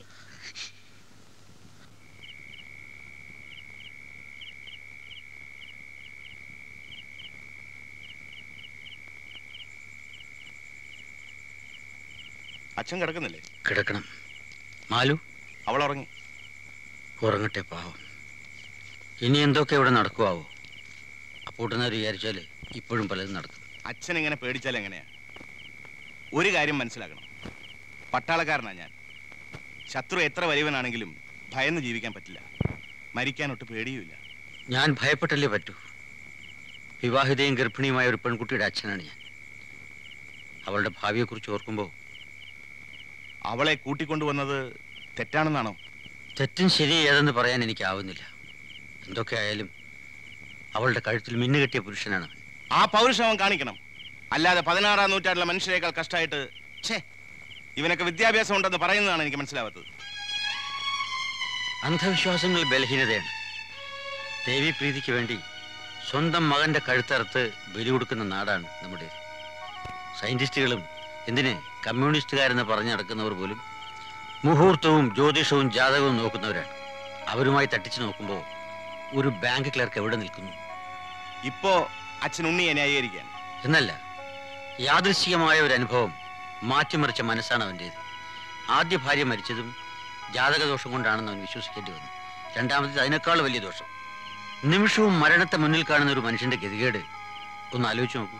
Speaker 19: അച്ഛൻ കിടക്കുന്നില്ലേ
Speaker 14: കിടക്കണം മാലു
Speaker 19: അവൾ ഉറങ്ങി
Speaker 14: ഉറങ്ങട്ടെ പാവം ഇനി എന്തൊക്കെ ഇവിടെ നടക്കുവാവോ അപ്പൂട്ടുന്നവർ വിചാരിച്ചാല് ഇപ്പോഴും പലതും നടക്കും
Speaker 19: അച്ഛൻ ഇങ്ങനെ പേടിച്ചാൽ എങ്ങനെയാ ഒരു കാര്യം മനസ്സിലാക്കണം പട്ടാളക്കാരനാ ഞാൻ ശത്രു എത്ര വലിയവനാണെങ്കിലും ഭയന്ന് ജീവിക്കാൻ പറ്റില്ല മരിക്കാനൊട്ട് പേടിയുമില്ല
Speaker 14: ഞാൻ ഭയപ്പെട്ടല്ലേ പറ്റൂ വിവാഹിതയും ഗർഭിണിയുമായ ഒരു പെൺകുട്ടിയുടെ അച്ഛനാണ് ഞാൻ അവളുടെ ഭാവിയെക്കുറിച്ച് ഓർക്കുമ്പോൾ
Speaker 19: അവളെ കൂട്ടിക്കൊണ്ടുവന്നത് തെറ്റാണെന്നാണോ
Speaker 14: തെറ്റും ശരി ഏതെന്ന് പറയാൻ എനിക്കാവുന്നില്ല എന്തൊക്കെ ആയാലും അവളുടെ കഴുത്തിൽ മിന്നുകെട്ടിയ പുരുഷനാണ് അവൻ.
Speaker 19: ആ പൗരുഷം അവൻ കാണിക്കണം അല്ലാതെ പതിനാറാം നൂറ്റാണ്ടിലെ മനുഷ്യരെക്കാൾ കഷ്ടമായിട്ട് ഛേ ഇവനൊക്കെ വിദ്യാഭ്യാസം ഉണ്ടെന്ന് പറയുന്നതാണ് എനിക്ക് മനസ്സിലാവാത്തത്
Speaker 14: അന്ധവിശ്വാസങ്ങൾ ബലഹീനതയാണ് ദേവി പ്രീതിക്ക് വേണ്ടി സ്വന്തം മകന്റെ കഴുത്തറുത്ത് ബലി കൊടുക്കുന്ന നാടാണ് നമ്മുടേത് സയന്റിസ്റ്റുകളും എന്തിന് കമ്മ്യൂണിസ്റ്റുകാരെന്ന് പറഞ്ഞു നടക്കുന്നവർ പോലും മുഹൂർത്തവും ജ്യോതിഷവും ജാതകവും നോക്കുന്നവരാണ് അവരുമായി തട്ടിച്ചു നോക്കുമ്പോൾ ഒരു ബാങ്ക് ക്ലർക്ക് എവിടെ നിൽക്കുന്നു
Speaker 19: ഇപ്പോ അച്ഛൻ ഉണ്ണിയെ ന്യായീകരിക്കാൻ
Speaker 14: എന്നല്ല യാദൃശ്ചികമായ ഒരു അനുഭവം മാറ്റിമറിച്ച മനസ്സാണ് അവൻ്റേത് ആദ്യ ഭാര്യ മരിച്ചതും ജാതകദോഷം കൊണ്ടാണെന്ന് അവൻ വിശ്വസിക്കേണ്ടി വന്നു രണ്ടാമത്തേത് അതിനേക്കാൾ വലിയ ദോഷം നിമിഷവും മരണത്തെ മുന്നിൽ കാണുന്ന ഒരു മനുഷ്യന്റെ ഗതികേട് ഒന്ന് ആലോചിച്ച് നോക്കൂ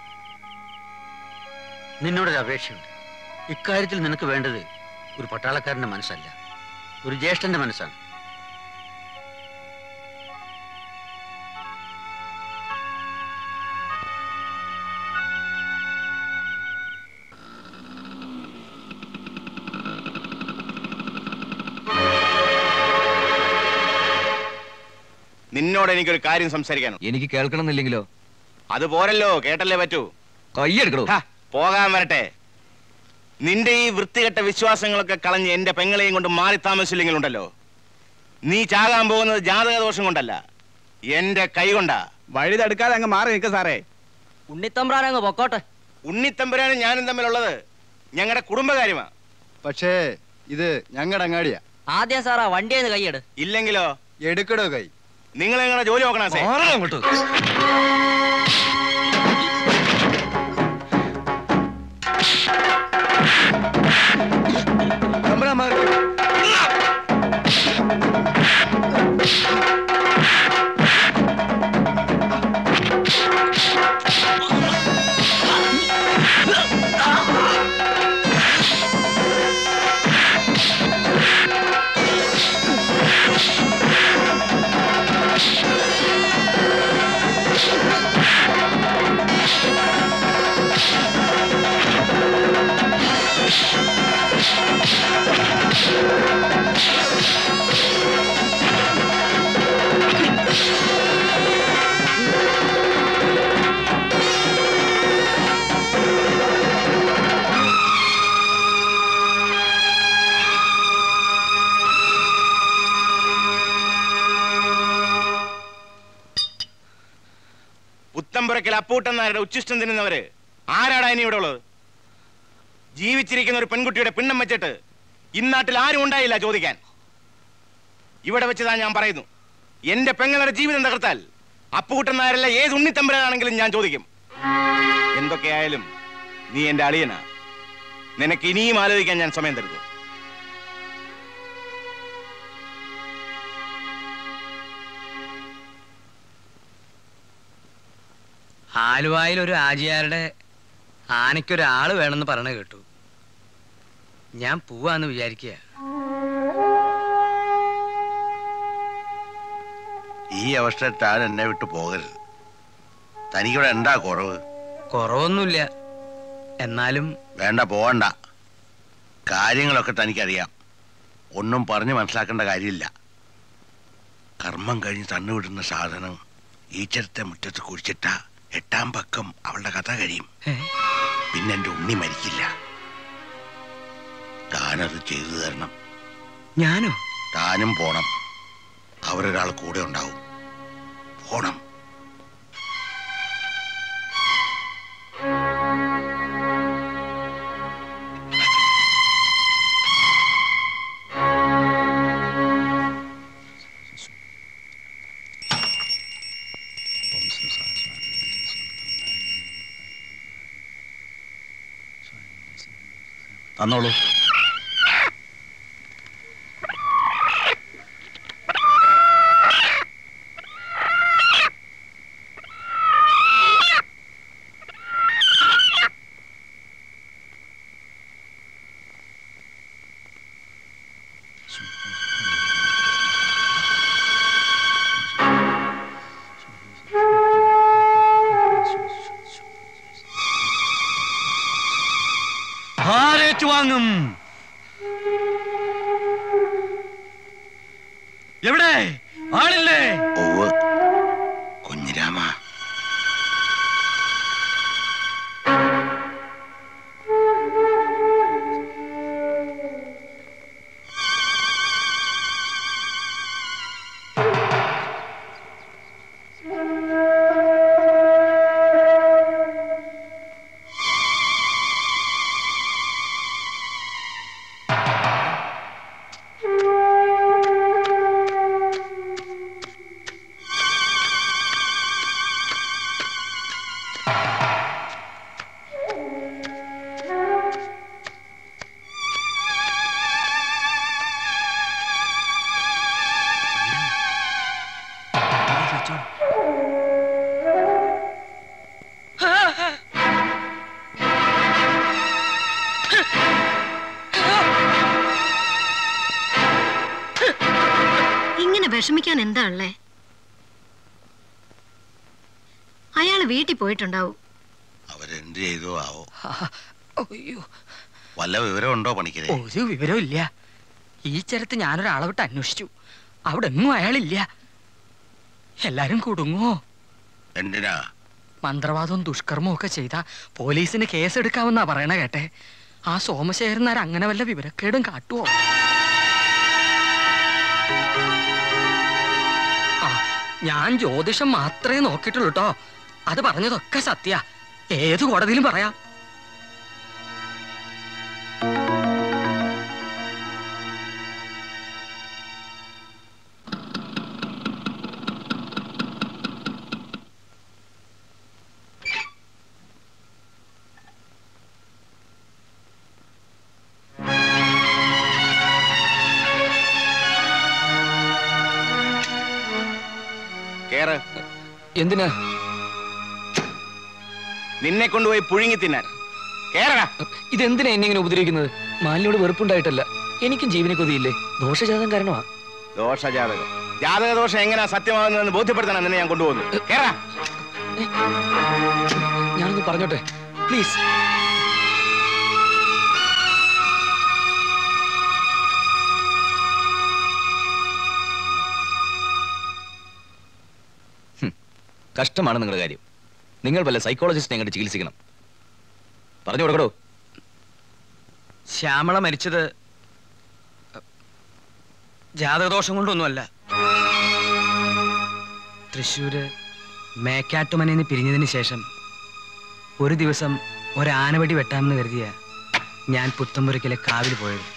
Speaker 14: നിന്നോടൊരു അപേക്ഷയുണ്ട് ഇക്കാര്യത്തിൽ നിനക്ക് വേണ്ടത് ഒരു പട്ടാളക്കാരന്റെ മനസ്സല്ല ഒരു ജ്യേഷ്ഠന്റെ മനസ്സാണ്
Speaker 19: നിന്നോട് എനിക്കൊരു കാര്യം സംസാരിക്കാനുണ്ട്
Speaker 3: എനിക്ക് കേൾക്കണമെന്നില്ലെങ്കിലോ
Speaker 19: അത് പോരല്ലോ കേട്ടല്ലേ പറ്റൂ
Speaker 3: കൈയെടുക്കണോ
Speaker 19: ഹ, പോകാൻ വരട്ടെ നിന്റെ ഈ വൃത്തികെട്ട വിശ്വാസങ്ങളൊക്കെ കളഞ്ഞ് എന്റെ പെങ്ങളെയും കൊണ്ട് മാറി താമസിച്ചില്ലെങ്കിലുണ്ടല്ലോ നീ ചാകാൻ പോകുന്നത് ജാതക ദോഷം കൊണ്ടല്ല എന്റെ കൈ കൊണ്ടാ
Speaker 16: വഴി തടുക്കാതെ അങ്ങ് മാറി നിൽക്ക സാറേ
Speaker 6: ഉണ്ണിത്തമ്പ്രാനങ്ങ് പൊക്കോട്ടെ
Speaker 19: ഉണ്ണിത്തമ്പുരാനും ഞാനും തമ്മിലുള്ളത് ഞങ്ങളുടെ കുടുംബകാര്യമാ
Speaker 21: പക്ഷേ ഇത് ഞങ്ങളുടെ അങ്ങാടിയാ
Speaker 6: ആദ്യം സാറാ വണ്ടിയെന്ന് കൈയെട്
Speaker 19: ഇല്ലെങ്കിലോ
Speaker 21: എടുക്കടോ കൈ
Speaker 19: നിങ്ങൾ നിങ്ങളുടെ ജോലി നോക്കണം സേ
Speaker 3: അങ്ങോട്ട്
Speaker 19: പുത്തമ്പുറക്കൽ അപ്പൂട്ടന്നാരുടെ ഉച്ചിഷ്ടം തിന്നുന്നവര് ആരാടാ ഇനി ഇവിടെ ഉള്ളത് ജീവിച്ചിരിക്കുന്ന ഒരു പെൺകുട്ടിയുടെ പിണ്ണം വെച്ചിട്ട് ഇന്നാട്ടിൽ ആരും ഉണ്ടായില്ല ചോദിക്കാൻ ഇവിടെ വെച്ചതാ ഞാൻ പറയുന്നു എന്റെ പെങ്ങളുടെ ജീവിതം തകർത്താൽ അപ്പൂട്ടന്നാരല്ല ഏത് ഉണ്ണിത്തമ്പരാണെങ്കിലും ഞാൻ ചോദിക്കും എന്തൊക്കെയായാലും നീ എന്റെ അളിയനാ നിനക്ക് ഇനിയും ആലോചിക്കാൻ ഞാൻ സമയം തരുന്നു
Speaker 2: ആലുവായിൽ ഒരു ആജിയാരുടെ ആനയ്ക്കൊരാള് വേണമെന്ന് പറയണ കേട്ടു ഞാൻ പോവാന്ന് വിചാരിക്കുക
Speaker 8: ഈ അവസ്ഥ താൻ എന്നെ വിട്ടു പോകരുത് തനിക്കിവിടെ എന്താ കുറവ്
Speaker 2: കുറവൊന്നുമില്ല എന്നാലും
Speaker 8: വേണ്ട പോകണ്ട കാര്യങ്ങളൊക്കെ തനിക്കറിയാം ഒന്നും പറഞ്ഞ് മനസ്സിലാക്കേണ്ട കാര്യമില്ല കർമ്മം കഴിഞ്ഞ് തന്നുവിടുന്ന സാധനം ഈച്ചരത്തെ മുറ്റത്ത് കുഴിച്ചിട്ട എട്ടാം പക്കം അവളുടെ കഥ കഴിയും പിന്നെ എന്റെ ഉണ്ണി മരിക്കില്ല താനത് ചെയ്തു തരണം
Speaker 2: ഞാനോ
Speaker 8: താനും പോണം അവരൊരാൾ കൂടെ ഉണ്ടാവും പോണം
Speaker 22: തന്നോളൂ
Speaker 2: ആരേറ്റുവാങ്ങും എവിടെ ആളില്ലേ
Speaker 8: ഓവ് കുഞ്ഞിരാമ
Speaker 15: ഇങ്ങനെ വിഷമിക്കാൻ എന്താ ഉള്ളേ അയാള് വീട്ടിൽ പോയിട്ടുണ്ടാവും
Speaker 8: അവരെന്ത് ചെയ്തോ ആവോ
Speaker 2: അയ്യോ
Speaker 8: വല്ല വിവരം ഉണ്ടോ പണിക്കരെ
Speaker 2: ഒരു വിവരവും ഇല്ല ഈ ചരത്ത് ഞാനൊരാളെ വിട്ട് അന്വേഷിച്ചു അവിടെ എങ്ങും അയാളില്ല എല്ലാരും കുടുങ്ങോ
Speaker 8: എന്തിനാ
Speaker 2: മന്ത്രവാദവും ദുഷ്കർമ്മവും ഒക്കെ ചെയ്ത പോലീസിന് കേസെടുക്കാമെന്നാ പറയണ കേട്ടെ ആ സോമശേഖരനാർ അങ്ങനെ വല്ല വിവരക്കേടും കാട്ടുവോ ആ ഞാൻ ജ്യോതിഷം മാത്രമേ നോക്കിയിട്ടുള്ളൂ കേട്ടോ അത് പറഞ്ഞതൊക്കെ സത്യ ഏത് കോടതിയിലും പറയാം
Speaker 19: കേറ്
Speaker 3: എന്തിനാ
Speaker 19: നിന്നെ കൊണ്ടുപോയി പുഴുങ്ങി തിന്നാൻ കേറടാ
Speaker 3: ഇതെന്തിനാ എന്നെ ഇങ്ങനെ ഉപദ്രവിക്കുന്നത് മാലിനോട് വെറുപ്പുണ്ടായിട്ടല്ല എനിക്കും ജീവനെ കൊതിയില്ലേ ദോഷജാതം കാരണമാ
Speaker 19: ദോഷജാതകം ജാതക ദോഷം എങ്ങനെയാ സത്യമാകുന്നതെന്ന് ബോധ്യപ്പെടുത്തണം നിന്നെ ഞാൻ കൊണ്ടുപോകുന്നു കേറാ
Speaker 3: ഞാനൊന്ന് പറഞ്ഞോട്ടെ പ്ലീസ് കഷ്ടമാണ് നിങ്ങളുടെ കാര്യം നിങ്ങൾ വല്ല സൈക്കോളജിസ്റ്റിനെ അങ്ങോട്ട് ചികിത്സിക്കണം പറഞ്ഞു കൊടുക്കടോ
Speaker 6: ശ്യാമള മരിച്ചത് ജാതകദോഷം കൊണ്ടൊന്നുമല്ല തൃശ്ശൂര് മേക്കാട്ടുമനയിൽ പിരിഞ്ഞതിന് ശേഷം ഒരു ദിവസം ഒരാനവടി വെട്ടാമെന്ന് കരുതിയ ഞാൻ പുത്തമ്പുരക്കിലെ കാവിൽ പോയത്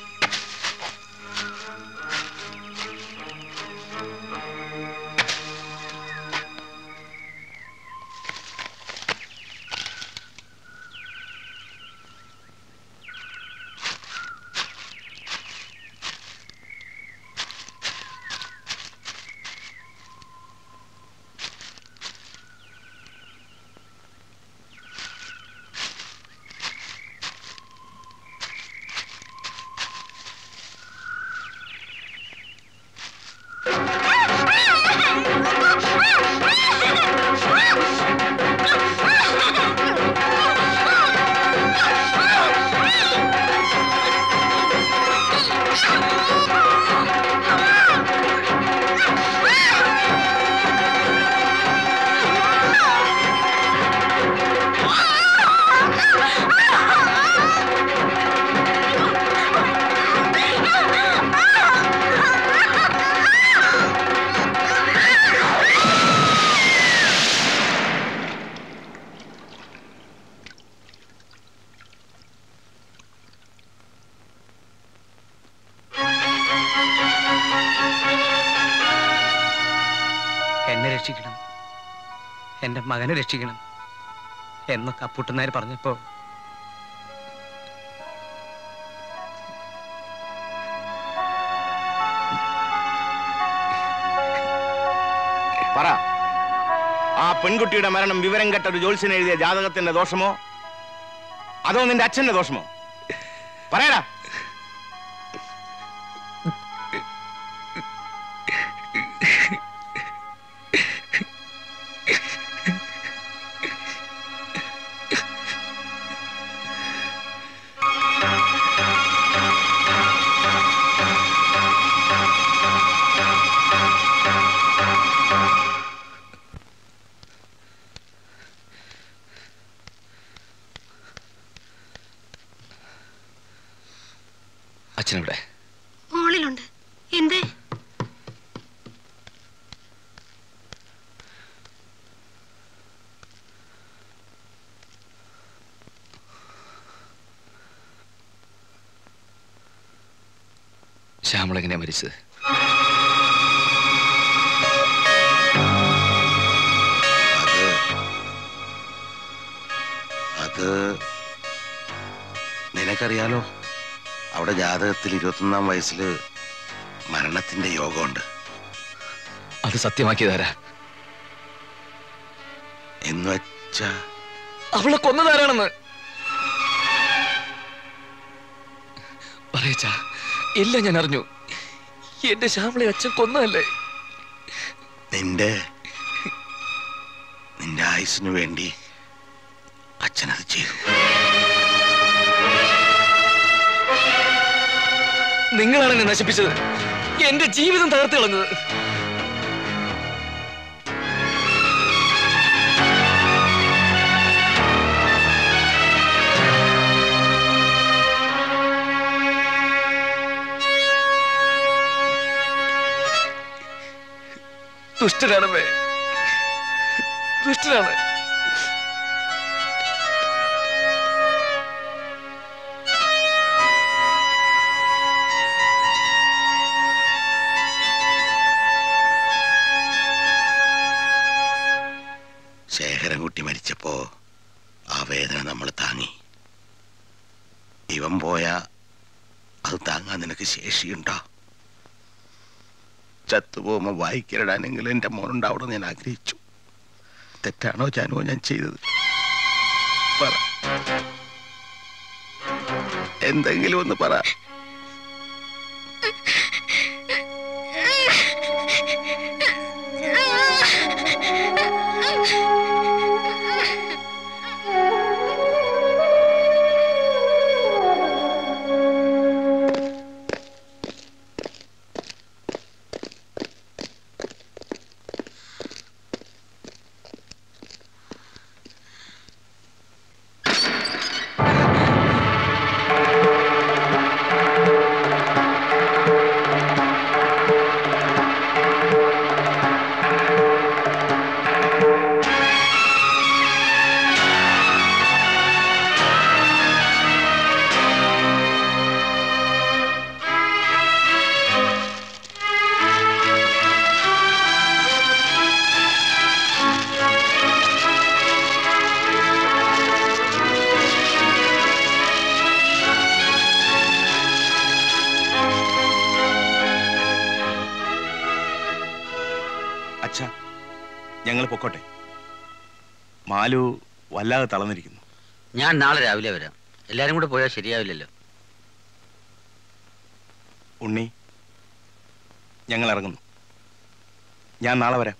Speaker 6: എന്നെ രക്ഷിക്കണം എൻ്റെ മകനെ രക്ഷിക്കണം എന്നൊക്കെ അപ്പുട്ടനാർ പറഞ്ഞപ്പോ
Speaker 19: പറ ആ പെൺകുട്ടിയുടെ മരണം വിവരം കെട്ട ഒരു ജോത്സ്യൻ എഴുതിയ ജാതകത്തിന്റെ ദോഷമോ അതോ നിന്റെ അച്ഛന്റെ ദോഷമോ പറയടാ
Speaker 3: അച്ഛനെവിടെ
Speaker 15: മോളിലുണ്ട് എന്തേ
Speaker 3: ശ്യാമള എങ്ങനെയാ മരിച്ചത്
Speaker 8: അത് നിനക്കറിയാലോ അവിടെ ജാതകത്തിൽ ഇരുപത്തൊന്നാം വയസ്സിൽ മരണത്തിന്റെ യോഗമുണ്ട്
Speaker 3: അത് സത്യമാക്കിയതാരാ
Speaker 8: എന്ന് വെച്ചാ
Speaker 3: അവളെ കൊന്നതാരാണെന്ന് പറയച്ചാ എല്ലാം ഞാൻ അറിഞ്ഞു എന്റെ ശ്യാമളെ അച്ഛൻ കൊന്നതല്ലേ
Speaker 8: നിന്റെ നിന്റെ ആയുസിനു വേണ്ടി അച്ഛനത് ചെയ്തു
Speaker 3: നിങ്ങളാണ് എന്നെ നശിപ്പിച്ചത് എന്റെ ജീവിതം തകർത്ത് കളഞ്ഞത് ദുഷ്ടനാണമ്മേ ദുഷ്ടനാണ്
Speaker 8: ശേഖരൻകുട്ടി മരിച്ചപ്പോ ആ വേദന നമ്മൾ താങ്ങി ഇവൻ പോയാ അത് താങ്ങാൻ നിനക്ക് ശേഷിയുണ്ടോ ചത്തുപോകുമ്പോ വായിക്കലിടാനെങ്കിലും എന്റെ മോനുണ്ടാവണം ഞാൻ ആഗ്രഹിച്ചു തെറ്റാണോ ജാനുവോ ഞാൻ ചെയ്തത് പറ എന്തെങ്കിലും ഒന്ന് പറ
Speaker 19: അച്ഛ ഞങ്ങൾ പൊക്കോട്ടെ മാലു വല്ലാതെ തളർന്നിരിക്കുന്നു
Speaker 14: ഞാൻ നാളെ രാവിലെ വരാം എല്ലാരും കൂടെ പോയാൽ ശരിയാവില്ലല്ലോ
Speaker 19: ഉണ്ണി ഞങ്ങൾ ഇറങ്ങുന്നു ഞാൻ നാളെ വരാം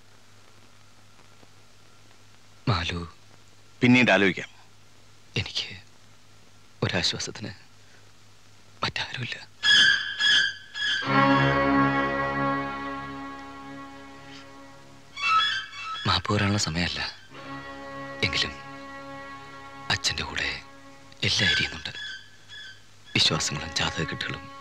Speaker 3: മാലു
Speaker 19: പിന്നീട് ആലോചിക്കാം
Speaker 3: എനിക്ക് ഒരാശ്വാസത്തിന് മറ്റാരുമില്ല മാപ്പ് വരാനുള്ള സമയമല്ല എങ്കിലും അച്ഛൻ്റെ കൂടെ എല്ലാം എരിയുന്നുണ്ട് വിശ്വാസങ്ങളും ജാതകക്കെട്ടുകളും